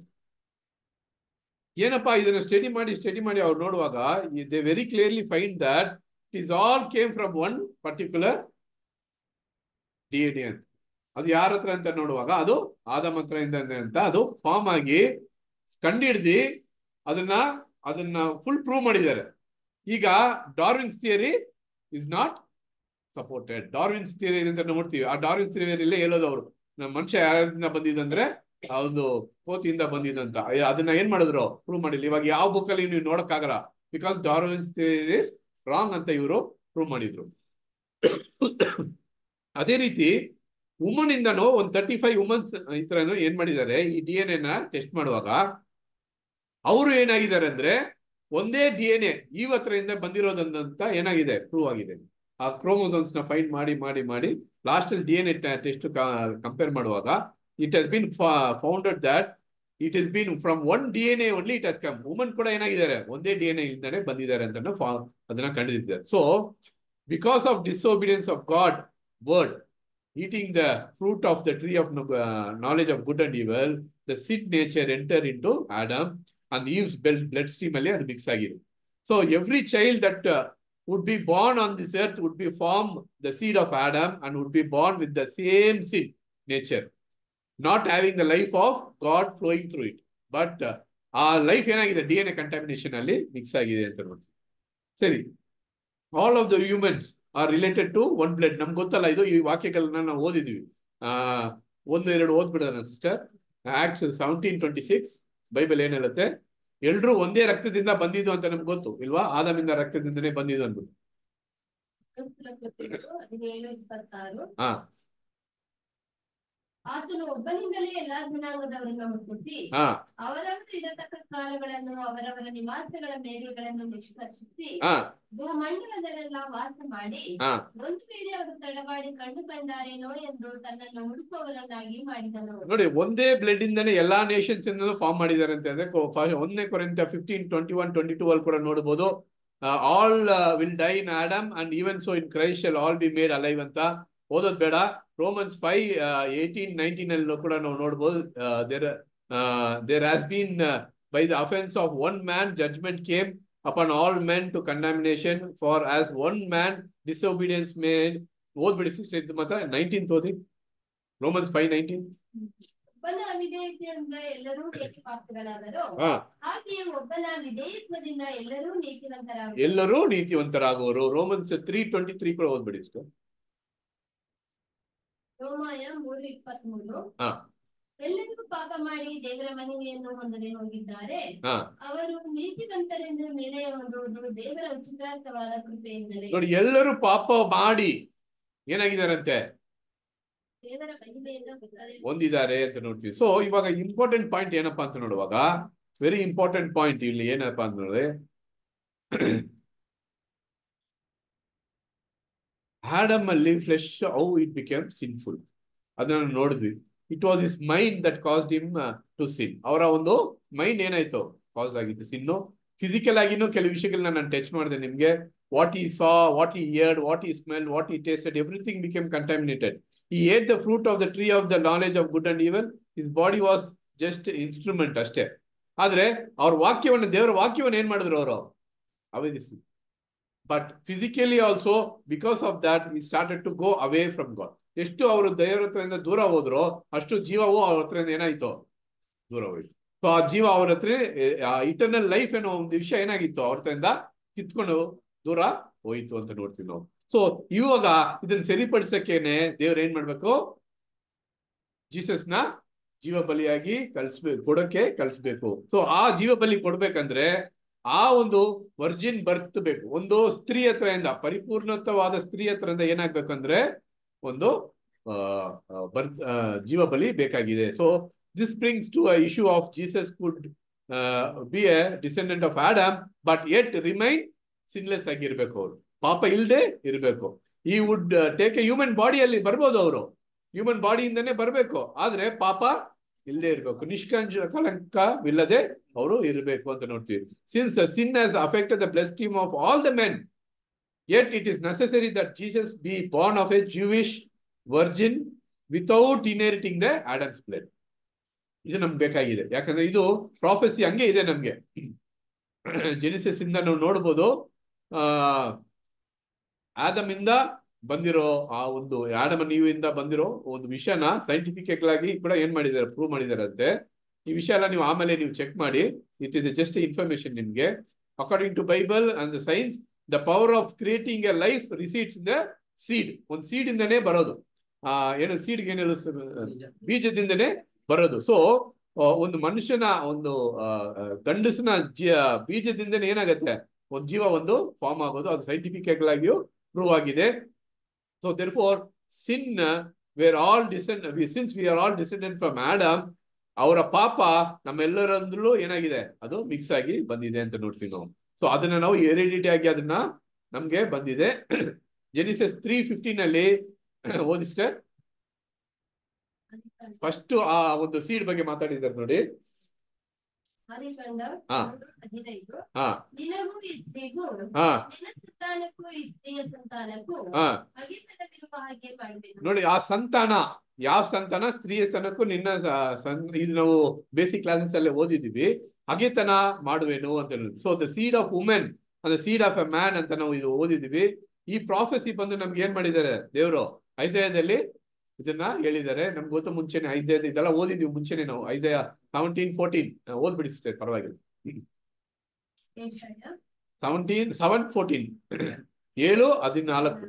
ಏನಪ್ಪಾ ಇದನ್ನ ಸ್ಟಡಿ ಮಾಡಿ ಸ್ಟಡಿ ಮಾಡಿ ಅವ್ರು ನೋಡುವಾಗ they very clearly find that it is all came from one particular D N A ಅಂತ ಅದು ಯಾರ ಹತ್ರ ಅಂತ ನೋಡುವಾಗ ಅದು ಆದಮ್ ಹತ್ರ ಇಂದ ಅಂತ ಅದು ಫಾರ್ಮ್ ಆಗಿ ಕಂಡಿಡ್ದಿ ಅದನ್ನ ಅದನ್ನ ಫುಲ್ ಪ್ರೂವ್ ಮಾಡಿದ್ದಾರೆ ಈಗ Darwin's theory is not supported Darwin's theory ಅಂತ ನೋಡ್ತೀವಿ ಆ ಡಾರ್ವಿನ್ಸ್ ಥಿಯರಿಯಲ್ಲೇ ಹೇಳೋದು ಅವರು ನಮ್ಮ ಮನುಷ್ಯ ಯಾರಿಂದ ಬಂದಿದಂದ್ರೆ ಒಂದು ಕೋತಿಯಿಂದ ಬಂದಿದಂತ ಅದನ್ನ ಏನ್ ಮಾಡಿದ್ರು ಪ್ರೂವ್ ಮಾಡಿಲ್ಲ ಇವಾಗ ಯಾವ ಬುಕ್ ಅಲ್ಲಿ ನೀವು ನೋಡಕ್ಕಾಗಲ್ಲ because Darwin's theory is wrong ಅಂತ ಇವರು ಪ್ರೂವ್ ಮಾಡಿದ್ರು ಅದೇ ರೀತಿ ವುಮನ್ ಇಂದನೂ ಒಂದ್ ತರ್ಟಿ ಫೈವ್ ವುಮನ್ಸ್ ಈ ತರ ಏನ್ ಮಾಡಿದ್ದಾರೆ ಈ ಡಿ ಎನ್ ಎನ ಟೆಸ್ಟ್ ಮಾಡುವಾಗ ಅವರು ಏನಾಗಿದ್ದಾರೆ ಅಂದ್ರೆ ಒಂದೇ ಡಿ ಎನ್ ಎ ಈ ಹತ್ರದಿಂದ ಬಂದಿರೋದಂತ ಏನಾಗಿದೆ ಪ್ರೂವ್ ಆಗಿದೆ ಆ ಕ್ರೋಮೋಸೋನ್ಸ್ ನ ಫೈಂಡ್ ಮಾಡಿ ಮಾಡಿ ಮಾಡಿ ಲಾಸ್ಟ್ ಅಲ್ಲಿ D N A test compare ಮಾಡುವಾಗ it has been founded that it is been from one D N A only it has come woman ಕೂಡ ಏನಾಗಿದ್ದಾರೆ ಒಂದೇ ಡಿ ಎನ್ ಎ ಇಂದಾನೆ ಬಂದಿದ್ದಾರೆ ಅಂತ ಅದನ್ನ ಕಂಡಿದ್ದಾರೆ so because of disobedience of God word eating the fruit of the tree of uh, knowledge of good and evil, the sin nature enter into Adam and Eve's bloodstream ಅಲ್ಲಿ ಅದು mix ಆಗಿದೆ so every child that would be born on this earth would be form the seed of Adam and would be born with the same sin nature, not having the life of God flowing through it. But ಆ life ಏನಾಗಿದೆ D N A contamination ಅಲ್ಲಿ mix ಆಗಿದೆ ಅಂತ ನೋಡ್ತೀವಿ ಸರಿ all of the humans are related to one blood ನಮ್ಗೆ ಗೊತ್ತಲ್ಲ ಇದು ಈ ವಾಕ್ಯಗಳನ್ನ ನಾವು ಓದಿದ್ವಿ ಆ ಒಂದು ಎರಡು ಓದ್ಬಿಡೋಣ sister Acts seventeen twenty six Bible ಏನ್ ಹೇಳುತ್ತೆ ಎಲ್ರು ಒಂದೇ ರಕ್ತದಿಂದ ಬಂದಿದ್ದು ಅಂತ ನಮ್ಗೆ ಗೊತ್ತು ಇಲ್ವಾ ಆದಮಿಂದ ರಕ್ತದಿಂದನೇ ಬಂದಿದ್ದು ಅನ್ಬಿಟ್ಟು ಹದಿನೇಳು ಇಪ್ಪತ್ತಾರು ಹಾ ಆತನು ಒಬ್ಬನಿಂದಲೇ ಎಲ್ಲಾ ಜನಾಂಗದವರನ್ನು ಹುಟ್ಟಿಸಿ ಹಾ ಅವರವರು ಇರತಕ್ಕ ಕಾಲಗಳನ್ನು ಅವರವರ ನಿವಾಸಗಳ ಮೇರೆಗಳನ್ನು ನಿಷ್ಕರ್ಷಿಸಿ ಹಾ ಭೂಮಂಡಲದಲ್ಲೆಲ್ಲ ವಾಸ ಮಾಡಿ ಹಾ ಒಂದು ವೇಳೆ ಅವರು ತಡಮಾಡಿ ಕಂಡು ಕಂಡಾರೇನೋ ಎಂದು ತನ್ನನ್ನು ಹುಡುಕುವವರನ್ನಾಗಿ ಮಾಡಿದನು ನೋಡಿ ಒಂದೇ ಬ್ಲಡ್ ಇಂದಾನೆ ಎಲ್ಲಾ ನೇಷನ್ಸ್ ಇಂದಲೂ ಫಾರ್ಮ್ ಮಾಡಿದ್ದಾರೆ ಅಂತ ಅಂದ್ರೆ ಕೊ- ಫ- ಒಂದನೇ ಕೊರಿಂತ fifteen twenty one twenty two ಅಲ್ಲಿ ಕೂಡ ನೋಡಬಹುದು all will die in Adam and even so in Christ shall all be made alive ಅಂತ ಓದೋದ್ ಬೇಡ ರೋಮನ್ಸ್ ಫೈವ್ ಏಯ್ಟೀನ್ ನೈನ್ಟೀನ್ ಅಲ್ಲಿ ಕೂಡ ನಾವು ನೋಡ್ಬೋದು there there has been by the offence of one man judgment came upon all men to condemnation for as one man disobedience made ಓದ್ಬಿಡಿ sister ಇದು ಮಾತ್ರ ನೈನ್ಟೀನ್ ಓದಿ ರೋಮನ್ಸ್ ಫೈವ್ ನೈನ್ಟೀನ್ ಒಬ್ಬನ ಅವಿಧೇಯತೆಯಿಂದ ಎಲ್ಲರೂ ನೀತಿಪಾತ್ರಗಳಾದರು ಹಾ ಹಾಗೆಯೇ ಒಬ್ಬನ ವಿಧೇಯತ್ವದಿಂದ ಎಲ್ಲರೂ ನೀತಿವಂತರಾದರು ಎಲ್ಲರೂ ನೀತಿವಂತರಾಗುವರು ರೋಮನ್ಸ್ ತ್ರೀ ಟ್ವೆಂಟಿ ತ್ರೀ ಕೂಡ ಓದ್ಬಿಡಿ sister. ರೋಮಾಯ ಮೂರು ಇಪ್ಪತ್ತ್ ಮೂರು ಹಾ. ಎಲ್ಲರೂ ಪಾಪ ಮಾಡಿ ದೇವರ ಮಹಿಮೆಯನ್ನು ಹೊಂದದೆ ಹೋಗಿದ್ದಾರೆ ಹಾ ಅವರು ನೀತಿವಂತರೆಂದು ನಿರ್ಣಯ ಹೊಂದುವುದು ದೇವರ ಉಚಿತಾರ್ಥವಾದ ಕೃಪೆಯಿಂದಲೇ ನೋಡಿ ಎಲ್ಲರೂ ಪಾಪ ಮಾಡಿ ಏನಾಗಿದಾರಂತೆ ದೇವರ ಮಹಿಮೆಯಿಂದ ಹೊಂದದೆ ಹೊಂದಿದ್ದಾರೆ ಅಂತ ನೋಡ್ತೀವಿ ಸೊ ಇವಾಗ ಇಂಪಾರ್ಟೆಂಟ್ ಪಾಯಿಂಟ್ ಏನಪ್ಪಾ ಅಂತ ನೋಡುವಾಗ ವೆರಿ ಇಂಪಾರ್ಟೆಂಟ್ ಪಾಯಿಂಟ್ ಇಲ್ಲಿ ಏನಪ್ಪಾ ಅಂತ ನೋಡಿದ್ರೆ ಆಡಮ್ ಅಲ್ಲಿ flesh how it became sinful ಅದನ್ನ ನೋಡಿದ್ವಿ it was his mind that cause him to sin ಅವರ ಒಂದು ಮೈಂಡ್ ಏನಾಯ್ತು ಕಾಸ್ ಆಗಿತ್ತು ಸಿನ್ನು ಫಿಸಿಕಲ್ ಆಗಿನೂ ಕೆಲವು ವಿಷಯಗಳನ್ನ ನಾನು ಟಚ್ ಮಾಡಿದೆ ನಿಮ್ಗೆ ವಾಟ್ ಈ saw what he heard what he smell what he tasted everything became contaminated he ate the fruit of the tree of the knowledge of good and evil his body was just instrument ಅಷ್ಟೇ ಆದ್ರೆ ಅವ್ರ ವಾಕ್ಯವನ್ನು ದೇವರ ವಾಕ್ಯವನ್ನು ಏನ್ ಮಾಡಿದ್ರು ಅವರು ಅವೇದಿಸಿ but physically also because of that he started to go away from God ಎಷ್ಟು ಅವರು ದೇವರ ಹತ್ರದಿಂದ ದೂರ ಹೋದ್ರು ಅಷ್ಟು ಜೀವವು ಅವ್ರ ಹತ್ರದಿಂದ ಏನಾಯ್ತು ದೂರ ಹೋಯ್ತು ಸೊ ಆ ಜೀವ ಅವ್ರ ಹತ್ರ ಇಟರ್ನಲ್ ಲೈಫ್ ಏನೋ ಒಂದು ವಿಷಯ ಏನಾಗಿತ್ತು ಅವ್ರ ಹತ್ರದಿಂದ ಕಿತ್ಕೊಂಡು ದೂರ ಹೋಯ್ತು ಅಂತ ನೋಡ್ತೀವಿ ನಾವು ಸೊ ಇವಾಗ ಇದನ್ನ ಸರಿಪಡಿಸಕ್ಕೇನೆ ದೇವ್ರ ಏನ್ ಮಾಡ್ಬೇಕು ಜೀಸಸ್ ನ ಜೀವ ಬಲಿಯಾಗಿ ಕಳ್ಸ್ಬೇಕು ಕೊಡಕ್ಕೆ ಕಳ್ಸ್ಬೇಕು ಸೊ ಆ ಜೀವ ಬಲಿ ಕೊಡ್ಬೇಕಂದ್ರೆ ಆ ಒಂದು ವರ್ಜಿನ್ ಬರ್ತ್ ಬೇಕು ಒಂದು ಸ್ತ್ರೀ ಹತ್ರದಿಂದ ಪರಿಪೂರ್ಣತ್ವವಾದ ಸ್ತ್ರೀ ಹತ್ರದಿಂದ ಏನಾಗ್ಬೇಕಂದ್ರೆ ಒಂದು ಬರ್ತ್ ಜೀವ ಬಲಿ ಬೇಕಾಗಿದೆ so this brings to a issue of Jesus could be a descendant of Adam but yet remain sinless ಆಗಿರ್ಬೇಕು ಅವರು ಪಾಪ ಇಲ್ದೆ ಇರಬೇಕು ಈ ವುಡ್ ಟೇಕ್ ಎ ಹ್ಯೂಮನ್ ಬಾಡಿಯಲ್ಲಿ ಬರ್ಬೋದು ಅವರು ಹ್ಯೂಮನ್ ಬಾಡಿಯಿಂದನೇ ಬರಬೇಕು ಆದ್ರೆ ಪಾಪ ಇಲ್ಲದೆ ಇರಬೇಕು ನಿಷ್ಕಂಜ ಕಳಂಕವಿಲ್ಲದೆ ಅವರು ಇರಬೇಕು ಅಂತ ನೋಡ್ತೀವಿ since sin has affected the bloodstream of all the men yet it is necessary that Jesus be born of a Jewish virgin without inheriting the Adam's blood ಇದು ನಮ್ಗೆ ಬೇಕಾಗಿದೆ ಯಾಕಂದ್ರೆ ಇದು ಪ್ರಾಫೆಸಿ ಹಂಗೆ ಇದೆ ನಮ್ಗೆ ಜೆನಿಸಿಸ್ ಇಂದ ನಾವು ನೋಡ್ಬೋದು ಆ ಆದಮ್ ಇಂದ ಬಂದಿರೋ ಆ ಒಂದು ಆಡಮ ನೀವಿಂದ ಬಂದಿರೋ ಒಂದು ವಿಷಯನ ಸೈಂಟಿಫಿಕ್ ಆಗಿ ಕೂಡ ಏನ್ ಮಾಡಿದ್ದಾರೆ ಪ್ರೂವ್ ಮಾಡಿದಾರಂತೆ ಈ ವಿಷಯ ಎಲ್ಲ ನೀವು ಆಮೇಲೆ ನೀವು ಚೆಕ್ ಮಾಡಿ ಇಟ್ ಇಸ್ ಜಸ್ಟ್ ಇನ್ಫಾರ್ಮೇಶನ್ ನಿಮ್ಗೆ according to Bible and science the power of creating a life resides the seed ಒಂದು ಸೀಡ್ ಇಂದನೇ ಬರೋದು ಆ ಏನು ಸೀಡ್ಗೆ ಏನು ಬೀಜದಿಂದನೇ ಬರೋದು ಸೊ ಒಂದು ಮನುಷ್ಯನ ಒಂದು ಗಂಡಸನ ಬೀಜದಿಂದನೇ ಏನಾಗತ್ತೆ ಒಂದು ಜೀವ ಒಂದು ಫಾರ್ಮ್ ಆಗೋದು ಅದು ಸೈಂಟಿಫಿಕ್ ಆಗಿಯೂ ಪ್ರೂವ್ ಆಗಿದೆ so therefore sin where all descend since we are all descendant from Adam ಅವರ ಪಾಪ ನಮ್ಮೆಲ್ಲರಂದ್ರೂ ಏನಾಗಿದೆ ಅದು ಮಿಕ್ಸ್ ಆಗಿ ಬಂದಿದೆ ಅಂತ ನೋಡ್ತೀವಿ ನಾವು ಸೊ ಅದನ್ನ ನಾವು ಎರಿಡಿಟಿ ಆಗಿ ಅದನ್ನ ನಮ್ಗೆ ಬಂದಿದೆ ಜೆನಿಸಸ್ ತ್ರೀ ಫಿಫ್ಟೀನ್ ಅಲ್ಲಿ ಓದಿ ಸಿಸ್ಟರ್ ಫಸ್ಟ್ ಆ ಒಂದು ಸೀಡ್ ಬಗ್ಗೆ ಮಾತಾಡಿದ್ದಾರೆ ನೋಡಿ ಆದಿಕಾಂಡ ಹಾ. ಮೂರು ಹದಿನೈದು ಹಾ ನಿನಗೂ ಇದ್ರಿಗೂ ಹಾ ನಿನ್ನ ಸಂತಾನಕ್ಕೂ ಇದ್ರಿಯ ಸಂತಾನಕ್ಕೂ ಹಾ ಹಗೆತನವಿರುವ ಹಾಗೆ ಮಾಡಬೇಕು ನೋಡಿ ಆ ಸಂತಾನ ಯಾವ ಸಂತಾನ ಸ್ತ್ರೀಯ ತನಕ್ಕೂ ನಿನ್ನ ಸ- ಸಂ- ಇದು ನಾವು ಬೇಸಿಕ್ ಕ್ಲಾಸಸ್ ಅಲ್ಲೇ ಓದಿದೀವಿ ಹಗೆತನ ಮಾಡುವೆನು ಅಂತ so the seed of women ಅಂದ್ರೆ ಸೀಡ್ ಆಫ್ ಎ ಮ್ಯಾನ್ ಅಂತ ನಾವು ಇದು ಓದಿದೀವಿ ಈ ಪ್ರಾಫೆಸಿ ಬಂದು ನಮ್ಗೆ ಏನ್ ಮಾಡಿದ್ದಾರೆ ದೇವರು ಐದಯದಲ್ಲಿ ಇದನ್ನ ಹೇಳಿದ್ದಾರೆ ನಮ್ಗೆ ಗೊತ್ತು ಮುಂಚೆನೆ ಐದಯದ ಇದೆಲ್ಲ ಓದಿದೀವಿ ಮುಂಚೆನೆ ನಾವು ಐದಯ ಸೆವೆಂಟೀನ್ ಫೋರ್ಟೀನ್ ಓದ್ಬಿಡಿ sister, ಪರವಾಗಿಲ್ಲ ಏಷಯ ಸೆವೆಂಟೀನ್ ಸೆವೆನ್ ಫೋರ್ಟೀನ್ ಏಳು ಹದಿನಾಲ್ಕು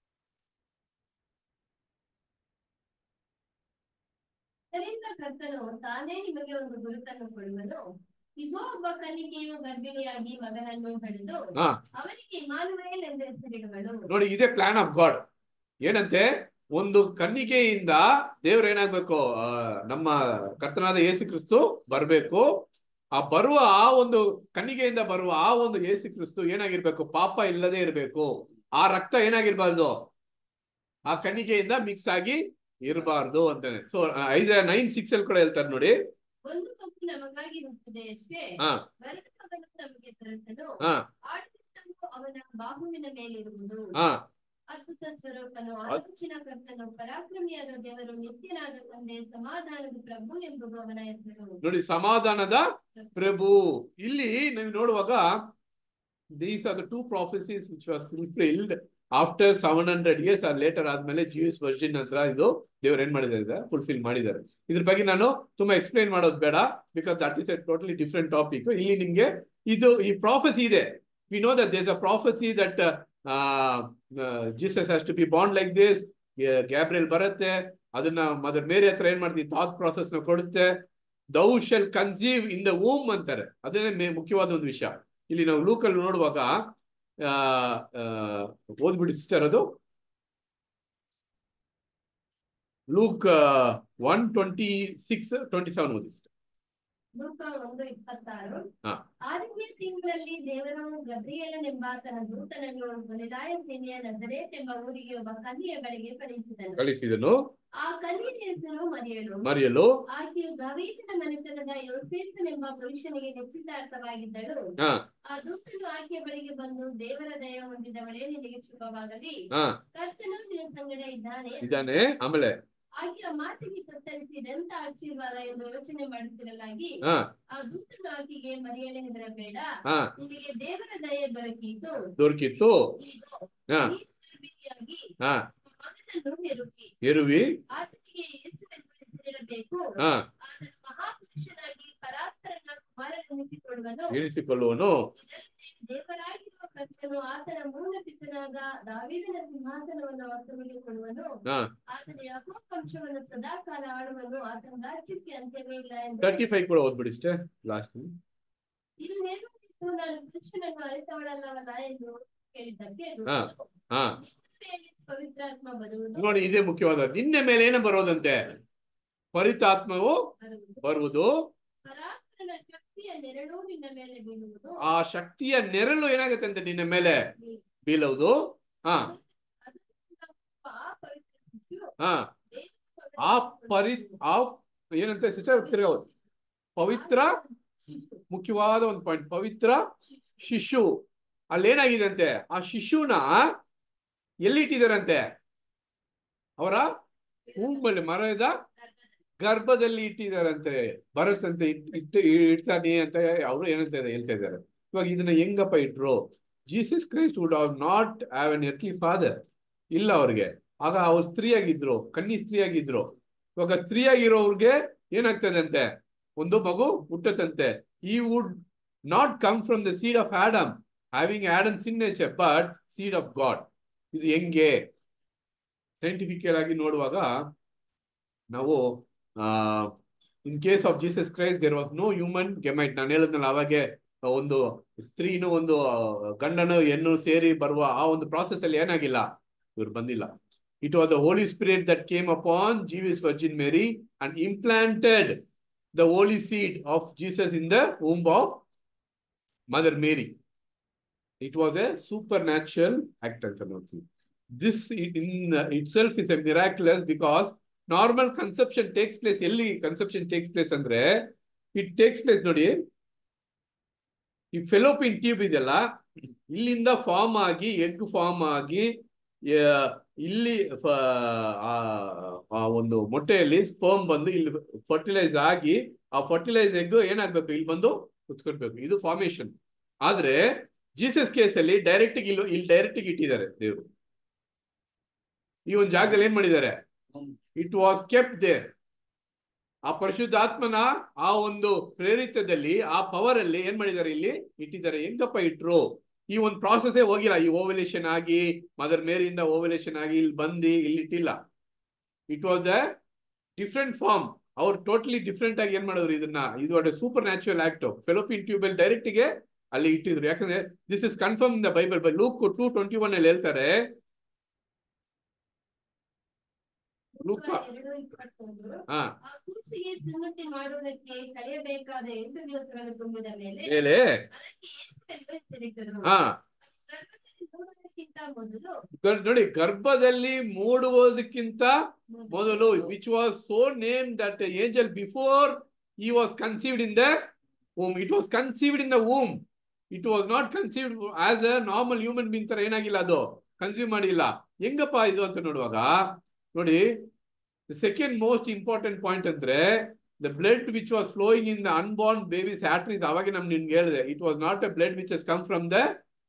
ಇದರಿಂದ ಕರ್ತನು ತಾನೇ ನಿಮಗೆ ಒಂದು ಗುರುತನ್ನು ಕೊಡುವನು ಇಗೋ ಒಬ್ಬ ಕನ್ನಿಕೆಯು ಗರ್ಭಿಣಿಯಾಗಿ ಮಗನನ್ನು ಪಡೆದು ಹಾ ಅವನಿಗೆ ಇಮಾನುವೇಲ್ ಎಂದು ಹೆಸರಿಡುವಳು ನೋಡಿ ಇದೇ ಪ್ಲಾನ್ ಆಫ್ ಗಾಡ್ ಏನಂತೆ ಒಂದು ಕನ್ನಿಕೆಯಿಂದ ದೇವ್ರ ಏನಾಗ್ಬೇಕು ಆ, ನಮ್ಮ ಕರ್ತನಾದ ಯೇಸು ಕ್ರಿಸ್ತು ಬರ್ಬೇಕು ಆ ಬರುವ ಆ ಒಂದು ಕನ್ನಿಕೆಯಿಂದ ಬರುವ ಆ ಒಂದು ಯೇಸು ಕ್ರಿಸ್ತು ಏನಾಗಿರ್ಬೇಕು ಪಾಪ ಇಲ್ಲದೆ ಇರಬೇಕು ಆ ರಕ್ತ ಏನಾಗಿರ್ಬಾರ್ದು ಆ ಕನ್ನಿಕೆಯಿಂದ ಮಿಕ್ಸ್ ಆಗಿ ಇರಬಾರ್ದು ಅಂತಾನೆ ಸೊ ಐದ ನೈನ್ ಸಿಕ್ಸ್ ಅಲ್ಲಿ ಕೂಡ ಹೇಳ್ತಾರೆ ನೋಡಿ ಒಂದು ಮಗು ನಮಗಾಗಿ ಹುಟ್ಟಿದೆ ಅಷ್ಟೇ ಹಾ ಬರದ ಮಗನು ನಮಗೆ ದೊರೆತನು ಹಾ ಆಡಳಿತವು ಅವನ ಬಾಹುವಿನ ಮೇಲಿರುವುದು ಹಾ ಅದ್ಭುತ ಸ್ವರೂಪನು ಆಲೋಚನಾ ಕರ್ತನು ಪರಾಕ್ರಮಿಯಾದ ದೇವರು ನಿತ್ಯನಾದ ತಂದೆ ಸಮಾಧಾನದ ಪ್ರಭು ಎಂಬುದು ಅವನ ಹೆಸರು ನೋಡಿ ಸಮಾಧಾನದ ಪ್ರಭು ಇಲ್ಲಿ ನೀವು ನೋಡುವಾಗ these are the two prophecies which was fulfilled after seven hundred years or later ಆದ್ಮೇಲೆ ಜಿಯೂಸ್ ವರ್ಜಿನ್ ನಂತರ ಇದು ದೇವ್ರು ಏನ್ ಮಾಡಿದ್ದಾರೆ ಫುಲ್ಫಿಲ್ ಮಾಡಿದ್ದಾರೆ ಇದ್ರ ಬಗ್ಗೆ ನಾನು ತುಂಬಾ ಎಕ್ಸ್ಪ್ಲೈನ್ ಮಾಡೋದು ಬೇಡ because that is a totally different topic ಇಲ್ಲಿ ನಿಮ್ಗೆ ಇದು ಈ ಪ್ರಾಫೆಸಿ ಇದೆ we know that this a prophecy that Jesus has to be ಬಾಂಡ್ ಲೈಕ್ ದಿಸ್ ಗ್ಯಾಬ್ರಿಯಲ್ ಬರುತ್ತೆ ಅದನ್ನ ಮದರ್ ಮೇರಿ ಹತ್ರ ಏನ್ ಮಾಡ್ತೀವಿ ಥಾಟ್ ಪ್ರಾಸೆಸ್ ನ ಕೊಡುತ್ತೆ thou shall conceive in the womb ಅಂತಾರೆ ಅದೇ ಮೇ ಮುಖ್ಯವಾದ ಒಂದು ವಿಷಯ ಇಲ್ಲಿ ನಾವು ಲೂಕಲ್ಲಿ ನೋಡುವಾಗ ಆ, ಆ, ಓದ್ಬಿಡಿ ಸಿಸ್ಟರ್ ಅದು Luke one twenty six twenty seven ಓದಿ sister. ಲೂಕ ಒಂದು ಇಪ್ಪತ್ತಾರು ಹಾ. ಆದಿಗೆ ಏಳನೆಯ ತಿಂಗಳಲ್ಲಿ ದೇವರು ಗಬ್ರಿಯೇಲನೆಂಬಾತನ ದೂತನನ್ನು ಗಲಿಲಾಯ ಸೇನೆಯ ನಜರೇತ್ ಎಂಬ ಊರಿಗೆ ಒಬ್ಬ ಕನ್ಯೆಯ ಬಳಿಗೆ ಕಳುಹಿಸಿದನು ಕಳಿಸಿದನು ಆ ಕನ್ಯೆಯ ಹೆಸರು ಮರಿಯಳು ಮರಿಯಲು ಆಕೆಯು ದಾವೀದನ ಮನೆತನದ ಯೋಸೇಫನೆಂಬ ಪುರುಷನಿಗೆ ನಿಶ್ಚಿತಾರ್ಥವಾಗಿದ್ದಳು ಹಾ ಆ ದೂತನು ಆಕೆಯ ಬಳಿಗೆ ಬಂದು ದೇವರ ದಯ ಹೊಂದಿದವಳೇ ನಿನಗೆ ಶುಭವಾಗಲಿ ಹಾ ಕರ್ತನು ನಿನ್ನ ಸಂಗಡ ಇದ್ದಾನೆ ಇದಾನೆ ಆಮೇಲೆ ಆಕೆಯ ಮಾತಿಗೆ ತತ್ತರಿಸಿದಂತ ಆಶೀರ್ವಾದ ಎಂದು ಯೋಚನೆ ಮಾಡುತ್ತಿರಲಾಗಿ ಹಾ ಆ ದೂತನು ಆಕೆಗೆ ಮರಿಯಳೆ ಹೆದರಬೇಡ ಹಾ ನಿನಗೆ ದೇವರ ದಯೆ ದೊರಕಿತು ದೊರಕಿತ್ತು ಈಗೋ ಹಾ ನೀನು ಗರ್ಭಿಣಿಯಾಗಿ ಹಾ ಮಗನನ್ನು ಹೆರುವಿ ಎರುವಿ ಆತನಿಗೆ ಯೇಸುವೆಂದು ಹೆಸರಿಡಬೇಕು ಹಾ ಆತನು ಮಹಾಪುರುಷನಾಗಿ ಪರಾತ್ಪರನ ಕುಮಾರನೆನಿಸಿಕೊಳ್ಳುವನು ಇರಿಸಿಕೊಳ್ಳುವನು ಇದಲ್ಲದೆ ದೇವರಾಗಿರುವ ಕರ್ತನು ಆತನ ಮೂಲ ಪಿತನಾದ ದಾವೀದನ ಸಿಂಹಾಸನವನ್ನು ಆತನಿಗೆ ಕೊಡುವನು ಹಾ ಆತನ ಯಾಕೋಬ್ ವಂಶವನ್ನು ಸದಾಕಾಲ ಆಳುವನು ಆತನ ರಾಜ್ಯಕ್ಕೆ ಅಂತ್ಯವೇ ಇಲ್ಲ ಎಂದು ತರ್ಟಿ ಫೈವ್ ಕೂಡ ಓದ್ಬಿಡಿ ಇಷ್ಟೇ ಲಾಸ್ಟ್ ಇದು ಹೇಗುತ್ತಿತ್ತು ನಾನು ಪುರುಷನನ್ನು ಅರಿತವಳಲ್ಲವಲ್ಲ ಎಂದು ಕೇಳಿದ್ದಕ್ಕೆ ಹಾ. ದೂತನು, ಹಾ ನಿನ್ನ ಮೇಲೆ ಪವಿತ್ರಾತ್ಮ ಬರುವುದು ನೋಡಿ ಇದೇ ಮುಖ್ಯವಾದ ನಿನ್ನೆ ಮೇಲೆ ಏನು ಬರೋದಂತೆ ಪರಿತಾತ್ಮವು ಬರುವುದು ಬರುವುದು ಪರಾತ್ಪರನ ಶಕ್ತಿಯ ನೆರಳು ನಿನ್ನ ಮೇಲೆ ಬೀಳುವುದು ಆ ಶಕ್ತಿಯ ನೆರಳು ಏನಾಗುತ್ತೆ ಅಂತ ನಿನ್ನ ಮೇಲೆ ಬೀಳುವುದು ಹಾ ಅದರಿಂದ ಆ ಪವಿತ್ರ ಶಿಶು ಹಾ ದೇವರ ಆ ಪರಿ ಆ ಏನಂತ ಸಿಸ್ಟರ್ ತಿರ್ಗ ಓದಿ. ಪವಿತ್ರ ಮುಖ್ಯವಾದ ಒಂದು ಪಾಯಿಂಟ್ ಪವಿತ್ರ ಶಿಶು ಅಲ್ಲಿ ಏನಾಗಿದೆ ಅಂತೆ ಆ ಶಿಶುನ ಎಲ್ಲಿ ಇಟ್ಟಿದಾರಂತೆ ಅವರ ಹೂಮಲ್ಲಿ ಮರದ ಗರ್ಭದಲ್ಲಿ ಇಟ್ಟಿದಾರಂತೆ ಬರುತ್ತಂತೆ ಇಟ್ ಇಟ್ಟು ಇಡ್ತಾನೆ ಅಂತ ಅವರು ಏನಂತ ಹೇಳ್ತಾ ಇದ್ದಾರೆ ಇವಾಗ ಇದನ್ನ ಹೆಂಗಪ್ಪ ಇಟ್ರು Jesus Christ would have not have an ಎರ್ಲಿ ಫಾದರ್ ಇಲ್ಲ ಅವ್ರಿಗೆ ಆಗ ಅವ್ರು ಸ್ತ್ರೀಯಾಗಿದ್ರು ಕನ್ನಿ ಸ್ತ್ರೀಯಾಗಿದ್ರು ಇವಾಗ ಸ್ತ್ರೀಯಾಗಿರೋರ್ಗೆ ಏನಾಗ್ತದೆ ಅಂತೆ ಒಂದು ಮಗು ಹುಟ್ಟತಂತೆ he would not come from the seed of Adam having Adam sin nature but seed of God ಇದು ಹೆಂಗೆ ಸೈಂಟಿಫಿಕಲ್ ಆಗಿ ನೋಡುವಾಗ ನಾವು in case of Jesus Christ there was no human gamete ನಾನು ಹೇಳಿದ್ನಲ್ಲ ಅವಾಗೆ ಒಂದು ಸ್ತ್ರೀನು ಒಂದು ಆ, ಗಂಡನು ಹೆಣ್ಣು ಸೇರಿ ಬರುವ ಆ ಒಂದು ಪ್ರಾಸೆಸ್ ಅಲ್ಲಿ ಏನಾಗಿಲ್ಲ ಇವ್ರು ಬಂದಿಲ್ಲ it was the Holy Spirit that came upon Jewish virgin Mary and implanted the holy seed of Jesus in the womb of mother Mary it was a supernatural act ಅಂತ ನೋಡ್ತೀವಿ this in itself is a miraculous because normal conception takes place ಎಲ್ಲಿ conception takes place ಅಂದ್ರೆ it takes place ನೋಡಿ ಈ ಫೆಲೋಪಿನ್ tube ಇದೆಯಲ್ಲ ಇಲ್ಲಿಂದ form ಆಗಿ egg form ಆಗಿ ಆ, ಇಲ್ಲಿ ಫ- ಆ ಆ ಒಂದು ಮೊಟ್ಟೆಯಲ್ಲಿ ಸ್ಪರ್ಮ್ ಬಂದು ಇಲ್ಲಿ ಫರ್ಟಿಲೈಸ್ ಆಗಿ ಆ ಫರ್ಟಿಲೈಸ್ ಎಗ್ ಏನಾಗ್ಬೇಕು ಇಲ್ಲಿ ಬಂದು ಕುತ್ಕೊಳ್ಬೇಕು ಇದು ಫಾರ್ಮೇಶನ್ ಆದ್ರೆ ಜೀಸಸ್ ಕೇಸ್ ಅಲ್ಲಿ ಡೈರೆಕ್ಟ್ ಇಲ್ಲಿ ಇಲ್ಲಿ ಡೈರೆಕ್ಟ್ ಇಟ್ಟಿದ್ದಾರೆ ದೇವರು ಈ ಒಂದು ಜಾಗದಲ್ಲಿ ಏನ್ ಮಾಡಿದ್ದಾರೆ ಇಟ್ ವಾಸ್ ಕೆಪ್ ದೇರ್ ಆ ಪರಿಶುದ್ಧಾತ್ಮನ ಆ ಒಂದು ಪ್ರೇರಿತದಲ್ಲಿ ಆ ಪವರ್ ಅಲ್ಲಿ ಏನ್ ಮಾಡಿದ್ದಾರೆ ಇಲ್ಲಿ ಇಟ್ಟಿದ್ದಾರೆ ಹೆಂಗಪ್ಪ ಇಟ್ರು ಈ ಒಂದು ಪ್ರಾಸೆಸ್ ಹೋಗಿಲ್ಲ ಈ ಓವಲೇಷನ್ ಆಗಿ ಮದರ್ ಮೇರಿಯಿಂದ ಓವಲೇಷನ್ ಆಗಿ ಇಲ್ಲಿ ಬಂದು ಇಲ್ಲಿ ಇಟ್ಟಿಲ್ಲ it was the different form ಅವ್ರು ಟೋಟಲಿ ಡಿಫ್ರೆಂಟ್ ಆಗಿ ಏನ್ ಮಾಡಿದ್ರು ಇದನ್ನ ಇದು supernatural act fallopian tube ಅಲ್ಲಿ ಡೈರೆಕ್ಟ್ ಗೆ ಅಲ್ಲಿ ಇಟ್ಟಿದ್ರು ಯಾಕಂದ್ರೆ this is confirm the Bible by Luke two twenty one ಅಲ್ಲಿ ಹೇಳ್ತಾರೆ ಲೂಕ. ಎರಡು ಇಪ್ಪತ್ತೊಂದು ಹಾ ಆ ಕೂಸಿಗೆ ಸುನ್ನತಿ ಮಾಡುವುದಕ್ಕೆ ಕಳೆಯಬೇಕಾದ ಎಂಟು ದಿವಸಗಳು ತುಂಬಿದ ಮೇಲೆ ಹೇಳಿ ಅದಕ್ಕೆ ಯೇಸು ಎಂದು ಹೆಸರಿಟ್ಟರು ಹಾ ಅದು ಗರ್ಭದಲ್ಲಿ ಮೂಡುವುದಕ್ಕಿಂತ ಮೊದಲು ಗರ್- ನೋಡಿ ಗರ್ಭದಲ್ಲಿ ಮೂಡುವುದಕ್ಕಿಂತ ಮೊದಲು which was so name that angel before he was conceived in the womb it was conceived in the womb it was not conceived as a normal human being ತರ ಏನಾಗಿಲ್ಲ ಅದು ಕನ್ಸೀವ್ ಮಾಡಿಲ್ಲ ಹೆಂಗಪ್ಪ ಇದು ಅಂತ ನೋಡುವಾಗ ನೋಡಿ ಸೆಕೆಂಡ್ ಮೋಸ್ಟ್ ಇಂಪಾರ್ಟೆಂಟ್ ಪಾಯಿಂಟ್ ಅಂದ್ರೆ the blood which was flowing in the unborn babies arteries ಅವಾಗ ನಮ್ ನಿನ್ಗೆ ಹೇಳಿದೆ it was not a blood which has come from the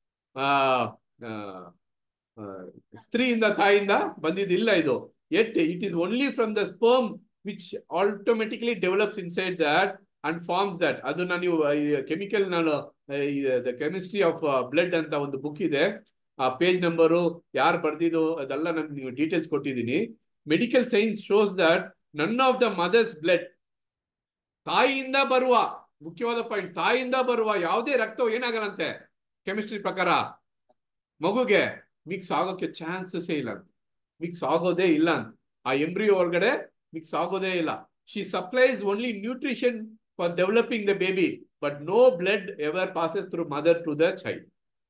ಸ್ತ್ರೀಯಿಂದ ತಾಯಿಯಿಂದ ಬಂದಿದ್ದಿಲ್ಲ ಇದು yet it is only from the sperm which automatically develops inside that and forms that ಅದನ್ನ ನೀವು ಕೆಮಿಕಲ್ ನಾನು ದ ಕೆಮಿಸ್ಟ್ರಿ ಆಫ್ ಬ್ಲಡ್ ಅಂತ ಒಂದು ಬುಕ್ ಇದೆ ಆ ಪೇಜ್ ನಂಬರು ಯಾರು ಬರ್ದಿದ್ದು ಅದೆಲ್ಲ ನಾನು ನೀವು ಡೀಟೇಲ್ಸ್ ಕೊಟ್ಟಿದ್ದೀನಿ medical science shows that none of the mother's blood ತಾಯಿಯಿಂದ ಬರುವ ಮುಖ್ಯವಾದ ಪಾಯಿಂಟ್ ತಾಯಿಯಿಂದ ಬರುವ ಯಾವುದೇ ರಕ್ತವು ಏನಾಗಲ್ಲಂತೆ ಕೆಮಿಸ್ಟ್ರಿ ಪ್ರಕಾರ ಮಗುಗೆ ಮಿಕ್ಸ್ ಆಗೋಕೆ ಚಾನ್ಸಸ್ ಇಲ್ಲ ಅಂತ ಮಿಕ್ಸ್ ಆಗೋದೇ ಇಲ್ಲ ಅಂತ ಆ ಎಂಬ್ರಿಯೋ ಒಳಗಡೆ ಮಿಕ್ಸ್ ಆಗೋದೇ ಇಲ್ಲ she supplies only nutrition for developing the baby but no blood ever passes through mother to the child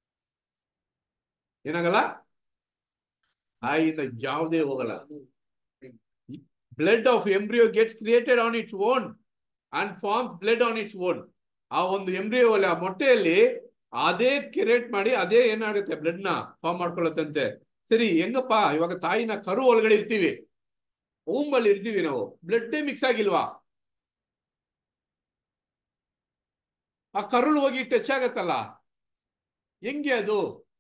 ಏನಾಗಲ್ಲ ತಾಯಿಯಿಂದ ಯಾವುದೇ ಹೋಗಲ್ಲ blood of embryo gets created on its own and forms blood on its own ಆ ಒಂದು embryo ಅಲ್ಲಿ ಆ ಮೊಟ್ಟೆಯಲ್ಲಿ ಅದೇ create ಮಾಡಿ ಅದೇ ಏನಾಗುತ್ತೆ ಬ್ಲಡ್ ನ ಫಾರ್ಮ್ ಮಾಡ್ಕೊಳ್ಳುತ್ತಂತೆ ಸರಿ ಹೆಂಗಪ್ಪ ಇವಾಗ ತಾಯಿನ ಕರು ಒಳಗಡೆ ಇರ್ತೀವಿ ಓಂಬಲ್ಲಿ ಇರ್ತೀವಿ ನಾವು ಬ್ಲಡ್ ಮಿಕ್ಸ್ ಆಗಿಲ್ವಾ ಆ ಕರುಳು ಹೋಗಿ ಟಚ್ ಆಗತ್ತಲ್ಲ ಹೆಂಗೆ ಅದು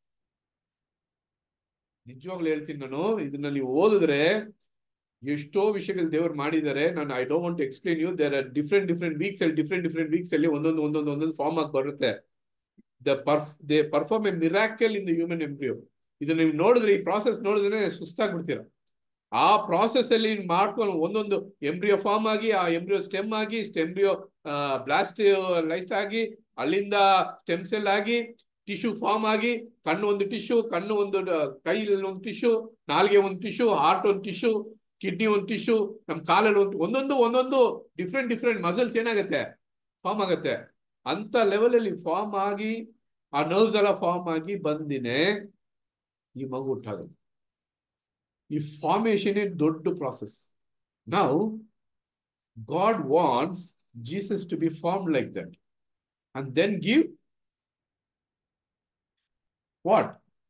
ನಿಜವಾಗ್ಲೂ ಹೇಳ್ತೀನಿ ನಾನು ಇದನ್ನ ನೀವು ಓದಿದ್ರೆ ಎಷ್ಟೋ ವಿಷಯಗಳು ದೇವ್ರು ಮಾಡಿದ್ದಾರೆ ನಾನು I don't want explain you there are different different weeks ಅಲ್ಲಿ ಡಿಫ್ರೆಂಟ್ ಡಿಫ್ರೆಂಟ್ ವೀಕ್ಸ್ ಅಲ್ಲಿ ಒಂದೊಂದು ಒಂದೊಂದು ಒಂದೊಂದು ಫಾರ್ಮ್ ಆಗಿ ಬರುತ್ತೆ the perf they perform a miracle in the human embryo ಇದು ನೀವು ನೋಡಿದ್ರೆ ಈ ಪ್ರಾಸೆಸ್ ನೋಡಿದ್ರೆ ಸುಸ್ತಾಗ್ಬಿಡ್ತೀರ ಆ ಪ್ರಾಸೆಸ್ ಅಲ್ಲಿ ಮಾಡ್ಕೊಂಡು ಒಂದೊಂದು ಎಂಬ್ರಿಯೋ ಫಾರ್ಮ್ ಆಗಿ ಆ ಎಂಬ್ರಿಯೋ ಸ್ಟೆಮ್ ಆಗಿ ಸ್ಟೆಂಬ್ರಿಯೋ ಬ್ಲಾಸ್ಟ್ ಲೈಸ್ಟ್ ಆಗಿ ಅಲ್ಲಿಂದ ಸ್ಟೆಮ್ ಸೆಲ್ ಆಗಿ ಟಿಶ್ಯೂ ಫಾರ್ಮ್ ಆಗಿ ಕಣ್ಣು ಒಂದು ಟಿಶ್ಯೂ ಕಣ್ಣು ಒಂದು ಕೈಯಲ್ಲಿ ಒಂದು ಟಿಶ್ಯೂ ನಾಲ್ಗೆ ಒಂದು ಟಿಶ್ಯೂ ಹಾರ್ಟ್ ಒಂದು ಟಿಶ್ಯೂ ಕಿಡ್ನಿ ಒಂದು ಟಿಶ್ಯೂ ನಮ್ ಕಾಲಲ್ಲಿ ಒಂದು ಒಂದೊಂದು ಒಂದೊಂದು ಡಿಫ್ರೆಂಟ್ ಡಿಫ್ರೆಂಟ್ ಮಸಲ್ಸ್ ಏನಾಗುತ್ತೆ ಫಾರ್ಮ್ ಆಗುತ್ತೆ ಅಂತ ಲೆವೆಲ್ ಅಲ್ಲಿ ಫಾರ್ಮ್ ಆಗಿ ಆ ನರ್ವ್ಸ್ ಎಲ್ಲ ಫಾರ್ಮ್ ಆಗಿ ಬಂದಿನೇ ಈ ಮಗು ಹುಟ್ಟಾಗುತ್ತೆ ಈ ಫಾರ್ಮೇಶನ್ ದೊಡ್ಡ ಪ್ರಾಸೆಸ್ ನಾವು God wants Jesus to be form like that and then give what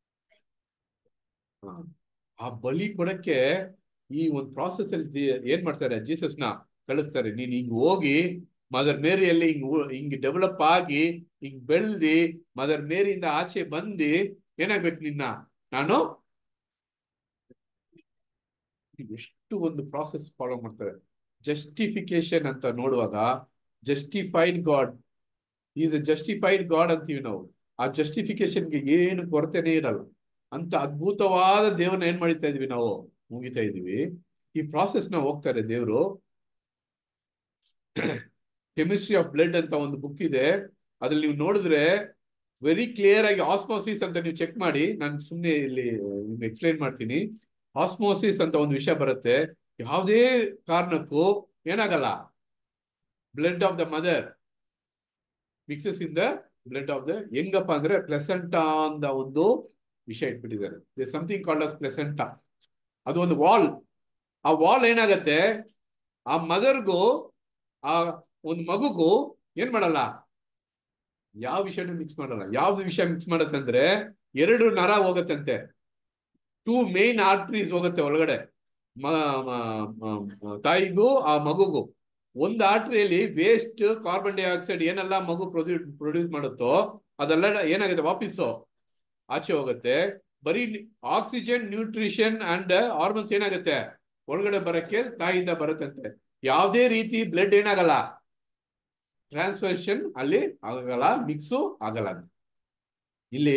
ಆ ಬಲಿ ಕೊಡಕ್ಕೆ ಈ ಒಂದು ಪ್ರಾಸೆಸ್ ಅಲ್ಲಿ ಏನ್ ಮಾಡ್ತಾರೆ ಜೀಸಸ್ ನ ಕಳಿಸ್ತಾರೆ ನೀನ್ ಹಿಂಗ್ ಹೋಗಿ ಮದರ್ ಮೇರಿಯಲ್ಲಿ ಹಿಂಗ್ ಹಿಂಗ್ ಡೆವಲಪ್ ಆಗಿ ಹಿಂಗ್ ಬೆಳ್ದಿ ಮದರ್ ಮೇರಿಯಿಂದ ಆಚೆ ಬಂದಿ ಏನಾಗ್ಬೇಕು ನಿನ್ನ ನಾನು ಎಷ್ಟು ಒಂದು ಪ್ರಾಸೆಸ್ ಫಾಲೋ ಮಾಡ್ತಾರೆ ಜಸ್ಟಿಫಿಕೇಶನ್ ಅಂತ ನೋಡುವಾಗ justified God is a justified God ಅಂತೀವಿ ನಾವು ಆ ಜಸ್ಟಿಫಿಕೇಶನ್ಗೆ ಏನು ಕೊರತೆನೇ ಇರಲ್ಲ ಅಂತ ಅದ್ಭುತವಾದ ದೇವರನ್ನ ಏನ್ ಮಾಡಿತಾ ಇದೀವಿ ನಾವು ಮುಗಿತಾ ಇದೀವಿ ಈ ಪ್ರಾಸೆಸ್ ನ ಹೋಗ್ತಾರೆ ದೇವರು ಕೆಮಿಸ್ಟ್ರಿ ಆಫ್ ಬ್ಲಡ್ ಅಂತ ಒಂದು ಬುಕ್ ಇದೆ ಅದ್ರಲ್ಲಿ ನೀವು ನೋಡಿದ್ರೆ ವೆರಿ ಕ್ಲಿಯರ್ ಆಗಿ ಆಸ್ಮೋಸಿಸ್ ಅಂತ ನೀವು ಚೆಕ್ ಮಾಡಿ ನಾನು ಸುಮ್ಮನೆ ಇಲ್ಲಿ ನಿಮ್ಗೆ ಎಕ್ಸ್ಪ್ಲೈನ್ ಮಾಡ್ತೀನಿ ಆಸ್ಮೋಸಿಸ್ ಅಂತ ಒಂದು ವಿಷಯ ಬರುತ್ತೆ ಯಾವುದೇ ಕಾರಣಕ್ಕೂ ಏನಾಗಲ್ಲ blood of the mother mixes in the blood of the ಹೆಂಗಪ್ಪ ಅಂದ್ರೆ ಪ್ಲೆಸೆಂಟಾ ಅಂತ ಒಂದು ವಿಷಯ ಇಟ್ಬಿಟ್ಟಿದ್ದಾರೆ ಸಮಥಿಂಗ್ ಕಾಲ್ಡ್ ಅಸ್ ಪ್ಲೆಸೆಂಟಾ ಅದು ಒಂದು ವಾಲ್ ಆ ವಾಲ್ ಏನಾಗತ್ತೆ ಆ ಮದರ್ಗೂ ಆ ಒಂದು ಮಗುಗೂ ಏನ್ ಮಾಡಲ್ಲ ಯಾವ ವಿಷಯನೂ ಮಿಕ್ಸ್ ಮಾಡಲ್ಲ ಯಾವ್ದು ವಿಷಯ ಮಿಕ್ಸ್ ಮಾಡತ್ತೆ ಅಂದ್ರೆ ಎರಡು ನರ ಹೋಗತ್ತಂತೆ ಟೂ ಮೇನ್ ಆರ್ಟ್ರೀಸ್ ಹೋಗುತ್ತೆ ಒಳಗಡೆ ತಾಯಿಗೂ ಆ ಮಗುಗೂ ಒಂದು ಆರ್ಟ್ರಿಯಲ್ಲಿ ವೇಸ್ಟ್ ಕಾರ್ಬನ್ ಡೈಆಕ್ಸೈಡ್ ಏನೆಲ್ಲ ಮಗು ಪ್ರೊಡ್ಯೂಸ್ ಪ್ರೊಡ್ಯೂಸ್ ಮಾಡುತ್ತೋ ಅದೆಲ್ಲ ಏನಾಗುತ್ತೆ ವಾಪಸ್ಸು ಆಚೆ ಹೋಗುತ್ತೆ ಬರೀ ಆಕ್ಸಿಜನ್ ನ್ಯೂಟ್ರಿಷನ್ ಅಂಡ್ ಹಾರ್ಮೋನ್ಸ್ ಏನಾಗುತ್ತೆ ಒಳಗಡೆ ಬರಕ್ಕೆ ತಾಯಿಯಿಂದ ಬರುತ್ತಂತೆ ಯಾವುದೇ ರೀತಿ ಬ್ಲಡ್ ಏನಾಗಲ್ಲ ಟ್ರಾನ್ಸ್ಫರ್ಷನ್ ಅಲ್ಲಿ ಆಗಲ್ಲ ಮಿಕ್ಸು ಆಗಲ್ಲ ಇಲ್ಲಿ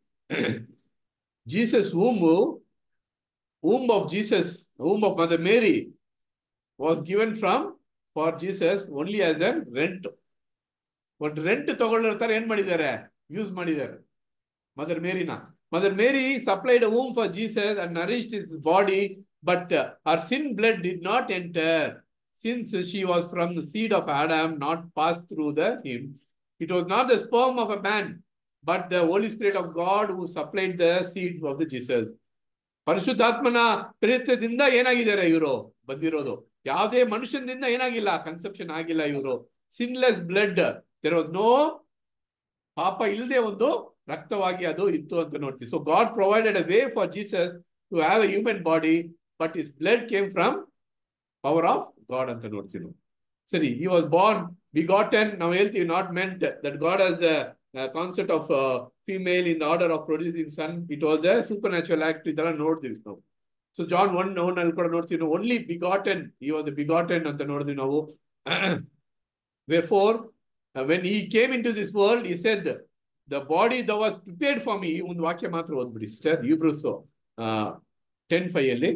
Jesus womb womb of Jesus, womb of Mother Mary was given from for Jesus only as a rent. But rent ತಗೊಳ್ಳಿರ್ತಾರೆ ಏನ್ ಮಾಡಿದ್ದಾರೆ ಯೂಸ್ ಮಾಡಿದ್ದಾರೆ ಮದರ್ ಮೇರಿನ mother Mary supplied womb for Jesus and nourished his body but her sin blood did not enter since she was from the seed of Adam not pass through the him it was not the sperm of a man but the Holy Spirit of God who supplied the seeds of the Jesus ಪರಿಶುದ್ಧಾತ್ಮನ ಪ್ರೇತ್ಯದಿಂದ ಏನಾಗಿದ್ದಾರೆ ಇವರು ಬಂದಿರೋದು ಯಾವುದೇ ಮನುಷ್ಯನಿಂದ ಏನಾಗಿಲ್ಲ conception ಆಗಿಲ್ಲ ಇವರು sinless blood there was no ಪಾಪ ಇಲ್ಲದೆ ಒಂದು ರಕ್ತವಾಗಿ ಅದು ಇತ್ತು ಅಂತ ನೋಡ್ತೀವಿ so God provided a way for Jesus to have a human body but his blood came from power of God ಅಂತ ನೋಡ್ತೀವಿ ಸರಿ ಈ ವಾಸ್ ಬಾರ್ನ್ ಬಿಗಾಟನ್ ನಾವು ಹೇಳ್ತೀವಿ not meant that God as the concept of female in order of producing son it was the supernatural act ಇದೆಲ್ಲ ನೋಡ್ತೀವಿ ನಾವು so John one one ಅಲ್ಲಿ ಕೂಡ ನೋಡ್ತೀವಿ ಓನ್ಲಿ ಬಿಗಾಟನ್ ಈ ಒಂದು ಬಿಗಾಟನ್ ಅಂತ ನೋಡಿದ್ವಿ ನಾವು wherefore when he came into this world he said the body the was prepared for me he ಒಂದು ವಾಕ್ಯ ಮಾತ್ರ ಓದ್ಬಿಡಿ ಸಿಸ್ಟರ್ ಇಬ್ರು ಟೆನ್ ಫೈವ್ ಅಲ್ಲಿ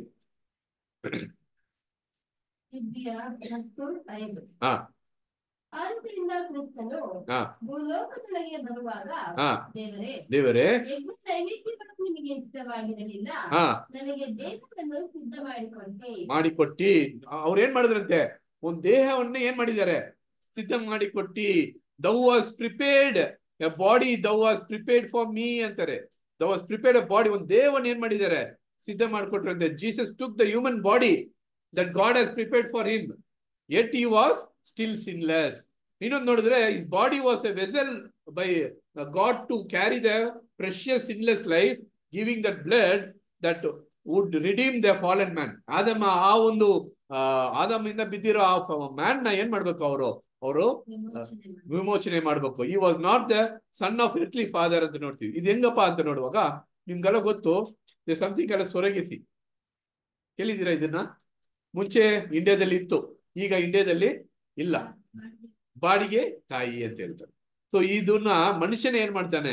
ಇಬ್ರಿಯ ಹತ್ತು ಐದು ಹಾ ಆದುದರಿಂದ ಕ್ರಿಸ್ತನು ಹಾ ಭೂಲೋಕದೊಳಗೆ ಬರುವಾಗ ಹಾ ದೇವರೇ ದೇವರೇ ಯಜ್ಞ ನೈವೇದ್ಯಗಳು ನಿಮಗೆ ಇಷ್ಟವಾಗಿರಲಿಲ್ಲ ಹಾ ನನಗೆ ದೇಹವನ್ನು ಸಿದ್ಧ ಮಾಡಿಕೊಟ್ಟೆ ಮಾಡಿಕೊಟ್ಟಿ ಅವ್ರು ಏನ್ ಮಾಡಿದ್ರಂತೆ ಒಂದ್ ದೇಹವನ್ನ ಏನ್ ಮಾಡಿದ್ದಾರೆ ಸಿದ್ಧ ಮಾಡಿಕೊಟ್ಟಿ thou was prepared a body thou was prepared for me ಅಂತಾರೆ thou was prepared a body ಒಂದು ದೇವನ್ ಏನ್ ಮಾಡಿದ್ದಾರೆ ಸಿದ್ಧ ಮಾಡ್ಕೊಟ್ರಂತೆ Jesus took the human body that God has prepared for him yet he was still sinless ಇನ್ನೊಂದು ನೋಡಿದ್ರೆ his body was a vessel by God to carry the precious sinless life giving that blood that would redeem the fallen man ಆದಮ ಆ ಒಂದು ಆದಮಿಂದ ಬಿದ್ದಿರೋ ಆ man ನ ಏನ್ ಮಾಡ್ಬೇಕು ಅವರು ಅವರು ವಿಮೋಚನೆ ಮಾಡಿ. ವಿಮೋಚನೆ ಮಾಡ್ಬೇಕು he was not the son of earthly father ಅಂತ ನೋಡ್ತೀವಿ ಇದು ಹೆಂಗಪ್ಪ ಅಂತ ನೋಡುವಾಗ ನಿಮ್ಗೆಲ್ಲ ಗೊತ್ತು ಸಮಥಿಂಗ್ ಎಲ್ಲ ಸೊರಗಿಸಿ ಕೇಳಿದ್ದೀರಾ ಇದನ್ನ ಮುಂಚೆ ಇಂಡಿಯಾದಲ್ಲಿ ಇತ್ತು ಈಗ ಇಂಡಿಯಾದಲ್ಲಿ ಇಲ್ಲ ಬಾಡಿಗೆ ತಾಯಿ ಅಂತ ಹೇಳ್ತಾರೆ ಸೊ ಇದನ್ನ ಮನುಷ್ಯನೇ ಏನ್ ಮಾಡ್ತಾನೆ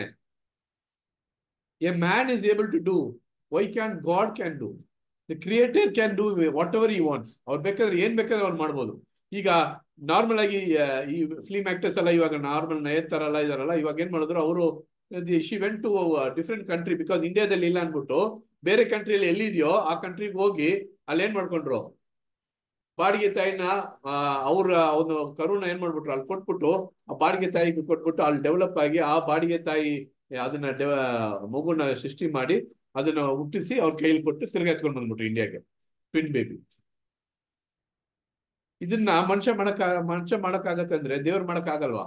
a man is able to do why can God can do the creator can do whatever he wants ಅವ್ರು ಬೇಕಾದ್ರೆ ಏನ್ ಬೇಕಾದ್ರೆ ಅವ್ರು ಮಾಡ್ಬೋದು ಈಗ ನಾರ್ಮಲ್ ಆಗಿ ಆ, ಈ ಫಿಲ್ಮ್ ಆಕ್ಟರ್ಸ್ ಎಲ್ಲ ಇವಾಗ ನಾರ್ಮಲ್ ನಯನ್ತಾರ ಎಲ್ಲ ಇದಾರಲ್ಲ ಇವಾಗ ಏನ್ ಮಾಡಿದ್ರು ಅವರು she went to different country because ಇಂಡಿಯಾದಲ್ಲಿ ಇಲ್ಲ ಅನ್ಬಿಟ್ಟು ಬೇರೆ ಕಂಟ್ರಿಯಲ್ಲಿ ಎಲ್ಲಿದೆಯೋ ಆ ಕಂಟ್ರಿಗೆ ಹೋಗಿ ಅಲ್ಲಿ ಏನ್ ಮಾಡ್ಕೊಂಡ್ರು ಬಾಡಿಗೆ ತಾಯಿನ ಅವ್ರ ಒಂದು ಕರುಣ ಏನ್ ಮಾಡ್ಬಿಟ್ರು ಅಲ್ಲಿ ಕೊಟ್ಬಿಟ್ಟು ಆ ಬಾಡಿಗೆ ತಾಯಿಗೆ ಕೊಟ್ಬಿಟ್ಟು ಅಲ್ಲಿ ಡೆವಲಪ್ ಆಗಿ ಆ ಬಾಡಿಗೆ ತಾಯಿ ಅದನ್ನ ಡೆವ ಮಗುನ ಸೃಷ್ಟಿ ಮಾಡಿ ಅದನ್ನ ಹುಟ್ಟಿಸಿ ಅವ್ರ ಕೈಲಿ ಕೊಟ್ಟು ತಿರ್ಗಾ ಎತ್ಕೊಂಡ್ ಬಂದ್ಬಿಟ್ರು ಇಂಡಿಯಾಗೆ ಟ್ವಿನ್ ಬೇಬಿ ಇದನ್ನ ಮನುಷ್ಯ ಮಾಡಕ್ ಮನುಷ್ಯ ಮಾಡಕ್ಕಾಗತ್ತೆ ಅಂದ್ರೆ ದೇವ್ರು ಮಾಡಕ್ ಆಗಲ್ವಾ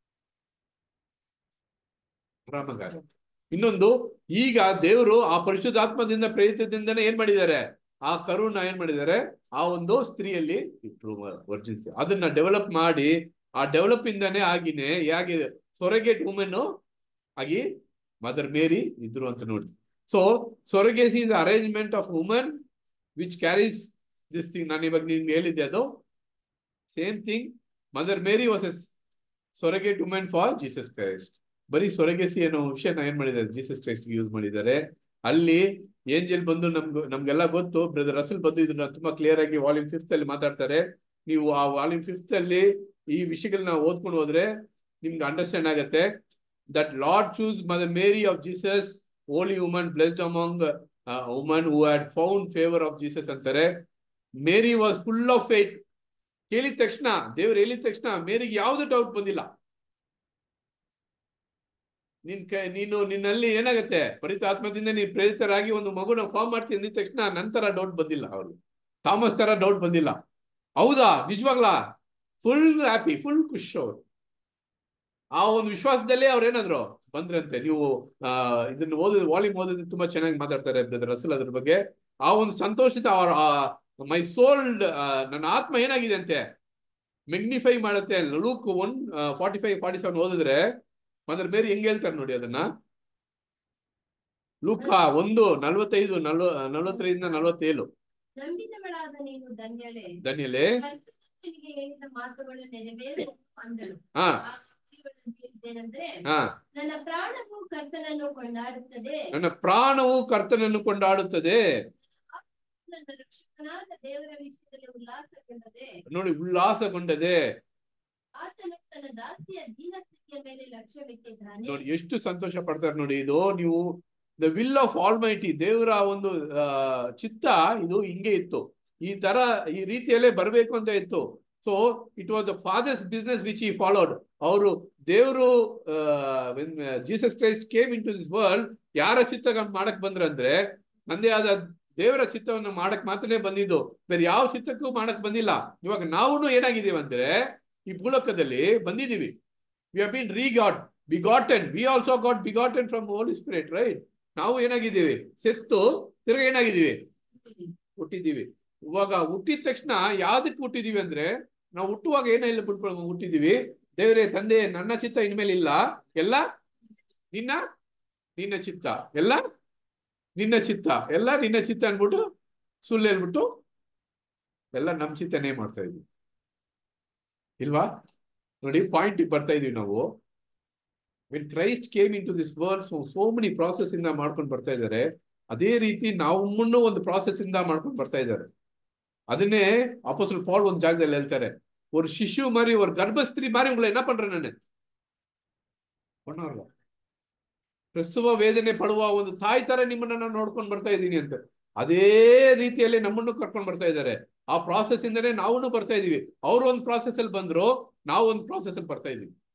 ಆರಾಮಾಗತ್ತೆ ಇನ್ನೊಂದು ಈಗ ದೇವರು ಆ ಪರಿಶುದ್ಧಾತ್ಮದಿಂದ ಪ್ರೇರಿತದಿಂದನೇ ಏನ್ ಮಾಡಿದ್ದಾರೆ ಆ ಕರುನ ಏನ್ ಮಾಡಿದ್ದಾರೆ ಆ ಒಂದು ಸ್ತ್ರೀಯಲ್ಲಿ ಇಟ್ರು ವರ್ಜಿನ್ಸ್ ಅದನ್ನ ಡೆವಲಪ್ ಮಾಡಿ ಆ ಡೆವಲಪ್ ಇಂದಾನೆ ಆಗಿನೇ ಹೇಗೆ ಸೊರಗೇಟ್ ವುಮೆನ್ ಆಗಿ ಮದರ್ ಮೇರಿ ಇದ್ರು ಅಂತ ನೋಡಿ so surrogacy is arrangement of woman which carries this thing ನಾನು ಇವಾಗ ನಿಮ್ಗೆ ಹೇಳಿದ್ದೆ ಅದು same thing mother Mary was as surrogate women for Jesus Christ ಬರೀ ಸೊರಗೇಸಿ ಅನ್ನೋ ವಿಷಯನ ಏನ್ ಮಾಡಿದ್ದಾರೆ ಜೀಸಸ್ ಕ್ರೈಸ್ಟ್ ಯೂಸ್ ಮಾಡಿದ್ದಾರೆ ಅಲ್ಲಿ ಏಂಜಲ್ ಬಂದು ನಮ್ಗೆ ನಮ್ಗೆಲ್ಲ ಗೊತ್ತು ಬ್ರದರ್ ರಸಲ್ ಬಂದು ಇದನ್ನ ತುಂಬಾ ಕ್ಲಿಯರ್ ಆಗಿ ವಾಲ್ಯೂಮ್ ಫಿಫ್ತ್ ಅಲ್ಲಿ ಮಾತಾಡ್ತಾರೆ ನೀವು ಆ ವಾಲ್ಯೂಮ್ ಫಿಫ್ತ್ ಅಲ್ಲಿ ಈ ವಿಷಯಗಳನ್ನ ಓದ್ಕೊಂಡು ಹೋದ್ರೆ ನಿಮ್ಗೆ ಅಂಡರ್ಸ್ಟ್ಯಾಂಡ್ ಆಗತ್ತೆ that Lord choose mother Mary of Jesus holy woman blessed among woman who had found favour of Jesus ಅಂತಾರೆ Mary was full of faith ಕೇಳಿದ ತಕ್ಷಣ ದೇವ್ರು ಹೇಳಿದ ತಕ್ಷಣ ಮೇರಿಗೆ ಯಾವ್ದು ಡೌಟ್ ಬಂದಿಲ್ಲ ನಿನ್ ಕೈ ನೀನು ನಿನ್ನಲ್ಲಿ ಏನಾಗತ್ತೆ ಪರಿತಾತ್ಮದಿಂದ ನೀನ್ ಪ್ರೇರಿತರಾಗಿ ಒಂದು ಮಗುನ ಫಾರ್ಮ್ ಮಾಡ್ತೀನಿ ಅಂದಿದ ತಕ್ಷಣ ನಂತರ ಡೌಟ್ ಬಂದಿಲ್ಲ ಅವ್ರಿಗೆ ಥಾಮಸ್ ತರ ಡೌಟ್ ಬಂದಿಲ್ಲ ಹೌದಾ ನಿಜವಾಗ್ಲಾ ಫುಲ್ ಹ್ಯಾಪಿ ಫುಲ್ ಖುಷ್ ಅವ್ರು ಆ ಒಂದು ವಿಶ್ವಾಸದಲ್ಲೇ ಅವ್ರು ಏನಾದ್ರು ಬಂದ್ರಂತೆ ನೀವು ಆ ಇದನ್ನ ಓದಿದ ವಾಲ್ಯೂಮ್ ಓದಿದ್ರೆ ತುಂಬಾ ಚೆನ್ನಾಗಿ ಮಾತಾಡ್ತಾರೆ ಬ್ರದರ್ ರಸಲ್ ಅದ್ರ ಬಗ್ಗೆ ಆ ಒಂದು ಸಂತೋಷಿತ ಅವ್ರ ಮೈ ಸೋಲ್ಡ್ ನನ್ನ ಆತ್ಮ ಏನಾಗಿದೆ ಅಂತೆ ಮೆಗ್ನಿಫೈ ಮಾಡುತ್ತೆ Luke one forty five forty seven ಓದಿದ್ರೆ ಮದರ್ ಬೇರೆ ಹೆಂಗ್ ಹೇಳ್ತಾರೆ ನೋಡಿ ಅದನ್ನ ಲೂಕ ಒಂದು ನಲ್ವತ್ತೈದು ನಲ್ವ ನಲ್ವತ್ತೈದರಿಂದ ನಲ್ವತ್ತೇಳು ನಂಬಿದವಳಾದ ನೀನು ಧನ್ಯಳೆ ಧನ್ಯಲೇ ನಿನಗೆ ಹೇಳಿದ ಮಾತುಗಳು ನೆರವೇರು ಅಂದಳು ಹಾ ಆಗ ಸ್ತ್ರೀಗಳು ಹೇಳಿದ್ದೇನೆಂದ್ರೆ ಹಾ ನನ್ನ ಪ್ರಾಣವು ಕರ್ತನನ್ನು ಕೊಂಡಾಡುತ್ತದೆ ನನ್ನ ಪ್ರಾಣವು ಕರ್ತನನ್ನು ಕೊಂಡಾಡುತ್ತದೆ ನನ್ನ ರಕ್ಷಕನಾದ ದೇವರ ವಿಷಯದಲ್ಲಿ ಉಲ್ಲಾಸಗೊಂಡದೆ ನೋಡಿ ಉಲ್ಲಾಸಗೊಂಡದೆ ಆತನು ತನ್ನ ದಾಸಿಯ ದೀನಸ್ಥಿತಿಯ ಮೇಲೆ ಲಕ್ಷ್ಯವಿಟ್ಟಿದ್ದಾನೆ ನೋಡಿ ಎಷ್ಟು ಸಂತೋಷ ಪಡ್ತಾರೆ ನೋಡಿ ಇದು ನೀವು the will of almighty ದೇವರ ಒಂದು ಆ, ಚಿತ್ತ ಇದು ಹಿಂಗೆ ಇತ್ತು ಈ ತರ ಈ ರೀತಿಯಲ್ಲೇ ಬರಬೇಕು ಅಂತ ಇತ್ತು so it was the father's business which ಈ ಫಾಲೋಡ್ ಅವರು ದೇವರು Jesus Christ came into this world ಯಾರ ಚಿತ್ತ ಮಾಡಕ್ ಬಂದ್ರಂದ್ರೆ ನಂದೇ ಆದ ದೇವರ ಚಿತ್ತವನ್ನು ಮಾಡಕ್ ಮಾತ್ರನೇ ಬಂದಿದ್ದು ಬೇರೆ ಯಾವ ಚಿತ್ತಕ್ಕೂ ಮಾಡಕ್ ಬಂದಿಲ್ಲ ಇವಾಗ ನಾವು ಏನಾಗಿದ್ದೀವಿ ಅಂದ್ರೆ ಈ ಭೂಲೋಕದಲ್ಲಿ ಬಂದಿದೀವಿ we have been regot begotten we also got begotten from Holy Spirit right ನಾವು ಏನಾಗಿದ್ದೀವಿ ಸೆತ್ತು ತಿರ್ಗ ಏನಾಗಿದ್ದೀವಿ ಹುಟ್ಟಿದೀವಿ ಇವಾಗ ಹುಟ್ಟಿದ ತಕ್ಷಣ ಯಾವ್ದಕ್ಕೆ ಹುಟ್ಟಿದೀವಿ ಅಂದ್ರೆ ನಾವು ಹುಟ್ಟುವಾಗ ಏನಿಲ್ಲ ಬಿಟ್ಬಿಟ್ಟು ಹುಟ್ಟಿದೀವಿ ದೇವರೇ ತಂದೆ ನನ್ನ ಚಿತ್ತ ಇನ್ಮೇಲೆ ಇಲ್ಲ ಎಲ್ಲ ನಿನ್ನ ನಿನ್ನ ಚಿತ್ತ ಎಲ್ಲ ನಿನ್ನ ಚಿತ್ತ ಎಲ್ಲ ನಿನ್ನ ಚಿತ್ತ ಅನ್ಬಿಟ್ಟು ಸುಳ್ಳು ಹೇಳ್ಬಿಟ್ಟು ಎಲ್ಲ ನಮ್ ಚಿತ್ತನೇ ಮಾಡ್ತಾ ಇದ್ವಿ ಇಲ್ವಾ ನೋಡಿ ಪಾಯಿಂಟ್ ಬರ್ತಾ ಇದೀವಿ ನಾವು when Christ came into this world so so many process ಇಂದ ಮಾಡ್ಕೊಂಡು ಬರ್ತಾ ಇದ್ದಾರೆ ಅದೇ ರೀತಿ ನಮ್ಮನ್ನು ಒಂದು ಪ್ರಾಸೆಸ್ ಇಂದ ಮಾಡ್ಕೊಂಡು ಬರ್ತಾ ಇದ್ದಾರೆ ಅದನ್ನೇ ಅಪೋಸಲ್ ಪಾಲ್ ಒಂದು ಜಾಗದಲ್ಲಿ ಹೇಳ್ತಾರೆ ஒரு ಶಿಶು மாதிரி ஒரு கர்ப்பஸ்திரி மாதிரி உங்களை என்ன பண்றேன் ನಾನು பண்ணாರಲ್ಲ ಪ್ರಸವ ವೇದನೆ ಪಡುವ ಒಂದು ತಾಯಿ ತರ ನಿಮ್ಮನ್ನ ನಾನು ನೋಡ್ಕೊಂಡು ಬರ್ತಾ ಇದ್ದೀನಿ ಅಂತ ಅದೇ ರೀತಿಯಲ್ಲಿ ನಮ್ಮನ್ನು ಕರ್ಕೊಂಡು ಬರ್ತಾ ಇದ್ದಾರೆ ಆ ಪ್ರಾಸೆಸ್ ಇಂದನೇ ನಾವು ಬರ್ತಾ ಇದೀವಿ ಅವ್ರು ಒಂದು ಪ್ರಾಸೆಸ್ ಅಲ್ಲಿ ಬಂದ್ರು ನಾವು ಒಂದು ಪ್ರಾಸೆಸ್ ಅಲ್ಲಿ ಬರ್ತಾ ಇದೀವಿ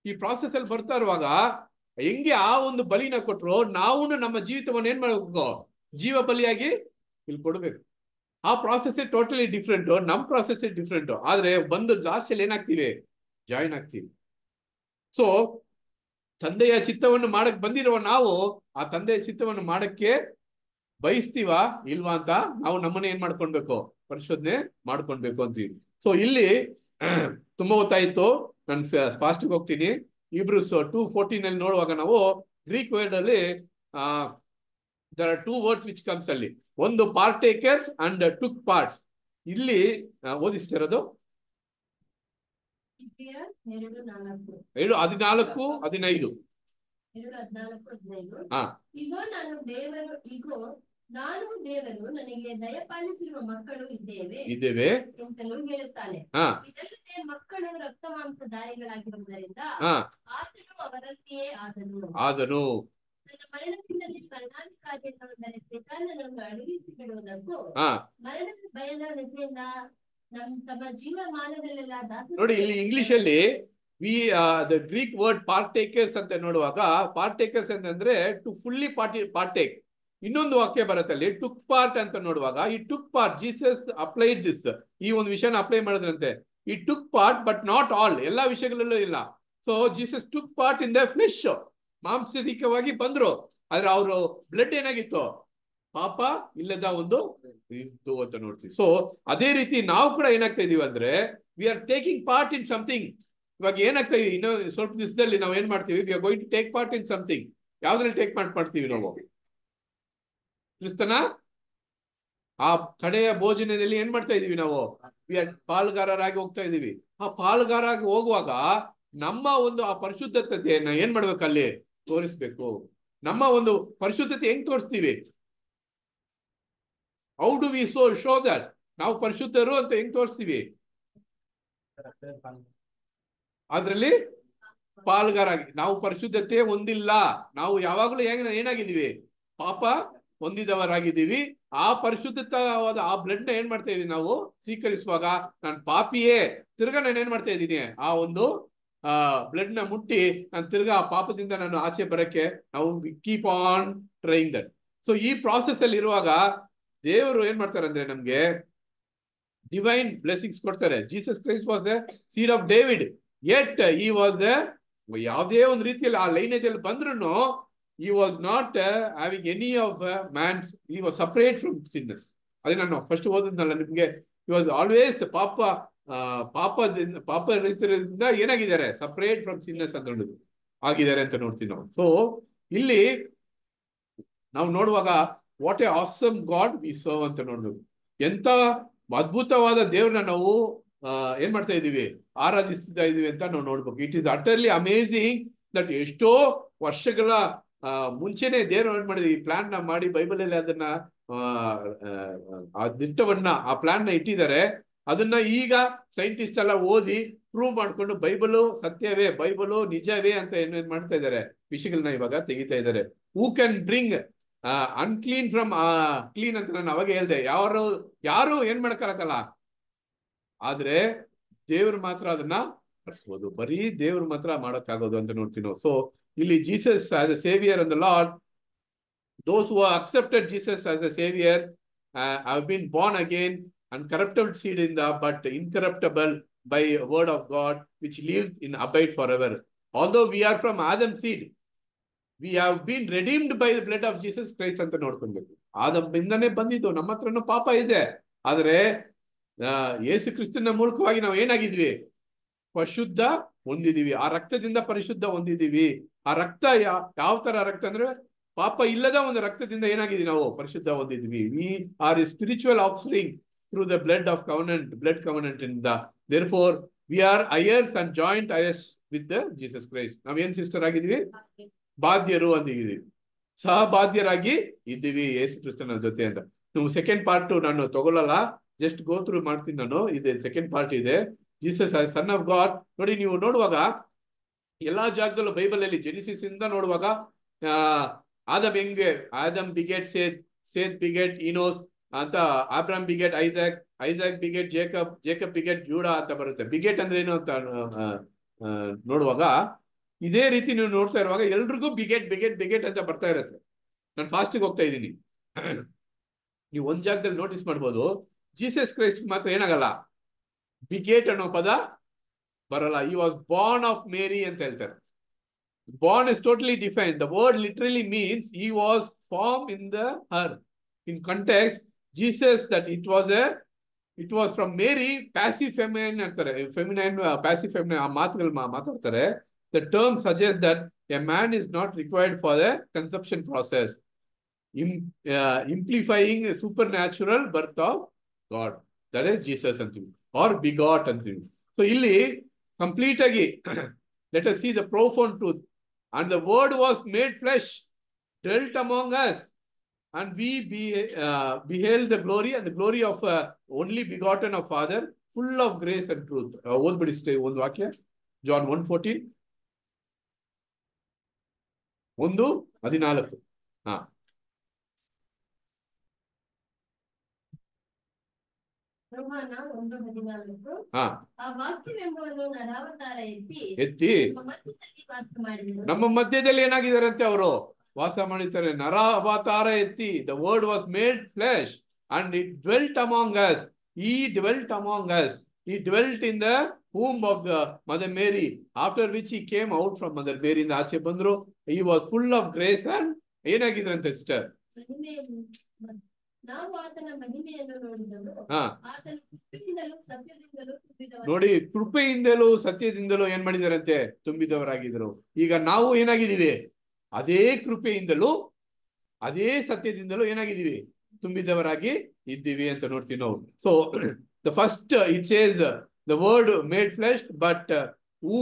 ಈ ಪ್ರಾಸೆಸ್ ಅಲ್ಲಿ ಬರ್ತಾ ಇರುವಾಗ ಹೆಂಗೆ ಆ ಒಂದು ಬಲಿನ ಕೊಟ್ರು ನಾವು ನಮ್ಮ ಜೀವಿತವನ್ನು ಏನ್ ಮಾಡ್ಬೇಕು ಜೀವ ಬಲಿಯಾಗಿ ಇಲ್ಲಿ ಕೊಡ್ಬೇಕು ಆ ಪ್ರಾಸೆಸ್ ಟೋಟಲಿ ಡಿಫ್ರೆಂಟ್ ನಮ್ ಪ್ರಾಸೆಸ್ ಡಿಫ್ರೆಂಟ್ ಆದ್ರೆ ಬಂದು ಲಾಸ್ಟ್ ಅಲ್ಲಿ ಏನಾಗ್ತೀವಿ ಜಾಯಿನ್ ಆಗ್ತೀವಿ ಸೊ ತಂದೆಯ ಚಿತ್ತವನ್ನು ಮಾಡಕ್ ಬಂದಿರುವ ನಾವು ಆ ತಂದೆಯ ಚಿತ್ತವನ್ನು ಮಾಡಕ್ಕೆ ಬಯಸ್ತೀವ ಇಲ್ವಾ ಅಂತ ನಾವು ನಮ್ಮನ್ನ ಏನ್ ಮಾಡ್ಕೊಳ್ಬೇಕು ಪರಿಶೋಧನೆ ಮಾಡ್ಕೊಳ್ಬೇಕು ಅಂತೀವಿ ಸೊ ಇಲ್ಲಿ ತುಂಬಾ ಗೊತ್ತಾಯ್ತು ನಾನು ಫಾಸ್ಟ್ ಹೋಗ್ತೀನಿ ಇಬ್ರೂಸ್ ಟೂ ಫೋರ್ಟೀನ್ ಅಲ್ಲಿ ನೋಡುವಾಗ ನಾವು ಗ್ರೀಕ್ ವರ್ಡ್ ಅಲ್ಲಿ ಆ there are two words which comes ಅಲ್ಲಿ ಒಂದು ಪಾರ್ಟೇಕರ್ಸ್ ಅಂಡ್ ಟುಕ್ ಪಾರ್ಟ್ಸ್ ಇಲ್ಲಿ ಓದಿಸ್ತಿರೋದು ಇಬ್ರಿಯ ಎರಡು ನಾಲ್ಕು ಏಳು ಹದಿನಾಲ್ಕು ಹದಿನೈದು ಎರಡು ಹದಿನಾಲ್ಕು ಹದಿನೈದು ಹಾ. ಇಗೋ ನಾನು ದೇವರು ಇಗೋ ನಾನು ದೇವರು ನನಗೆ ದಯಪಾಲಿಸಿರುವ ಮಕ್ಕಳು ಇದ್ದೇವೆ ಇದ್ದೇವೆ ಎಂತಲೂ ಹೇಳುತ್ತಾನೆ ಹಾ ಇದಲ್ಲದೆ ಮಕ್ಕಳು ರಕ್ತ ಮಾಂಸಧಾರಿಗಳಾಗಿರುವುದರಿಂದ ಹಾ ಆತನು ಅವರಂತೆಯೇ ಆದನು ಆದನು ತನ್ನ ಮರಣದಿಂದಲೇ ಮರಣಾಧಿಕಾರಿ ಎನ್ನುವುದರ ಸೆತಾನನನ್ನು ಅಡಗಿಸಿ ಬಿಡುವುದಕ್ಕೂ ಹಾ ಮರಣದ ಭಯದ ನೆಸೆಯಿಂದ ನಮ್ ತಮ್ಮ ಜೀವಮಾನದಲ್ಲೆಲ್ಲ ದಾಸ ನೋಡಿ ಇಲ್ಲಿ ಇಂಗ್ಲಿಷ್ ಅಲ್ಲಿ we the Greek word partakers ಅಂತ ನೋಡುವಾಗ ಪಾರ್ಟೇಕರ್ಸ್ ಅಂತಂದ್ರೆ ಟು ಫುಲ್ಲಿ ಪಾರ್ಟಿ ಪಾರ್ಟೇಕ್ ಇನ್ನೊಂದು ವಾಕ್ಯ ಬರುತ್ತೆ ಅಲ್ಲಿ ಟುಕ್ ಪಾರ್ಟ್ ಅಂತ ನೋಡುವಾಗ ಈ took part Jesus applied this ಈ ಒಂದು ವಿಷಯನ ಅಪ್ಲೈ ಮಾಡಿದ್ರಂತೆ ಈ took part but not all ಎಲ್ಲಾ ವಿಷಯಗಳಲ್ಲೂ ಇಲ್ಲ so Jesus took part in the flesh ಮಾಂಸರಿಕವಾಗಿ ಬಂದ್ರು ಆದ್ರೆ ಅವರು ಬ್ಲಡ್ ಏನಾಗಿತ್ತು ಪಾಪ ಇಲ್ಲದ ಒಂದು ಇತ್ತು ಅಂತ ನೋಡ್ತೀವಿ ಸೊ ಅದೇ ರೀತಿ ನಾವು ಕೂಡ ಏನಾಗ್ತಾ ಇದೀವಿ ಅಂದ್ರೆ we are taking part in something ಇವಾಗ ಏನಾಗ್ತಾ ಇದೆ ಇನ್ನು ಸ್ವಲ್ಪ ದಿವಸದಲ್ಲಿ ನಾವು ಏನ್ ಮಾಡ್ತೀವಿ we are going to take part in something ಯಾವ್ದ್ರಲ್ಲಿ ಟೇಕ್ ಪಾರ್ಟ್ ಮಾಡ್ತೀವಿ ನಾವು ಕ್ರಿಸ್ತನ ಆ ಕಡೆಯ ಭೋಜನದಲ್ಲಿ ಏನ್ ಮಾಡ್ತಾ ಇದೀವಿ ನಾವು ವಿ ಆರ್ ಪಾಲುಗಾರರಾಗಿ ಹೋಗ್ತಾ ಇದೀವಿ ಆ ಪಾಲುಗಾರಾಗಿ ಹೋಗುವಾಗ ನಮ್ಮ ಒಂದು ಆ ಪರಿಶುದ್ಧತೆಯನ್ನ ಏನ್ ಮಾಡ್ಬೇಕು ಅಲ್ಲಿ ತೋರಿಸ್ಬೇಕು ನಮ್ಮ ಒಂದು ಪರಿಶುದ್ಧತೆ ಹೆಂಗ್ ತೋರಿಸ್ತೀವಿ how do we so show that ನಾವು ಪರಿಶುದ್ಧರು ಅಂತ ಹೆಂಗ್ ತೋರಿಸ್ತೀವಿ ಅದ್ರಲ್ಲಿ ಪಾಲ್ಗಾರಾಗಿ ನಾವು ಪರಿಶುದ್ಧತೆ ಹೊಂದಿಲ್ಲ ನಾವು ಯಾವಾಗಲೂ ಏನ ಏನಾಗಿದ್ದೀವಿ ಪಾಪ ಹೊಂದಿದವರಾಗಿದ್ದೀವಿ ಆ ಪರಿಶುದ್ಧವಾದ ಆ ಬ್ಲಡ್ ನ ಏನ್ ಮಾಡ್ತಾ ಇದೀವಿ ನಾವು ಸ್ವೀಕರಿಸುವಾಗ ನಾನು ಪಾಪಿಯೇ ತಿರ್ಗಾ ನಾನು ಏನ್ ಮಾಡ್ತಾ ಇದ್ದೀನಿ ಆ ಒಂದು ಆ ಬ್ಲಡ್ ನ ಮುಟ್ಟಿ ನಾನು ತಿರ್ಗಾ ಆ ಪಾಪದಿಂದ ನಾನು ಆಚೆ ಬರಕ್ಕೆ ನಾವು keep on trying that so ಈ ಪ್ರಾಸೆಸ್ ಅಲ್ಲಿ ಇರುವಾಗ ದೇವರು ಏನ್ ಮಾಡ್ತಾರೆ ಅಂದ್ರೆ ನಮ್ಗೆ ಡಿವೈನ್ ಬ್ಲೆಸ್ಸಿಂಗ್ಸ್ ಕೊಡ್ತಾರೆ Jesus Christ was the seed of David yet ಈ ವಾಸ್ ದ ಯಾವುದೇ ಒಂದು ರೀತಿಯಲ್ಲಿ ಆ ಲೈನೇಜ್ ಅಲ್ಲಿ ಬಂದ್ರು ಈ was not having any of man's ಈ ವಾಸ್ ಸಪರೇಟ್ ಫ್ರಮ್ ಸಿನ್ನಸ್ ಅದೇ ನಾನು ಫಸ್ಟ್ ಓದಿದ್ನಲ್ಲ ನಿಮ್ಗೆ ಈ ವಾಸ್ ಆಲ್ವೇಸ್ ಪಾಪ ಆ, ಪಾಪದಿಂದ ಪಾಪ ರೈತರಿಂದ ಏನಾಗಿದ್ದಾರೆ ಸಪರೇಟ್ ಫ್ರಮ್ ಸಿನ್ನಸ್ ಅಂತ ನೋಡುದು ಆಗಿದ್ದಾರೆ ಅಂತ ನೋಡ್ತೀವಿ ನಾವು ಸೊ ಇಲ್ಲಿ ನಾವು ನೋಡುವಾಗ what a awesome God we serve ಅಂತ ನೋಡ್ಬೇಕು ಎಂತ ಅದ್ಭುತವಾದ ದೇವ್ರನ್ನ ನಾವು ಆ, ಏನ್ ಮಾಡ್ತಾ ಇದೀವಿ ಆರಾಧಿಸ್ತಾ ಇದೀವಿ ಅಂತ ನಾವು ನೋಡ್ಬೇಕು it is utterly amazing that ಎಷ್ಟೋ ವರ್ಷಗಳ ಆ, ಮುಂಚೆನೆ ದೇವ್ರು ಏನ್ ಮಾಡಿದ್ವಿ ಈ ಪ್ಲಾನ್ ನ ಮಾಡಿ ಬೈಬಲ್ ಅಲ್ಲಿ ಅದನ್ನ ಆ, ಆ, ಆ ದಿಟ್ಟವನ್ನ ಆ ಪ್ಲಾನ್ ನ ಇಟ್ಟಿದ್ದಾರೆ ಅದನ್ನ ಈಗ ಸೈಂಟಿಸ್ಟ್ ಎಲ್ಲ ಓದಿ ಪ್ರೂವ್ ಮಾಡ್ಕೊಂಡು ಬೈಬಲು ಸತ್ಯವೇ ಬೈಬಲು ನಿಜವೇ ಅಂತ ಏನೇನ್ ಮಾಡ್ತಾ ಇದ್ದಾರೆ ವಿಷಯಗಳನ್ನ ಇವಾಗ ತೆಗಿತಾ ಇದ್ದಾರೆ who can bring unclean from clean ಅಂತ ನಾನು ಅವಾಗ ಹೇಳ್ದೆ ಯಾರು ಯಾರು ಏನ್ ಮಾಡಕ್ಕಾಗಲ್ಲ ಆದ್ರೆ ದೇವ್ರು ಮಾತ್ರ ಅದನ್ನ ಬಳಸ್ಬೋದು ಬರೀ ದೇವ್ರು ಮಾತ್ರ ಮಾಡಕ್ಕಾಗೋದು ಅಂತ ನೋಡ್ತೀವಿ ನಾವು ಸೊ ಇಲ್ಲಿ Jesus as a saviour and Lord those who accepted Jesus as a saviour have been born again uncorruptible seed in the but incorruptible by word of God which lives in abide forever although we are from Adam seed we have been redeemed by the blood of Jesus Christ ಅಂತ ನೋಡ್ಕೊಳ್ಬೇಕು ಆದಮ್ಮಿಂದನೇ ಬಂದಿದ್ದು ನಮ್ಮ ಹತ್ರನೂ ಪಾಪ ಇದೆ ಆದ್ರೆ ಆ, ಯೇಸು ಕ್ರಿಸ್ತನ ಮೂಲಕವಾಗಿ ನಾವು ಏನಾಗಿದ್ವಿ ಪರಿಶುದ್ಧ ಹೊಂದಿದೀವಿ ಆ ರಕ್ತದಿಂದ ಪರಿಶುದ್ಧ ಹೊಂದಿದೀವಿ ಆ ರಕ್ತ ಯಾ ಯಾವ ತರ ರಕ್ತ ಅಂದ್ರೆ ಪಾಪ ಇಲ್ಲದ ಒಂದು ರಕ್ತದಿಂದ ಏನಾಗಿದೀವಿ ನಾವು ಪರಿಶುದ್ಧ ಹೊಂದಿದ್ವಿ we are a spiritual offspring through the blood of covenant blood covenant in the therefore we are heirs and joint heirs with the Jesus Christ ನಾವೇನ್ ಸಿಸ್ಟರ್ ಆಗಿದ್ವಿ ಬಾಧ್ಯರು ಅಂದಿದ್ದೀವಿ ಸಹಬಾಧ್ಯರಾಗಿ ಇದ್ದೀವಿ ಯೇಸು ಕ್ರಿಸ್ತನ ಜೊತೆ ಅಂತ ನೀವು ಸೆಕೆಂಡ್ ಪಾರ್ಟ್ ನಾನು ತಗೊಳ್ಳಲ್ಲ ಜಸ್ಟ್ ಗೋ ಥ್ರೂ ಮಾಡ್ತೀನಿ ನಾನು ಇದೆ ಸೆಕೆಂಡ್ ಪಾರ್ಟ್ ಇದೆ ಜೀಸಸ್ ಸನ್ ಆಫ್ ಗಾಡ್ ನೋಡಿ ನೀವು ನೋಡುವಾಗ ಎಲ್ಲಾ ಜಾಗದಲ್ಲೂ ಬೈಬಲ್ ಅಲ್ಲಿ ಜೆನಿಸಿಸ್ ಇಂದ ನೋಡುವಾಗ ಆ ಆದಮ್ ಹೆಂಗೆ ಆದಮ್ ಬಿಗೆಟ್ ಸೇತ್ ಸೇತ್ ಬಿಗೆಟ್ ಇನೋಸ್ ಅಂತ Abram beget Isaac Isaac beget Jacob Jacob beget Judah ಅಂತ ಬರುತ್ತೆ ಬಿಗೆಟ್ ಅಂದ್ರೆ ಏನು ಅಂತ ಆ, ಆ, ನೋಡುವಾಗ ಇದೇ ರೀತಿ ನೀವು ನೋಡ್ತಾ ಇರುವಾಗ ಎಲ್ರಿಗೂ ಬಿಗೆಟ್ ಬಿಗೆಟ್ ಬಿಗೆಟ್ ಅಂತ ಬರ್ತಾ ಇರುತ್ತೆ ನಾನು ಫಾಸ್ಟಿಗೆ ಹೋಗ್ತಾ ಇದ್ದೀನಿ ನೀವು ಒಂದ್ ಜಾಗದಲ್ಲಿ ನೋಟಿಸ್ ಮಾಡ್ಬೋದು ಜೀಸಸ್ ಕ್ರೈಸ್ಟ್ ಮಾತ್ರ ಏನಾಗಲ್ಲ ಬಿಗೇಟ್ ಅನ್ನೋ ಪದ ಬರಲ್ಲ ಈ ವಾಸ್ ಬಾರ್ನ್ ಆಫ್ ಮೇರಿ ಅಂತ ಹೇಳ್ತಾರೆ born is totally define the word literally means ಈ was form in the her in context Jesus that it was a it was from Mary passive feminine ಅಂತಾರೆ ಫೆಮಿನೈನ್ ಪ್ಯಾಸಿವ್ ಫೆಮಿನೈನ್ ಆ ಮಾತುಗಳು ಮಾತಾಡ್ತಾರೆ the term suggest that a man is not required for the conception process amplifying supernatural birth of God that is Jesus ಅಂತೀವಿ are begot ಅಂತೀವಿ so ಇಲ್ಲಿ complete ಆಗಿ let us see the profound truth and the word was made flesh dwelt among us and we be, uh, beheld the glory and the glory of uh, only begotten of Father, full of grace and truth. Uh, ಓದ್ಬಿಡಿ stay ಒಂದು ವಾಕ್ಯ John one fourteen ಒಂದು ಹದಿನಾಲ್ಕು ಹಾ ಯೋಹಾನ ಒಂದು ಹದಿನಾಲ್ಕು ಹಾ ಆ ವಾಕ್ಯವೆಂಬುವನು ನರಾವತಾರ ಎತ್ತಿ ಎತ್ತಿ ನಮ್ಮ ಮಧ್ಯದಲ್ಲಿ ವಾಸ ಮಾಡಿದನು ನಮ್ಮ ಮಧ್ಯದಲ್ಲಿ ಏನಾಗಿದಾರಂತೆ ಅವರು ವಾಸ ಮಾಡಿದ್ದಾರೆ ನರ ಅವತಾರ ಎತ್ತಿ the word was made flesh and it dwelt among us ಈ ಡ್ವೆಲ್ಟ್ ಅಮಾಂಗ್ ಅಸ್ ಈ dwelt in the womb of the mother Mary after which ಈ ಕೇಮ್ ಔಟ್ ಫ್ರಮ್ ಮದರ್ ಮೇರಿಯಿಂದ ಆಚೆ ಬಂದ್ರು ಈ was full of grace and ಏನಾಗಿದ್ರಂತೆ sister ಮಹಿಮೆಯನ್ನು ನಾವು ಆತನ ಮಹಿಮೆಯನ್ನು ನೋಡಿದೆವು ಹಾ ಆತನು ಕೃಪೆಯಿಂದಲೂ ಸತ್ಯದಿಂದಲೂ ತುಂಬಿದವನು ನೋಡಿ ಕೃಪೆಯಿಂದಲೂ ಸತ್ಯದಿಂದಲೂ ಏನ್ ಮಾಡಿದಾರಂತೆ ತುಂಬಿದವರಾಗಿದ್ರು ಈಗ ನಾವು ಏನಾಗಿದ್ದೀವಿ ಅದೇ ಕೃಪೆಯಿಂದಲೂ ಅದೇ ಸತ್ಯದಿಂದಲೂ ಏನಾಗಿದ್ದೀವಿ ತುಂಬಿದವರಾಗಿ ಇದ್ದೀವಿ ಅಂತ ನೋಡ್ತೀವಿ ನಾವು so the first it says the word made flesh but who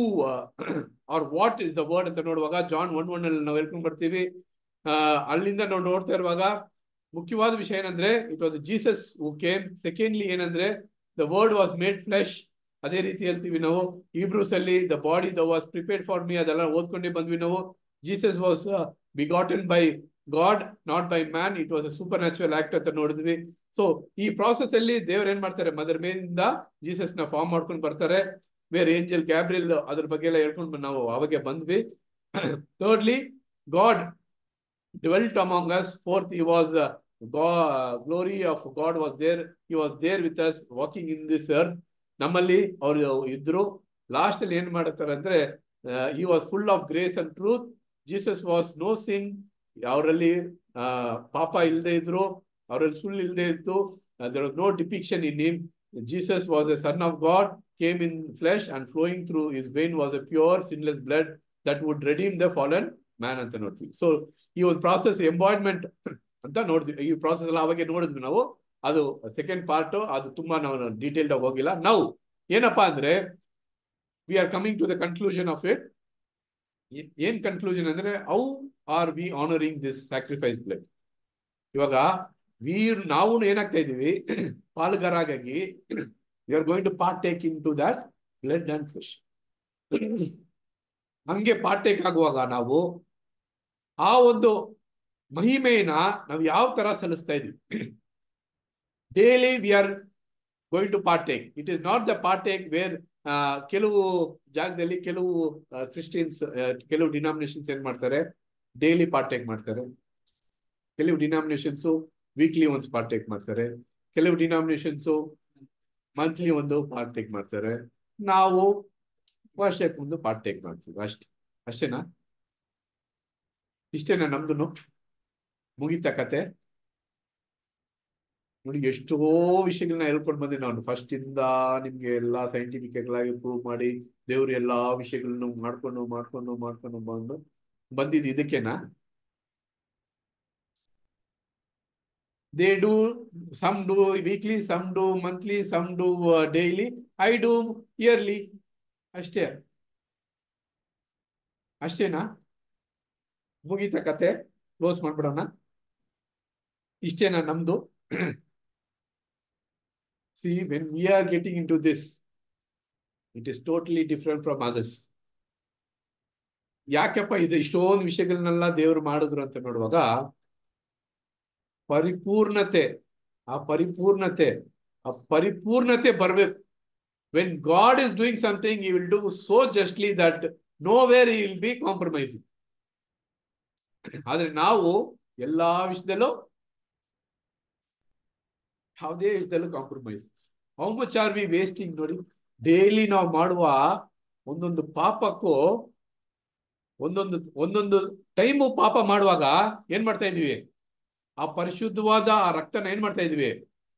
are what is the word ಅಂತ ನೋಡುವಾಗ ಜಾನ್ ಒನ್ ಒನ್ ಅಲ್ಲಿ ನಾವು ಹೇಳ್ಕೊಂಡ್ ಬರ್ತೀವಿ ಆ ಅಲ್ಲಿಂದ ನಾವು ನೋಡ್ತಾ ಇರುವಾಗ ಮುಖ್ಯವಾದ ವಿಷಯ ಏನಂದ್ರೆ it was Jesus who came secondly ಏನಂದ್ರೆ the word was made flesh ಅದೇ ರೀತಿ ಹೇಳ್ತೀವಿ ನಾವು ಇಬ್ರೂಸ್ ಅಲ್ಲಿ the body the was prepared for me ಅದೆಲ್ಲ ಓದ್ಕೊಂಡೇ ಬಂದ್ವಿ ನಾವು Jesus was begotten by God not by man it was a supernatural act ಅಂತ ನೋಡಿದ್ವಿ ಸೊ ಈ ಪ್ರಾಸೆಸ್ ಅಲ್ಲಿ ದೇವ್ರು ಏನ್ ಮಾಡ್ತಾರೆ ಮದರ್ ಮೇಲಿಂದ ಜೀಸಸ್ ನ ಫಾರ್ಮ್ ಮಾಡ್ಕೊಂಡು ಬರ್ತಾರೆ ಬೇರೆ ಏಂಜಲ್ ಗ್ಯಾಬ್ರಿಲ್ ಅದ್ರ ಬಗ್ಗೆ ಎಲ್ಲ ಹೇಳ್ಕೊಂಡು ನಾವು ಅವಾಗೆ ಬಂದ್ವಿ thirdly God dwelt among us. Fourth, he was the God, glory of God was there. He was there with us, walking in this earth. ನಮ್ಮಲ್ಲಿ ಅವರು ಇದ್ರು ಲಾಸ್ಟ್ ಅಲ್ಲಿ ಏನ್ ಮಾಡ್ತಾರೆ ಅಂದ್ರೆ ಈ was full of grace and truth Jesus was no sin ಅವರಲ್ಲಿ ಪಾಪ ಇಲ್ಲದೆ ಇದ್ರು ಅವರಲ್ಲಿ ಸುಳ್ಳು ಇಲ್ಲದೆ ಇತ್ತು there was no depiction in him Jesus was a son of God came in flesh and flowing through is vein was a pure sinless blood that would redeem the fallen man ಅಂತ ನೋಡ್ತೀವಿ so ಈ ಒಂದು process ಎಂಬಾಯ್ಮೆಂಟ್ ಅಂತ ನೋಡ್ತೀವಿ ಈ process ಎಲ್ಲ ಅವಾಗೆ ನೋಡಿದ್ವಿ ನಾವು ಅದು ಸೆಕೆಂಡ್ ಪಾರ್ಟ್ ಅದು ತುಂಬಾ ನಾವು ಡೀಟೇಲ್ಡ್ ಆಗಿ ಹೋಗಿಲ್ಲ ನಾವು ಏನಪ್ಪಾ ಅಂದ್ರೆ we are coming to the conclusion of it ಏನ್ ಕನ್ಕ್ಲೂಷನ್ ಅಂದ್ರೆ how are we honouring this sacrifice blood ಇವಾಗ ವಿ ನಾವು ಏನಾಗ್ತಾ ಇದೀವಿ ಪಾಲ್ಗಾರಾಗಿ we are going to partake into that blood and flesh ಹಂಗೆ ಪಾರ್ಟ್ ಟೇಕ್ ಆಗುವಾಗ ನಾವು ಆ ಒಂದು ಮಹಿಮೆಯನ್ನ ನಾವು ಯಾವ ತರ ಸಲ್ಲಿಸ್ತಾ ಇದೀವಿ daily we are going to partake it is not the partake where ಕೆಲವು ಜಾಗದಲ್ಲಿ ಕೆಲವು ಕ್ರಿಸ್ಟಿಯನ್ಸ್ ಕೆಲವು ಡಿನಾಮಿನೇಷನ್ಸ್ ಏನ್ ಮಾಡ್ತಾರೆ ಡೈಲಿ ಪಾರ್ಟ್ ಟೇಕ್ ಮಾಡ್ತಾರೆ ಕೆಲವು ಡಿನಾಮಿನೇಷನ್ಸ್ ವೀಕ್ಲಿ ಒಂದು ಪಾರ್ಟ್ ಟೇಕ್ ಮಾಡ್ತಾರೆ ಕೆಲವು ಡಿನಾಮಿನೇಷನ್ಸ್ ಮಂತ್ಲಿ ಒಂದು ಪಾರ್ಟ್ ಟೇಕ್ ಮಾಡ್ತಾರೆ ನಾವು ವರ್ಷಕ್ಕೆ ಒಂದು ಪಾರ್ಟ್ ಟೇಕ್ ಮಾಡ್ತೀವಿ ಅಷ್ಟೇ ಅಷ್ಟೇನಾ ಇಷ್ಟೇನಾ ನಮ್ದು ಮುಗಿತ ಕತೆ ನೋಡಿ ಎಷ್ಟೋ ವಿಷಯಗಳನ್ನ ಹೇಳ್ಕೊಂಡು ಬಂದೆ ನಾನು ಫಸ್ಟ್ ಇಂದ ನಿಮ್ಗೆ ಎಲ್ಲಾ ಸೈಂಟಿಫಿಕ್ ಆಗಿ ಪ್ರೂವ್ ಮಾಡಿ ದೇವ್ರು ಎಲ್ಲಾ ವಿಷಯಗಳನ್ನ ಮಾಡ್ಕೊಂಡು ಮಾಡ್ಕೊಂಡು ಮಾಡ್ಕೊಂಡು ಬಂದು ಬಂದಿದ್ದು ಇದಕ್ಕೇನಾ they do some do weekly some do monthly some do daily I do yearly ಅಷ್ಟೇ ಅಷ್ಟೇನಾ ಮುಗೀತ ಕತೆ ಕ್ಲೋಸ್ ಮಾಡ್ಬಿಡೋಣ ಇಷ್ಟೇನಾ ನಮ್ದು see when we are getting into this it is totally different from others ಯಾಕಪ್ಪ ಇದು ಇಷ್ಟೊಂದು ವಿಷಯಗಳನ್ನೆಲ್ಲ ದೇವರು ಮಾಡಿದ್ರು ಅಂತ ನೋಡುವಾಗ ಪರಿಪೂರ್ಣತೆ ಆ ಪರಿಪೂರ್ಣತೆ ಆ ಪರಿಪೂರ್ಣತೆ ಬರ್ಬೇಕು when God is doing something ಈ will do so justly that nowhere will be compromising ಆದ್ರೆ ನಾವು ಎಲ್ಲಾ ವಿಷಯದಲ್ಲೂ ಯಾವುದೇ ವಿಷಯದಲ್ಲೂ compromise how much are we wasting ನೋಡಿ ಡೈಲಿ ನಾವು ಮಾಡುವ ಒಂದೊಂದು ಪಾಪಕ್ಕೂ ಒಂದೊಂದು ಒಂದೊಂದು ಟೈಮು ಪಾಪ ಮಾಡುವಾಗ ಏನ್ ಮಾಡ್ತಾ ಇದೀವಿ ಆ ಪರಿಶುದ್ಧವಾದ ಆ ರಕ್ತನ ಏನ್ ಮಾಡ್ತಾ ಇದೀವಿ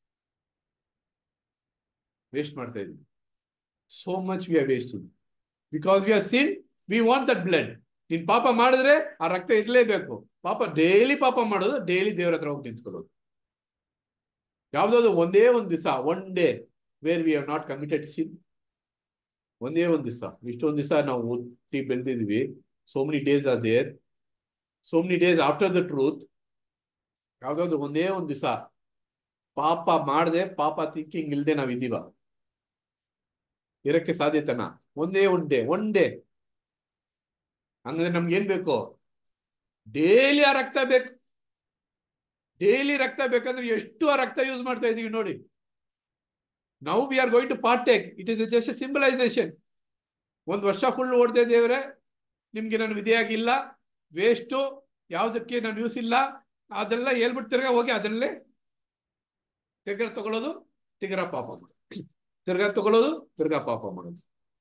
ವೇಸ್ಟ್ ಮಾಡ್ತಾ ಇದೀವಿ so much we are wasting because we are sin we want that blood ನೀನ್ ಪಾಪ ಮಾಡಿದ್ರೆ ಆ ರಕ್ತ ಇರ್ಲೇಬೇಕು ಪಾಪ ಡೈಲಿ ಪಾಪ ಮಾಡೋದು ಡೈಲಿ ದೇವರ ಹತ್ರ ಹೋಗಿ ನಿಂತ್ಕೊಳ್ಳೋದು ಯಾವ್ದಾದ್ರು ಒಂದೇ ಒಂದ್ ದಿವಸ one day where we have not committed sin ಒಂದೇ ಒಂದ್ ದಿವಸ ಇಷ್ಟೊಂದ್ ದಿವಸ ನಾವು ಓದಿ ಬೆಳೆದಿದ್ವಿ so many days are there so many days after the truth ಯಾವ್ದಾದ್ರು ಒಂದೇ ಒಂದ್ ದಿವಸ ಪಾಪ ಮಾಡದೆ ಪಾಪ ಥಿಂಕಿಂಗ್ ಇಲ್ದೆ ನಾವ್ ಇದೀವ ಇರಕ್ಕೆ ಸಾಧ್ಯತೆನಾ ಒಂದೇ ಒನ್ ಡೇ ಒನ್ ಡೇ ಹಂಗಂದ್ರೆ ನಮ್ಗೆ ಏನ್ ಬೇಕು ಡೈಲಿ ಆ ರಕ್ತ ಬೇಕು ಡೈಲಿ ರಕ್ತ ಬೇಕಂದ್ರೆ ಎಷ್ಟು ಆ ರಕ್ತ ಯೂಸ್ ಮಾಡ್ತಾ ಇದೀವಿ ನೋಡಿ now we are going to partake it is just symbolization ಒಂದ್ ವರ್ಷ ಫುಲ್ ಓಡ್ತಾ ದೇವ್ರೆ ನಿಮ್ಗೆ ನಾನು ವಿಧಿಯಾಗಿಲ್ಲ ವೇಸ್ಟು ಯಾವ್ದಕ್ಕೆ ನಾನು ಯೂಸ್ ಇಲ್ಲ ಅದೆಲ್ಲ ಹೇಳ್ಬಿಟ್ಟು ತಿರ್ಗಾ ಹೋಗಿ ಅದರಲ್ಲೇ ತಿರ್ಗಾ ತಗೊಳ್ಳೋದು ತಿರ್ಗಾ ಪಾಪ ಮಾಡೋದು ತಿರ್ಗಾ ತಗೊಳ್ಳೋದು ತಿರ್ಗಾ ಪಾಪ ಮಾಡೋದು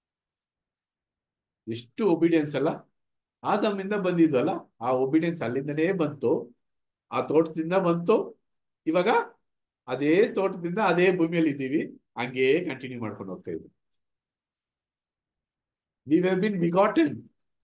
ಎಷ್ಟು ಒಬಿಡಿಯನ್ಸ್ ಅಲ್ಲ ಆದಮ್ಮಿಂದ ಬಂದಿದ್ವಲ್ಲ ಆ ಒಬಿಡಿಯನ್ಸ್ ಅಲ್ಲಿಂದನೇ ಬಂತು ಆ ತೋಟದಿಂದ ಬಂತು ಇವಾಗ ಅದೇ ತೋಟದಿಂದ ಅದೇ ಭೂಮಿಯಲ್ಲಿ ಇದ್ದೀವಿ ಹಂಗೇ ಕಂಟಿನ್ಯೂ ಮಾಡ್ಕೊಂಡು ಹೋಗ್ತಾ ಇದ್ವಿ ವಿ ಹ್ಯಾವ್ ಬಿನ್ ಬಿಗಾಟನ್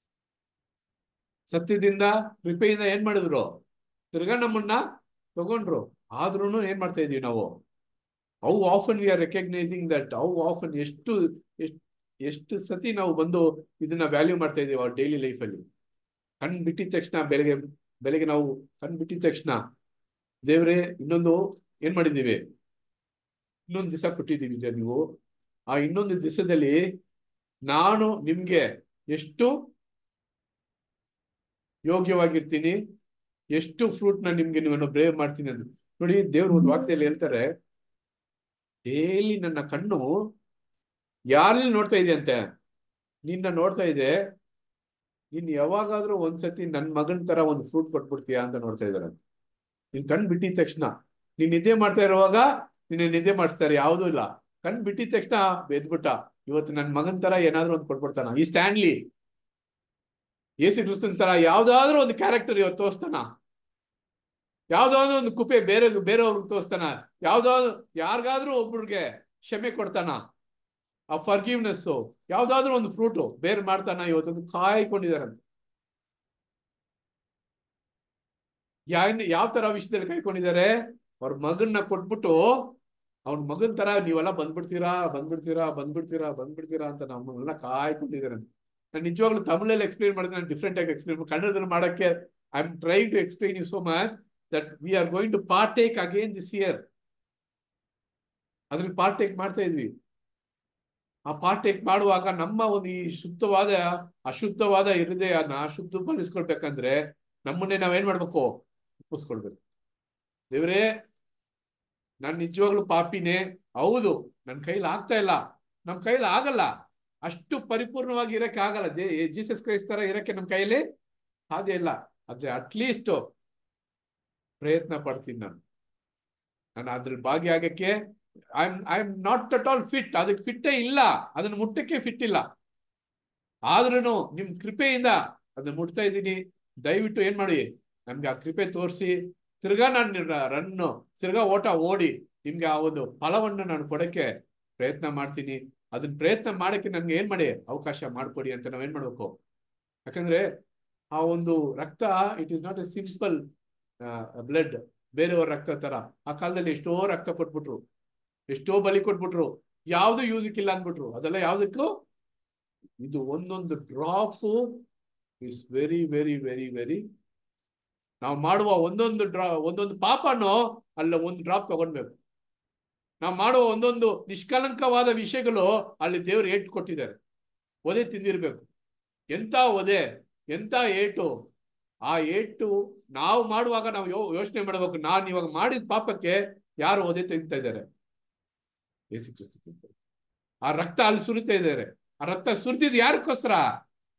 ಸತ್ಯದಿಂದ ಕೃಪೆಯಿಂದ ಏನ್ ಮಾಡಿದ್ರು ತಿರ್ಗಾ ನಮ್ಮನ್ನ ತಗೊಂಡ್ರು ಆದ್ರೂ ಏನ್ ಮಾಡ್ತಾ ಇದೀವಿ ನಾವು how often we are recognising that how often ಎಷ್ಟು ಎಷ್ಟು ಎಷ್ಟು ಸತಿ ನಾವು ಬಂದು ಇದನ್ನ ವ್ಯಾಲ್ಯೂ ಮಾಡ್ತಾ ಇದೀವಿ ಅವ್ರ ಡೈಲಿ ಲೈಫಲ್ಲಿ ಕಣ್ ಬಿಟ್ಟಿದ ತಕ್ಷಣ ಬೆಳಗ್ಗೆ ಬೆಳಗ್ಗೆ ನಾವು ಕಣ್ ಬಿಟ್ಟಿದ ತಕ್ಷಣ ದೇವ್ರೆ ಇನ್ನೊಂದು ಏನ್ ಮಾಡಿದ್ದೀವಿ ಇನ್ನೊಂದು ದಿವಸ ಕೊಟ್ಟಿದ್ದೀವಿ ಈಗ ನೀವು ಆ ಇನ್ನೊಂದು ದಿವಸದಲ್ಲಿ ನಾನು ನಿಮ್ಗೆ ಎಷ್ಟು ಯೋಗ್ಯವಾಗಿರ್ತೀನಿ ಎಷ್ಟು ಫ್ರೂಟ್ ನ ನಿಮ್ಗೆ ನೀವು ಬ್ರೇವ್ ಮಾಡ್ತೀನಿ ಅಂತ ನೋಡಿ ದೇವ್ರು ಒಂದು ವಾಕ್ಯದಲ್ಲಿ ಹೇಳ್ತಾರೆ ಡೈಲಿ ನನ್ನ ಕಣ್ಣು ಯಾರಲ್ಲಿ ನೋಡ್ತಾ ಇದೆ ಅಂತೆ ನಿನ್ನ ನೋಡ್ತಾ ಇದೆ ನೀನ್ ಯಾವಾಗಾದ್ರೂ ಒಂದ್ಸತಿ ನನ್ ಮಗನ್ ತರ ಒಂದು ಫ್ರೂಟ್ ಕೊಟ್ಬಿಡ್ತೀಯಾ ಅಂತ ನೋಡ್ತಾ ಇದಾರೆ ನೀನ್ ಕಣ್ ಬಿಟ್ಟಿದ ತಕ್ಷಣ ನೀನ್ ನಿದ್ದೆ ಮಾಡ್ತಾ ಇರುವಾಗ ನಿನ್ನ ನಿದ್ದೆ ಮಾಡಿಸ್ತಾರೆ ಯಾವುದೂ ಇಲ್ಲ ಕಣ್ ಬಿಟ್ಟಿದ ತಕ್ಷಣ ಎದ್ಬಿಟ್ಟ ಇವತ್ತು ನನ್ ಮಗನ್ ತರ ಏನಾದ್ರೂ ಒಂದು ಕೊಟ್ಬಿಡ್ತಾನ ಈ ಸ್ಟ್ಯಾನ್ಲಿ ಏಸು ಕ್ರಿಸ್ತನ್ ತರ ಯಾವ್ದಾದ್ರೂ ಒಂದು ಕ್ಯಾರೆಕ್ಟರ್ ಇವತ್ತು ತೋರಿಸ್ತಾನ ಯಾವ್ದಾದ್ರು ಒಂದು ಕುಪೆ ಬೇರೆ ಬೇರೆಯವ್ರಿಗೆ ತೋರಿಸ್ತಾನ ಯಾವ್ದಾದ್ರು ಯಾರಿಗಾದ್ರೂ ಒಬ್ರಿಗೆ ಕ್ಷಮೆ ಕೊಡ್ತಾನ ಆ ಫರ್ಗಿವ್ನೆಸ್ ಯಾವ್ದಾದ್ರು ಒಂದು ಫ್ರೂಟು ಬೇರೆ ಮಾಡ್ತಾನ ಇವತ್ತೊಂದು ಕಾಯ್ಕೊಂಡಿದಾರೆ ಯಾವ ಯಾವ ತರ ವಿಷಯದಲ್ಲಿ ಕಾಯ್ಕೊಂಡಿದ್ದಾರೆ ಅವ್ರ ಮಗನ್ನ ಕೊಟ್ಬಿಟ್ಟು ಅವ್ನ ಮಗನ್ ತರ ನೀವೆಲ್ಲ ಬಂದ್ಬಿಡ್ತೀರಾ ಬಂದ್ಬಿಡ್ತೀರಾ ಬಂದ್ಬಿಡ್ತೀರಾ ಬಂದ್ಬಿಡ್ತೀರಾ ಅಂತ ನಮ್ಮನ್ನೆಲ್ಲ ಕಾಯ್ಕೊಂಡಿದ್ದಾರೆ ನಾನು ನಿಜವಾಗ್ಲೂ ತಮಿಳಲ್ಲಿ ಎಕ್ಸ್ಪ್ಲೈನ್ ಮಾಡಿದ್ರೆ ನಾನು ಡಿಫ್ರೆಂಟ್ ಆಗಿ ಎಕ್ಸ್ಪ್ಲೈನ್ ಕನ್ನಡದಲ್ಲಿ ಮಾಡಕ್ಕೆ I am try to explain you so much that we are going to partake again this year ಅದ್ರಲ್ಲಿ ಪಾರ್ಟೇಕ್ ಮಾಡ್ತಾ ಇದ್ವಿ ಆ ಪಾರ್ಟೇಕ್ ಮಾಡುವಾಗ ನಮ್ಮ ಒಂದು ಈ ಶುದ್ಧವಾದ ಅಶುದ್ಧವಾದ ಹೃದಯನ ಶುದ್ಧಪಡಿಸ್ಕೊಳ್ಬೇಕಂದ್ರೆ ನಮ್ಮನ್ನೇ ನಾವೇನ್ ಮಾಡ್ಬೇಕು ಒಪ್ಪಿಸ್ಕೊಳ್ಬೇಕು ದೇವ್ರೇ ನಾನ್ ನಿಜವಾಗ್ಲೂ ಪಾಪಿನೇ ಹೌದು ನನ್ ಕೈಲಿ ಆಗ್ತಾ ಇಲ್ಲ ನಮ್ ಕೈಲಿ ಆಗಲ್ಲ ಅಷ್ಟು ಪರಿಪೂರ್ಣವಾಗಿ ಇರಕ್ಕೆ ಆಗಲ್ಲ ದೇ ಜೀಸಸ್ ಕ್ರೈಸ್ಟ್ ತರ ಇರಕ್ಕೆ ನಮ್ ಕೈಯಲ್ಲಿ ಸಾಧ್ಯ ಇಲ್ಲ ಆದ್ರೆ ಅಟ್ಲೀಸ್ಟ್ ಪ್ರಯತ್ನ ಪಡ್ತೀನಿ ನಾನು ನಾನು ಅದ್ರಲ್ಲಿ ಭಾಗಿಯಾಗಕ್ಕೆ I am I am not at all fit ಅದಕ್ಕೆ ಫಿಟ್ಟೇ ಇಲ್ಲ ಅದನ್ನ ಮುಟ್ಟಕ್ಕೆ ಫಿಟ್ ಇಲ್ಲ ಆದ್ರೂ ನಿಮ್ ಕೃಪೆಯಿಂದ ಅದನ್ನ ಮುಟ್ತಾ ಇದ್ದೀನಿ ದಯವಿಟ್ಟು ಏನ್ ಮಾಡಿ ನಮ್ಗೆ ಆ ಕೃಪೆ ತೋರಿಸಿ ತಿರ್ಗಾ ನಾನು ರನ್ನು ತಿರ್ಗಾ ಓಟ ಓಡಿ ನಿಮ್ಗೆ ಆ ಒಂದು ಫಲವನ್ನು ನಾನು ಕೊಡಕ್ಕೆ ಪ್ರಯತ್ನ ಮಾಡ್ತೀನಿ ಅದನ್ನ ಪ್ರಯತ್ನ ಮಾಡಕ್ಕೆ ನನ್ಗೆ ಏನ್ ಮಾಡಿ ಅವಕಾಶ ಮಾಡ್ಕೊಡಿ ಅಂತ ನಾವೇನ್ ಮಾಡ್ಬೇಕು ಯಾಕಂದ್ರೆ ಆ ಒಂದು ರಕ್ತ it is not a simple blood ಬೇರೆಯವ್ರ ರಕ್ತ ತರ ಆ ಕಾಲದಲ್ಲಿ ಎಷ್ಟೋ ರಕ್ತ ಕೊಟ್ಬಿಟ್ರು ಎಷ್ಟೋ ಬಲಿ ಕೊಟ್ಬಿಟ್ರು ಯಾವ್ದು ಯೂಸಿಕ್ ಇಲ್ಲ ಅಂದ್ಬಿಟ್ರು ಅದೆಲ್ಲ ಯಾವ್ದಕ್ಕೂ ಇದು ಒಂದೊಂದು drop is very very very very ನಾವು ಮಾಡುವ ಒಂದೊಂದು ಡ್ರಾ ಒಂದೊಂದು ಪಾಪನೋ ಅಲ್ಲ ಒಂದು ಡ್ರಾಪ್ ತಗೊಂಡ್ಬೇಕು ನಾವು ಮಾಡುವ ಒಂದೊಂದು ನಿಷ್ಕಲಂಕವಾದ ವಿಷಯಗಳು ಅಲ್ಲಿ ದೇವ್ರು ಏಟು ಕೊಟ್ಟಿದ್ದಾರೆ ಒದೆ ತಿಂದಿರ್ಬೇಕು ಎಂತ ಒದೆ ಎಂತ ಏಟು ಆ ಏಟು ನಾವು ಮಾಡುವಾಗ ನಾವು ಯೋ ಯೋಚನೆ ಮಾಡ್ಬೇಕು ನಾನು ಇವಾಗ ಮಾಡಿದ ಪಾಪಕ್ಕೆ ಯಾರು ಒದೆ ತೆಗಿತಾ ಇದ್ದಾರೆ ಯೇಸು ಕ್ರಿಸ್ತ ಆ ರಕ್ತ ಅಲ್ಲಿ ಸುರಿತಾ ಇದ್ದಾರೆ ಆ ರಕ್ತ ಸುರಿದಿದ್ ಯಾರಕ್ಕೋಸ್ಕರ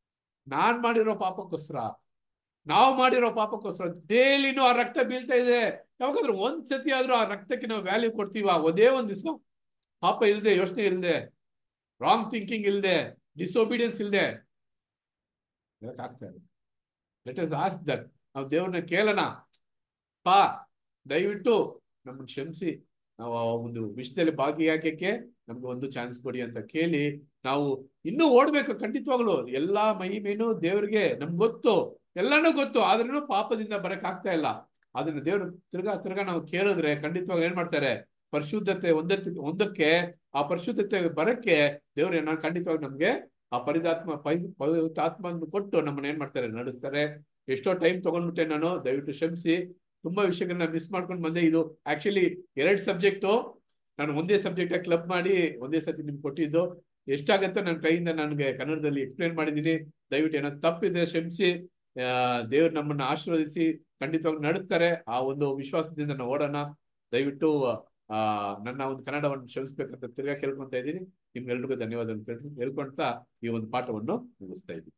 ನಾನ್ ಮಾಡಿರೋ ಪಾಪಕ್ಕೋಸ್ಕರ ನಾವು ಮಾಡಿರೋ ಪಾಪಕ್ಕೋಸ್ಕರ ಡೈಲಿನೂ ಆ ರಕ್ತ ಬೀಳ್ತಾ ಇದೆ ಯಾವಾಗಾದ್ರೂ ಒಂದ್ ಸತಿ ಆದ್ರೂ ಆ ರಕ್ತಕ್ಕೆ ನಾವು ವ್ಯಾಲ್ಯೂ ಕೊಡ್ತೀವ ಒಂದೇ ಒಂದ್ ದಿವಸ ಪಾಪ ಇಲ್ದೆ ಯೋಚನೆ ಇಲ್ದೆ ರಾಂಗ್ ಥಿಂಕಿಂಗ್ ಇಲ್ದೆ ಡಿಸೊಬಿಡಿಯನ್ಸ್ ಇಲ್ದೆ ಆಗ್ತಾ ಇದೆ ಲೆಟ್ ಅಸ್ ಆಸ್ಕ್ ದಟ್ ನಾವು ದೇವ್ರನ್ನ ಕೇಳೋಣ ಪಾ ದಯವಿಟ್ಟು ನಮ್ಮನ್ನು ಕ್ಷಮಿಸಿ ನಾವು ಆ ಒಂದು ವಿಷಯದಲ್ಲಿ ಭಾಗಿಯಾಗಕ್ಕೆ ನಮ್ಗೆ ಒಂದು ಚಾನ್ಸ್ ಕೊಡಿ ಅಂತ ಕೇಳಿ ನಾವು ಇನ್ನೂ ಓಡ್ಬೇಕು ಖಂಡಿತವಾಗ್ಲು ಎಲ್ಲಾ ಮಹಿಮೇನು ದೇವ್ರಿಗೆ ನಮ್ಗೆ ಗೊತ್ತು ಎಲ್ಲಾನು ಗೊತ್ತು ಆದ್ರೂ ಪಾಪದಿಂದ ಬರಕ್ ಆಗ್ತಾ ಇಲ್ಲ ಅದನ್ನ ದೇವ್ರು ತಿರ್ಗಾ ತಿರ್ಗಾ ನಾವು ಕೇಳಿದ್ರೆ ಖಂಡಿತವಾಗಿ ಏನ್ ಮಾಡ್ತಾರೆ ಪರಿಶುದ್ಧತೆ ಒಂದಕ್ಕೆ ಒಂದಕ್ಕೆ ಆ ಪರಿಶುದ್ಧತೆ ಬರಕ್ಕೆ ದೇವ್ರು ಏನ ಖಂಡಿತವಾಗಿ ನಮ್ಗೆ ಆ ಪರಿದಾತ್ಮ ಪೈ ಪವಿತ್ರಾತ್ಮನ್ನು ಕೊಟ್ಟು ನಮ್ಮನ್ನ ಏನ್ ಮಾಡ್ತಾರೆ ನಡೆಸ್ತಾರೆ ಎಷ್ಟೋ ಟೈಮ್ ತಗೊಂಡ್ಬಿಟ್ಟೆ ನಾನು ದಯವಿಟ್ಟು ಕ್ಷಮಿಸಿ ತುಂಬಾ ವಿಷಯಗಳನ್ನ ಮಿಸ್ ಮಾಡ್ಕೊಂಡು ಬಂದೆ ಇದು ಆಕ್ಚುಲಿ ಎರಡ್ ಸಬ್ಜೆಕ್ಟು ನಾನು ಒಂದೇ ಸಬ್ಜೆಕ್ಟ್ ಕ್ಲಬ್ ಮಾಡಿ ಒಂದೇ ಸತಿ ನಿಮ್ಗೆ ಕೊಟ್ಟಿದ್ದು ಎಷ್ಟಾಗತ್ತೋ ನನ್ನ ಕೈಯಿಂದ ನನಗೆ ಕನ್ನಡದಲ್ಲಿ ಎಕ್ಸ್ಪ್ಲೇನ್ ಮಾಡಿದ್ದೀನಿ ದಯವಿಟ್ಟು ಏನೋ ತಪ್ಪಿದ್ರೆ ಕ್ಷಮಿಸಿ ಆ ದೇವ್ರು ನಮ್ಮನ್ನ ಆಶೀರ್ವದಿಸಿ ಖಂಡಿತವಾಗಿ ನಡೆಸ್ತಾರೆ ಆ ಒಂದು ವಿಶ್ವಾಸದಿಂದ ನಾವು ಓಡೋಣ ದಯವಿಟ್ಟು ಆ ನನ್ನ ಒಂದು ಕನ್ನಡವನ್ನು ಕ್ಷಮಿಸ್ಬೇಕಂತ ತಿರ್ಗಾ ಕೇಳ್ಕೊಂತ ಇದ್ದೀನಿ ನಿಮ್ಗೆಲ್ರಿಗೂ ಧನ್ಯವಾದ ಹೇಳ್ಕೊಂತ ಈ ಒಂದು ಪಾಠವನ್ನು ಮುಗಿಸ್ತಾ ಇದ್ದೀನಿ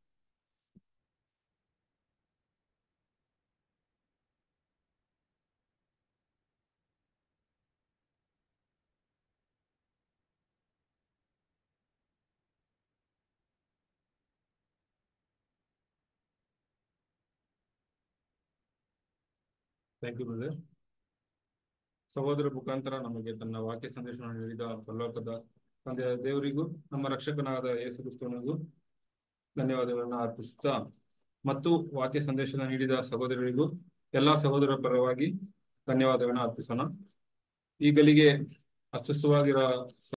ಥ್ಯಾಂಕ್ ಯು ಬ್ರದರ್ ಸಹೋದರ ಮುಖಾಂತರ ನಮಗೆ ತನ್ನ ವಾಕ್ಯ ಸಂದೇಶವನ್ನು ನೀಡಿದ ಪರಲೋಕದ ತಂದೆಯ ದೇವರಿಗೂ ನಮ್ಮ ರಕ್ಷಕನಾದ ಯೇಸು ಕ್ರಿಸ್ತನಿಗೂ ಧನ್ಯವಾದಗಳನ್ನ ಅರ್ಪಿಸುತ್ತಾ ಮತ್ತು ವಾಕ್ಯ ಸಂದೇಶ ನೀಡಿದ ಸಹೋದರರಿಗೂ ಎಲ್ಲಾ ಸಹೋದರ ಪರವಾಗಿ ಧನ್ಯವಾದಗಳನ್ನ ಅರ್ಪಿಸೋಣ ಈಗಲಿಗೆ ಅಸ್ವಸ್ಥವಾಗಿರೋ